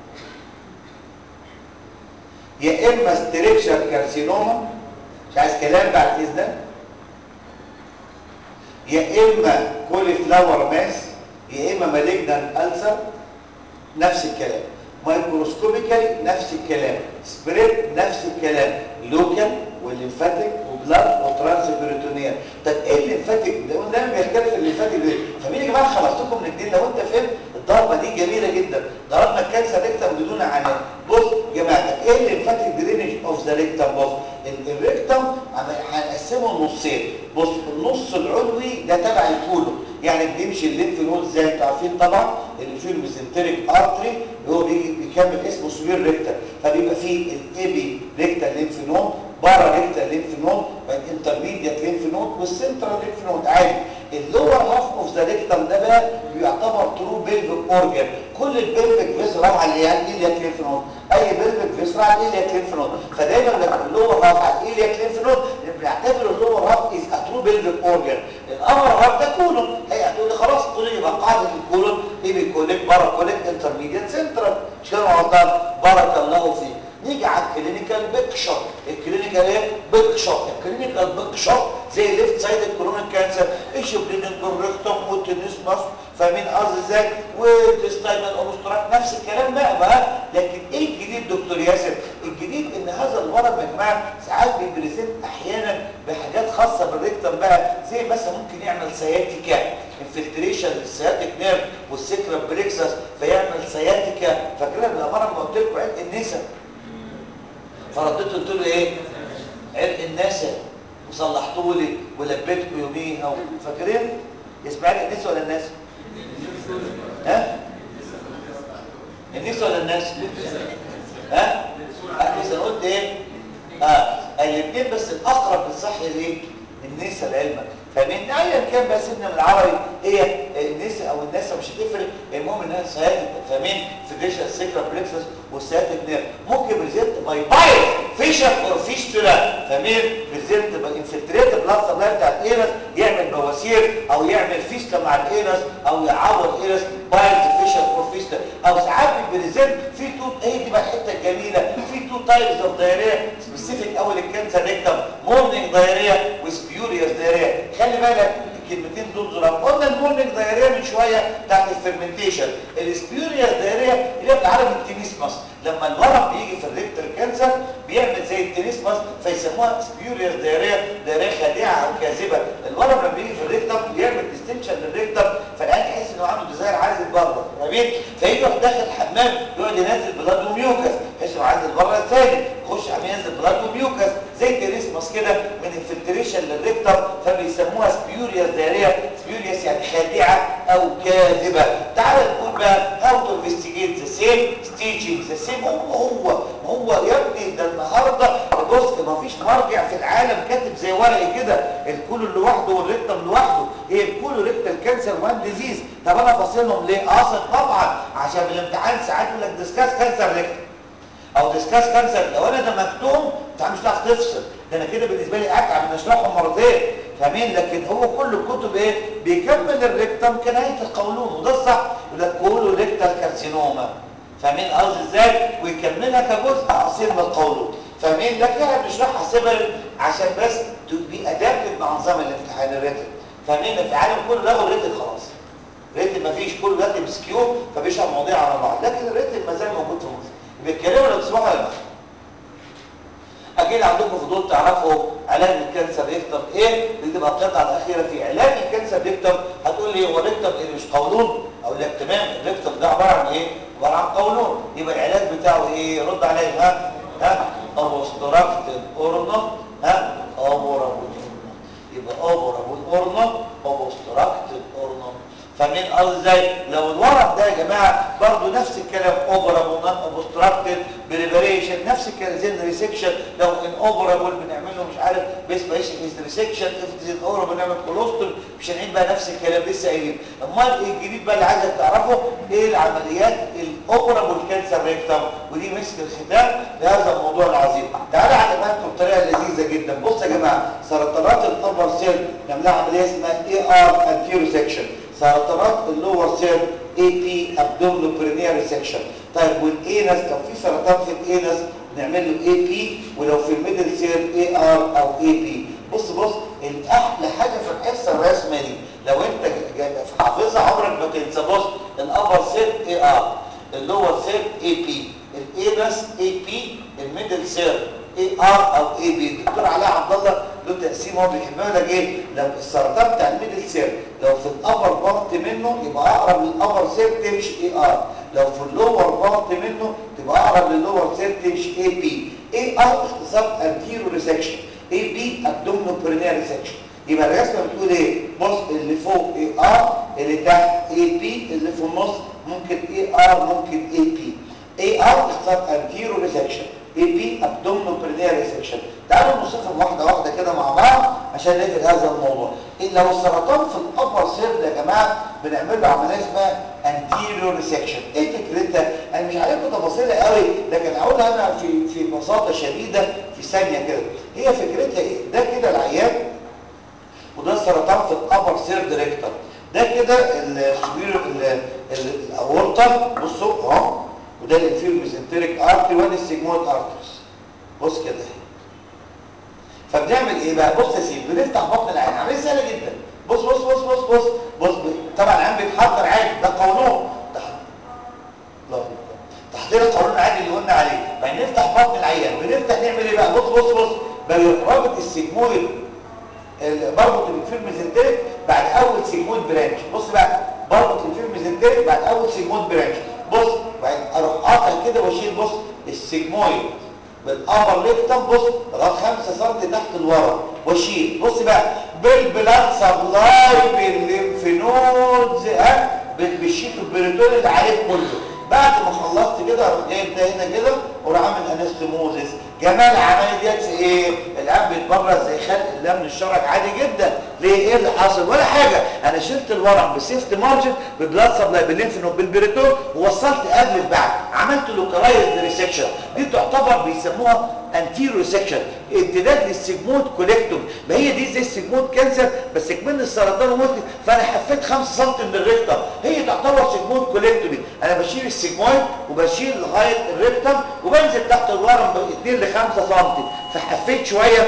يا اما ستريكشر كارسينوما مش عايز كلام بعد اذنك يا اما كولي فلاور ماس يا اما مالجنان ألسر نفس الكلام مايكروسكوبيكالي نفس الكلام سبريد نفس الكلام لوكال والليمفاتيك وبلاد وترانس بريتونيا طب ايه الليمفاتيك ده دايما بيختلف الليمفاتيك ده فمين يا جماعه خلصتكم من الدين لو انت فهمت الضربه دي جميله جدا ضربنا الكانسر ريكتم بدون عناء بص يا جماعه ايه الليمفاتيك درينج اوف ذا ريكتم بص الريكتم هنقسمه نصين بص النص العلوي ده تبع الكولون يعني بيمشي الليمف نود زي انتوا عارفين طبعا اللي فيه الميزنتريك ارتري اللي هو بيجي بيكمل اسمه سوبر ريكتال فبيبقى فيه الايبي ريكتال ليمف نود بارا ريكتال ليمف نود والانترميديت ليمف نود والسنترال ليمف نود عادي اللور هاف اوف ذا ريكتم ده بقى بيعتبر ترو بيلفيك اورجن كل البيلفيك فيسرا على الايلياك ليمف نود اي بيلفيك فيسرا على الايلياك ليمف نود فدايما لما اللور هاف على الايلياك ليمف نود بنعتبر اللور هاف از ا ترو بيلفيك اورجن الامر هاف ده كولون هي هتقول لي خلاص كل يبقى قاعده الكولون ايه كوليك بارا كوليك انترميديت سنترال مش كده غلطان بارك الله فيك نيجي على الكلينيكال بيكشر الكلينيكال ايه بيكشر الكلينيكال بيكشر زي ليفت سايد الكورونال كانسر ايش بليننجر ريكتوم وتنسمس فاهمين قصدي ازاي والتستاينال اوبستراك نفس الكلام بقى بقى لكن ايه الجديد دكتور ياسر الجديد ان هذا الورم يا جماعه ساعات بيبريزنت احيانا بحاجات خاصه بالريكتوم بقى زي مثلا ممكن يعمل سياتيكا انفلتريشن للسياتيك نيرف والسكرم بريكسس فيعمل سياتيكا فاكرين لما مره قلت لكم عيد النسا فرديت قلت له ايه عرق النسا وصلحته لي ولبيتكم يوميها فاكرين يسمع لي النسا ولا الناس ها النسا ولا الناس ها النسا قلت ايه اه الاثنين بس الاقرب للصح ليه النسا لعلمك فمن ايا كان بقى سيبنا من العربي هي النسا او النسا مش هتفرق المهم انها سياتيك فاهمين فيديشن سيكرا بريكسس والسياتيك نير ممكن بريزنت باي باي فيشر اور فيستولا فاهمين بريزنت باي انفلتريت بلاد سبلاي بتاع الانس يعمل بواسير او يعمل فيستولا مع الانس او يعور الانس بايلز فيشر اور فيستولا او ساعات بريزنت في تو هي دي بقى الحته الجميله في تو تايبز اوف دايريا سبيسيفيك اول الكانسر ريكتم مورنينج دايريا وسبيوريوس دايريا خلي بالك الكلمتين دول ظلام قلنا المورنينج دايريا من شويه بتاعت الفرمنتيشن السبيوريوس دايريا اللي هي بالعربي التنسمس لما الورم بيجي في الريكتال كانسر بيعمل زي التنسمس فيسموها سبيوريوس دايريا دايريا خادعه او كاذبه الورم لما بيجي في الريكتم بيعمل ديستنشن للريكتم فالان يحس انه عنده ديزاير عايز يتبرد فاهمين فيجي يروح داخل الحمام يقعد ينزل بلاد وميوكس يحس انه عايز يتبرد ثاني يخش عم ينزل بلاد وميوكس زي التنسمس كده من انفلتريشن للريكتم فبيسموها سبيوريوس دايريا سبيوريوس يعني خادعه او كاذبه تعال نقول بقى هاو تو انفستيجيت ذا سيم ستيجنج ذا سيم هو هو هو يا ابني ده النهارده بص ما فيش مرجع في العالم كاتب زي ورقي كده الكولون لوحده والريكتم لوحده ايه الكولو ريكتال كانسر وان ديزيز طب انا فاصلهم ليه اصل طبعا عشان في الامتحان ساعات يقول لك ديسكاس كانسر ريكتم او ديسكاس كانسر لو انا دمجتهم انت مش هتعرف تفصل ده انا كده بالنسبه لي اتعب من اشرحهم مرتين فاهمين لكن هو كل الكتب ايه بيكمل الريكتم كنهايه القولون وده الصح يقول لك كولو ريكتال كارسينوما فاهمين قصدي ازاي ويكملها كجزء اصيل من القولون فاهمين لكن احنا بنشرحها سيبرت عشان بس تبقى ادابتد مع نظام الامتحان الريتم فاهمين في العالم كله بياخد ريتم خلاص ريتم مفيش كله دلوقتي ام كيو فبيشرح مواضيع على بعض لكن الريتم ما زال موجود في مصر بيتكلموا لو تسمعوا ولا لا اكيد عندكم فضول تعرفوا علاج الكانسر ريكتم ايه بتبقى القطعه الاخيره في علاج الكانسر ريكتم هتقول لي هو الريكتم اللي مش قولون اقول لك تمام الريكتم ده عباره عن ايه عباره عن قولون يبقى العلاج بتاعه ايه رد عليا ها ها اوبستراكتد اورنا ها اوبورابول يبقى اوبورابول اورنا اوبستراكتد اورنا فاهمين قصدي ازاي لو الورم ده يا جماعه برضه نفس الكلام اوبرابل نون اوبستراكتد بريبريشن نفس الكلام زي الريسكشن لو ان اوبرابل بنعمل له مش عارف بيسبيشن از ريسكشن اف از اوبرابل بنعمل كولوستوم مش هنعيد بقى نفس الكلام لسه قايلين امال ايه الجديد بقى اللي عايزك تعرفه ايه العمليات الاوبرابل كانسر ريكتم ودي مسك الختام لهذا الموضوع العظيم تعالى اعلمكم بطريقه لذيذه جدا بص يا جماعه لها عمليه اسمها اي ار انتيرو سيكشن سرطانات اللور سير اي بي ابدومينو برينيال ريسكشن طيب والانس لو في سرطان في الانس نعمل له اي بي ولو في الميدل سير اي ار او اي بي بص بص الاحلى حاجه في الحصه الرسمه دي لو انت حافظها عمرك ما تنسى بص الابر سير اي ار اللور سير اي بي الانس اي بي الميدل سير اي ار او اي بي الدكتور علاء عبد الله له تقسيم هو بيحبها لك ايه لو السرطان بتاع الميدل سير لو في الابر بارت منه يبقى اقرب للابر سير تمشي اي ار لو في اللور بارت منه تبقى اقرب للور سير تمشي اي بي اي ار اختصار انتيرو ريسكشن اي بي ابدومينو برينيال ريسكشن يبقى الرسمه بتقول ايه بص اللي فوق اي ار اللي تحت اي بي اللي في النص ممكن اي ار ممكن اي بي اي ار اختصار انتيرو ريسكشن اي بي ابدومينو برينيال ريسكشن تعالوا نوصفهم واحده واحده كده مع بعض عشان نقفل هذا الموضوع إن لو السرطان في الابر سير يا جماعه بنعمل له عمليه اسمها انتيريور ريسكشن ايه فكرتها انا مش عارفكم تفاصيلها قوي لكن هقولها انا في في بساطه شديده في ثانيه كده هي فكرتها ايه ده كده العيان وده السرطان في الابر سير ديريكتور ده كده السبيرو الاورطه بصوا اهو وده الانفيريور ميزنتريك ارتري وادي السيجمويد ارتريز بص كده فبنعمل ايه بقى بص يا سيدي بنفتح بطن العين عمليه سهله جدا بص بص بص بص بص بص طبعا العين بيتحضر عادي ده قولون لا تحضير القولون عادي اللي قلنا عليه فنفتح بطن العيان بنفتح نعمل ايه بقى بص بص بص برابط السيجمويد بربط الانفيريور ميزنتريك بعد اول سيجمويد برانش بص بقى بربط الانفيريور ميزنتريك بعد اول سيجمويد برانش بص بعد اروح قاطع كده واشيل بص السيجمويد بالابر ليكتم بص لغايه 5 سم تحت الورا واشيل بص بقى بالبلاد سبلاي بالليمف نودز ها بالشيتو البريتون اللي عليه كله بعد ما خلصت كده اروح جايب ده هنا كده واروح عامل انستموزس جمال العمليه ديت ايه الان بيتبرز زي خلق الله من الشرج عادي جدا ليه ايه اللي حاصل ولا حاجه انا شلت الورم بسيفت مارجن ببلاد سبلاي بالليمف نود بالبريتون ووصلت قبل بعد عملت لوكالايزد ريسكشن دي تعتبر بيسموها انتيرو ريسكشن امتداد للسيجمويد كوليكتوم ما هي دي زي السيجمويد كانسر بس كمان السرطان وموت فانا حفيت 5 سم من الريكتم هي تعتبر سيجمويد كوليكتومي انا بشيل السيجمويد وبشيل لغايه الريكتم وبنزل تحت الورم ب 2 ل 5 سم فحفيت شويه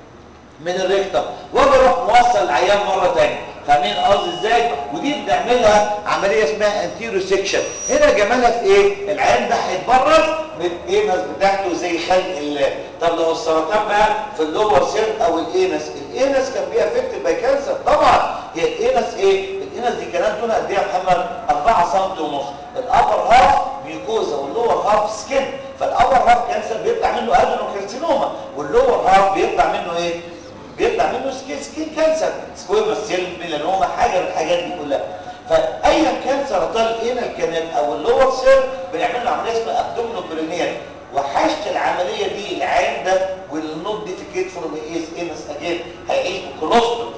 من الريكتم واجي اروح موصل العيان مره ثانيه فاهمين قصدي ازاي ودي بنعملها عمليه اسمها انتيرو سيكشن هنا جمالها في ايه العيان ده هيتبرز من الانس بتاعته زي خلق الله طب لو السرطان بقى في اللور سير او الانس الانس كان بيها افكت باي كانسر طبعا هي الانس ايه الانس دي كانت دون قد ايه يا محمد 4 سم ونص الابر هاف ميوكوزا واللور هاف سكين فالابر هاف كانسر بيطلع منه ادينوكارسينوما واللور هاف بيطلع منه ايه بيطلع منه سكين سكين كانسر سكويما سيل ميلانوما حاجه من الحاجات دي كلها فايا كان سرطان الانال كانت او اللور سيل بنعمل له عمليه اسمها ابدومينو برينيال وحشت العمليه دي العين ده والنوت دي في كتفه ايز انس اجين هيعيش بكولوستومي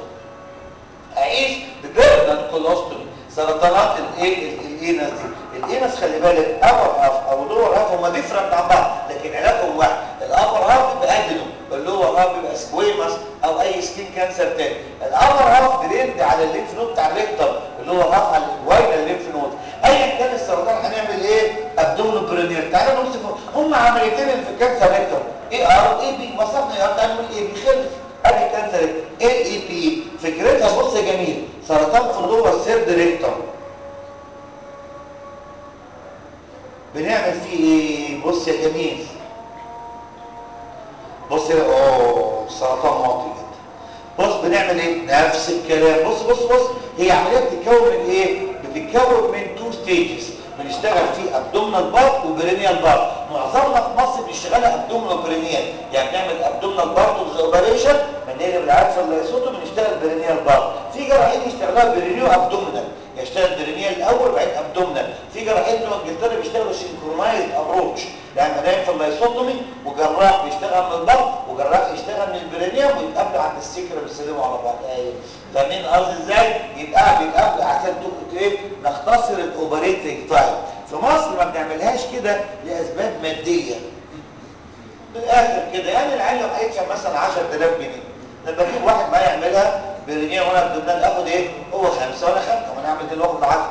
هيعيش ببيرنال كولوستومي سرطانات الايه الانس دي الانس خلي بالك ابر هاف او لور هاف هما ديفرنت عن بعض لكن علاجهم واحد الابر هاف بيبقى ادينو اللور هاف بيبقى سكويماس او اي سكين كانسر تاني الابر هاف دريند على الليمف نود بتاع الريكتر اللور هاف على الوايد الليمف نود ايا كان السرطان هنعمل ايه ابدومينو برينير تعالوا نوصف هم عمليتين اللي في الكانسر ريكتر اي ار اي بي وصفنا يا تعمل ايه بيخلف ادي كانسر اي اي بي فكرتها بص يا جميل سرطان في اللور سيرد ريكتر بنعمل فيه ايه بص يا جميل بص يا اوه سرطان واطي جدا بص بنعمل ايه نفس الكلام بص بص بص هي عمليه بتتكون من ايه بتتكون من تو ستيجز بنشتغل فيه ابدومينال بارت وبرينيال بارت معظمنا في مصر بنشتغلها ابدومينال وبرينيال يعني بنعمل ابدومينال بارت اوبريشن بنقلب العدسه الليسوتو بنشتغل برينيال بارت في جراحين يشتغلوها برينيو ابدومينال يشتغل برينيال الاول وبعدين ابدومينال في جراحين في انجلترا بيشتغلوا سينكرونايز ابروتش يعني نايم في الليسوتومي وجراح بيشتغل من البطن وجراح يشتغل من البرينيوم ويتقابلوا عند السكر بيسلموا على بعض ايوه فاهمين قصدي ازاي يبقى بيتقابلوا عشان تبقوا ايه نختصر الاوبريتنج تايم في مصر ما بنعملهاش كده لاسباب ماديه من الاخر كده يعني العيال لو هيدفع مثلا 10000 جنيه لما اجيب واحد ما يعملها برينيه وانا ابدومينال اخد ايه هو خمسه وانا خمسه طب انا اعمل كده واخد 10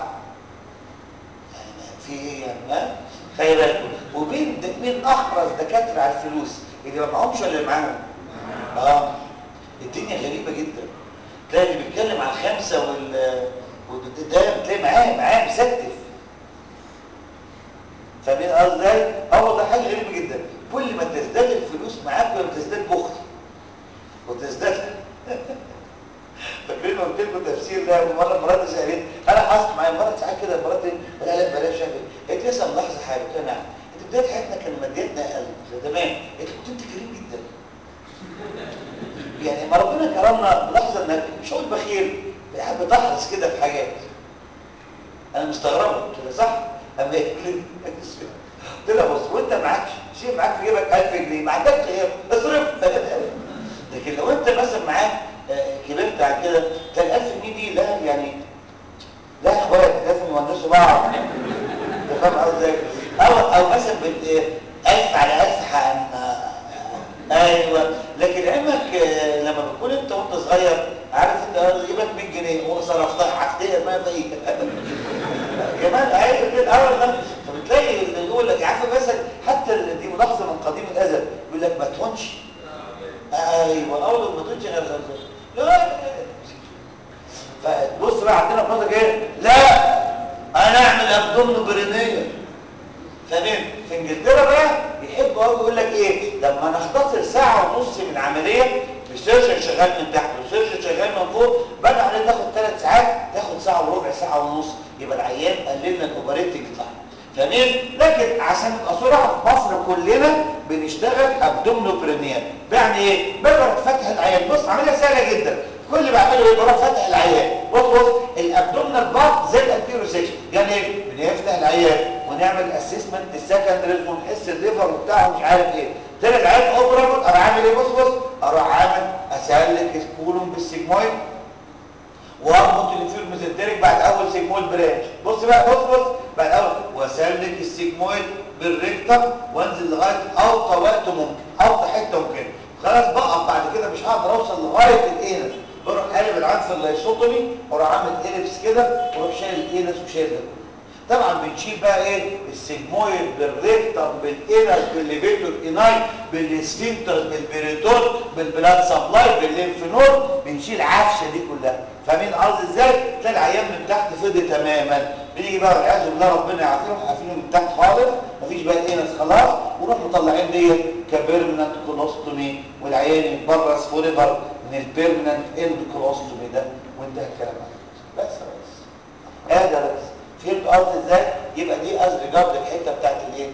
في ايه يعني ها خلي بالك وبين د- مين احرص دكاتره على الفلوس اللي ما معهمش ولا اللي معاهم اه الدنيا غريبه جدا تلاقي اللي بيتكلم على الخمسه وال وال- ده بتلاقي معاه معاه مستف فاهمين قصدي ازاي؟ اه والله حاجه غريبه جدا كل ما تزداد الفلوس معاك كل ما تزداد بخل وتزداد فاكرين قلت لكم تفسير ده مره مرات سالت انا حصلت معايا مره ساعات كده مرات لا لا بلاش شافي قلت لسه ملاحظه حاجه قلت لها نعم انت بدايه حياتنا كان مادياتنا اقل تمام قلت كنت انت كريم جدا يعني ما ربنا كرمنا ملاحظه انك مش هقول بخيل يعني بتحرص كده في حاجات انا مستغربه قلت لها صح اما قالت لي قلت لها بص وانت معكش شيء معاك في جيبك 1000 جنيه ما عندكش غير اصرف لكن لو انت مثلا معاك آه، كبرت عن كده تلاقي 1000 جنيه دي لا يعني لا اخوات لازم يونسوا بعض انت فاهم قصدي ازاي؟ او او مثلا بت 1000 على 1000 حن ايوه لكن علمك آه، لما بتكون انت وانت صغير عارف انت اه يجيب لك 100 جنيه وصرفتها هفتقر ما فيك كمان ايوه كده اول ما فبتلاقي اللي يقول لك عارف مثلا حتى ال- دي ملاحظه من قديم الازل يقول لك ما تهونش ايوه اول ما تهونش غير غلطان لا فبص بقى عندنا في مصر ايه لا انا اعمل ابدومن برينيه فاهمين في انجلترا بقى يحبوا قوي يقول لك ايه لما نختصر ساعه ونص من عمليه السيرجن شغال من تحت والسيرجن شغال من فوق بدل عليه تاخد ثلاث ساعات تاخد ساعه وربع ساعه ونص يبقى العيان قللنا الاوبريتنج تايم فاهمين لكن عشان نبقى صراحه في مصر كلنا بنشتغل ابدومنو برينيال يعني ايه بقرا فتح العيان بص عمليه سهله جدا كل اللي بعمله ايه بروح فتح العيان بص بص الابدومينال بارت زي الانتيرو سيكشن يعني ايه بنفتح العيان ونعمل اسسمنت السكندريز ونحس الليفر وبتاع ومش عارف ايه تاني العيان اوبرابل انا عامل ايه بص بص اروح عامل اسلك الكولوم بالسيجمويد واربط الانفير ميزنتريك بعد اول سيجمويد برانش بص بقى بص بص بعد اول واسلك السيجمويد بالريكتم وانزل لغايه اوطى وقت ممكن اوطى حته ممكن خلاص بقى بعد كده مش هقدر اوصل لغايه الانس بروح قالب العنف اللايسوتومي واروح عامل اليبس كده واروح شايل الانس وشايل ده كله طبعا بنشيل بقى ايه السيجمويد بالريكتم بالانس بالليفيتور اناي بالسفنترز بالبريتون بالبلاد سبلاي بالليمف نود بنشيل عفشه دي كلها فاهمين قصدي ازاي تلاقي العيان من تحت فضي تماما بنيجي بقى والعياذ بالله ربنا يعافيهم عارفينه من تحت خالص مفيش بقى انس خلاص ونروح مطلعين ديت كبيرمننت كولوستومي والعيان يتبرز فوريفر من البيرمننت اند كولوستومي ده وانتهى الكلام على كده. بس بس ادي بس فهمت قصدي ازاي يبقى دي از ريجارد الحته بتاعت الايه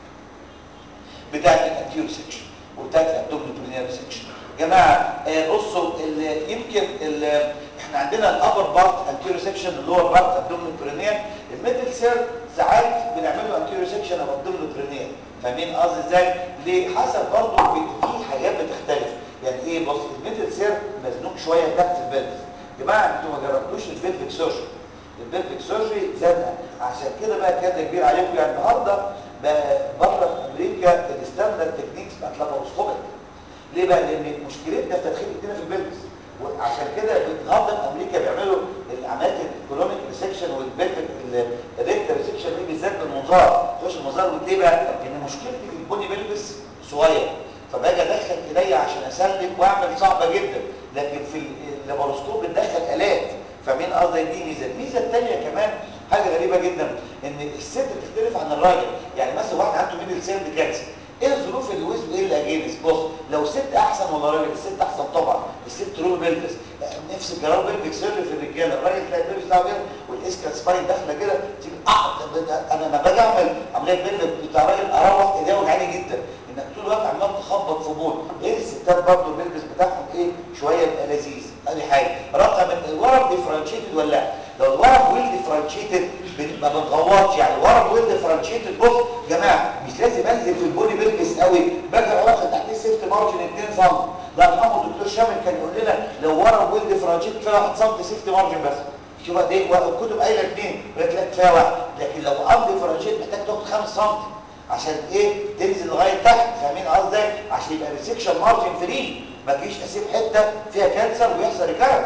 بتاعت الانتيور سيكشن وبتاعت الابدومينال برينيال سيكشن جماعه آه بصوا ال- يمكن ال- احنا عندنا الابر بارت انتيور سيكشن اللور بارت ابدومينال برينيال الميدل سير ساعات بنعمله انتيور سيكشن او ابدومينال برينيال فاهمين قصدي ازاي ليه حسب برضه في في حاجات بتختلف يعني ايه بص الميدل سير مزنوق شويه تحت البلد يا جماعه انتوا ما جربتوش البلفيك سيرجري البلفيك سيرجري زنقه عشان كده بقى كان كبير عليكم يعني النهارده بقى بره في امريكا الستاندرد تكنيكس بقت لاباروسكوبيك ليه بقى لان مشكلتنا في تدخين ايدينا في البلفس وعشان كده بتغضب امريكا بيعملوا العمليات الكولونيك ريسكشن والبلفيك الريكتال ريسكشن دي بالذات بالمنظار تخش المنظار وتلاقي بقى ان مشكلتي في البوني بلفس صغير فباجي ادخل ايديا عشان اسلك واعمل صعبه جدا لكن في اللاباروسكوب بتدخل الات فمين قصدي دي ميزه الميزه الثانيه كمان حاجه غريبه جدا ان الست بتختلف عن الراجل يعني مثلا واحد عنده ميدل سيرد كانسر ايه الظروف اللي وزن وايه الاجانس بص لو ست احسن ولا راجل الست احسن طبعا الست روبي بيلفس نفس الكلام بيلفك سر في الرجاله الراجل تلاقي البيلفس بتاعه كده والاسكال سباين داخله كده تيجي اه انا لما باجي اعمل عمليه بيلفك بتاع راجل اروح ايديا وجعاني جدا انك طول الوقت عمال تخبط في بول غير الستات برضه البيلفس بتاعهم ايه شويه يبقى لذيذ ادي حاجه رقم الورم ديفرنشيتد ولا لا لو الورم ويل ديفرنشيتد ما بنغوطش يعني الورم ويل ديفرنشيتد بص يا جماعه مش لازم انزل في البوني بيلفس قوي باجي واخد تحتيه سيفت مارجن 2 سم لا يرحمه الدكتور شامل كان يقول لنا لو ورم ويل ديفرنشيتد كفايه 1 سم سيفت مارجن بس شوف قد ايه الكتب قايله اثنين يقول لك كفايه واحد لكن لو اب ديفرنشيتد محتاج تاخد 5 سم عشان ايه تنزل لغايه تحت فاهمين قصدي عشان يبقى ريسكشن مارجن فري ما تجيش اسيب حته فيها كانسر ويحصل ريكارنس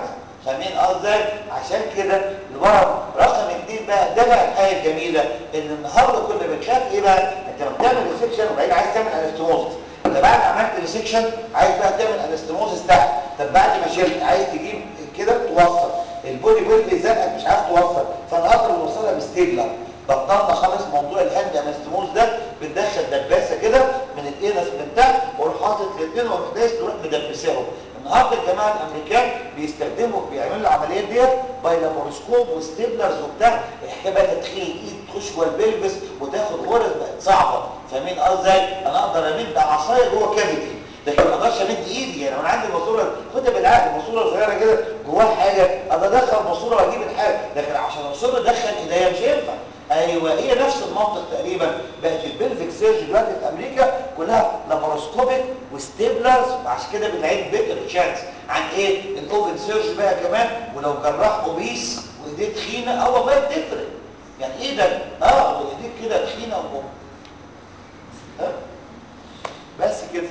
فاهمين قصدي عشان كده الورم رقم اثنين بقى ده بقى الحاجه الجميله ان النهارده كنا بنخاف ايه بقى انت لما بتعمل ريسكشن وبعدين عايز تعمل انستموز انت بعد ما عملت ريسكشن عايز بقى تعمل انستموز تحت طب بعد ما شلت عايز تجيب كده توصل البودي بيلد زنقك مش عارف توصل فالنهارده بنوصلها بستيبلر بطلنا خالص موضوع الهاند انستموز ده بندخل دباسه كده من الانس من تحت واروح حاطط الاثنين واروح دايس تروح مدبساهم النهارده الجماعه الامريكان بيستخدموا بيعملوا العمليات ديت باي لابوروسكوب وستيبلرز وبتاع الحكايه بقى تدخين الايد تخش جوه البلبس وتاخد غرز بقت صعبه فاهمين قصدي انا اقدر امد عصايه جوه كافيتي لكن ما اقدرش امد ايدي يعني وانا عندي ماسوره خدها بالعقل ماسوره صغيره كده جواها حاجه اقدر ادخل ماسوره واجيب الحاجه لكن عشان اصر ادخل ايديا مش هينفع ايوه هي نفس المنطق تقريبا بقت البلفيك سيرجي دلوقتي في امريكا كلها لاباروسكوبيك وستيبلرز وعشان كده بتلاقيك بيتر تشانس عن ايه الاوبن سيرجي بقى كمان ولو جراح اوبيس وايديه تخينه اه والله بتفرق يعني ايدك اه وايديك كده تخينه و ها بس كده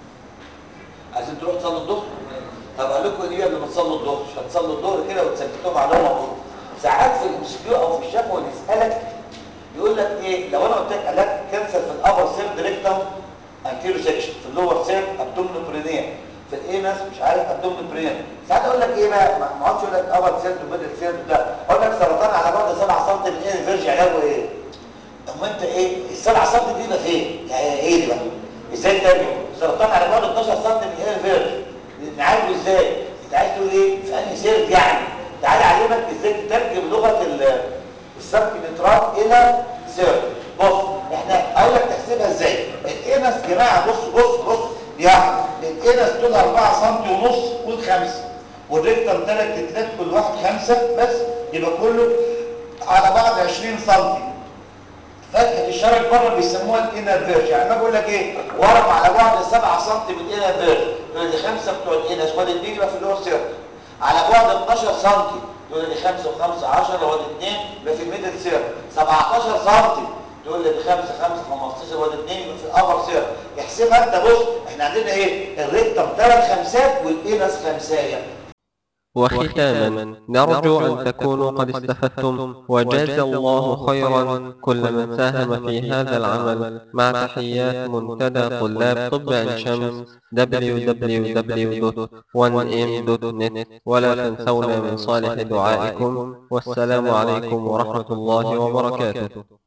عايزين تروحوا تصلوا الظهر طب اقول لكم ايه قبل ما تصلوا الظهر مش هتصلوا الظهر كده وتثبتوا معلومه مفروض ساعات في الانستيو او في الشفوي يسالك يقول لك ايه لو انا قلت لك علاج كانسر في الابر سيرد ريكتم انتيرو سيكشن في اللور سيرد ابدومينال برينيا في الانس مش عارف ابدومينال برينيا ساعات اقول لك ايه بقى ما اقعدش اقول لك ابر سيرد وميدل سيرد لا اقول لك سرطان على بعد 7 سم من ايه الفيرج علاجه ايه اما انت ايه ال 7 سم دي يبقى فين يعني ايه دي بقى ازاي ترجم سرطان على بعد 12 سم من ايه الفيرج نعالجه ازاي انت عايز تقول ايه في انهي سيرد يعني تعالى اعلمك ازاي تترجم لغه السبكنترات الى سيرد بص احنا اقول لك تحسبها ازاي الانس يا جماعه بص بص بص يعني الانس طول 4 سم ونص قول 5 والريكتم 3 تتلات كل واحد 5 بس يبقى كله على بعض 20 سم فتحه الشرج بره بيسموها الانر فيرج يعني ما بقول لك ايه ورم على بعد 7 سم من الانر فيرج يقول لي 5 بتوع الانس وادي 2 يبقى في اللور سيرد على بعد 12 سم تقول لي 5 و5 10 وادي 2 يبقى في الميدل سير 17 سم تقول لي 5 5 15 وادي 2 يبقى في الابر سير احسبها انت بص احنا عندنا ايه الريكتم ثلاث خمسات والانس خمسايه وختاما نرجو أن تكونوا قد استفدتم وجاز الله خيرا كل من ساهم في هذا العمل مع تحيات منتدى طلاب طب عين شمس www.1m.net ولا تنسونا من صالح دعائكم والسلام عليكم ورحمة الله وبركاته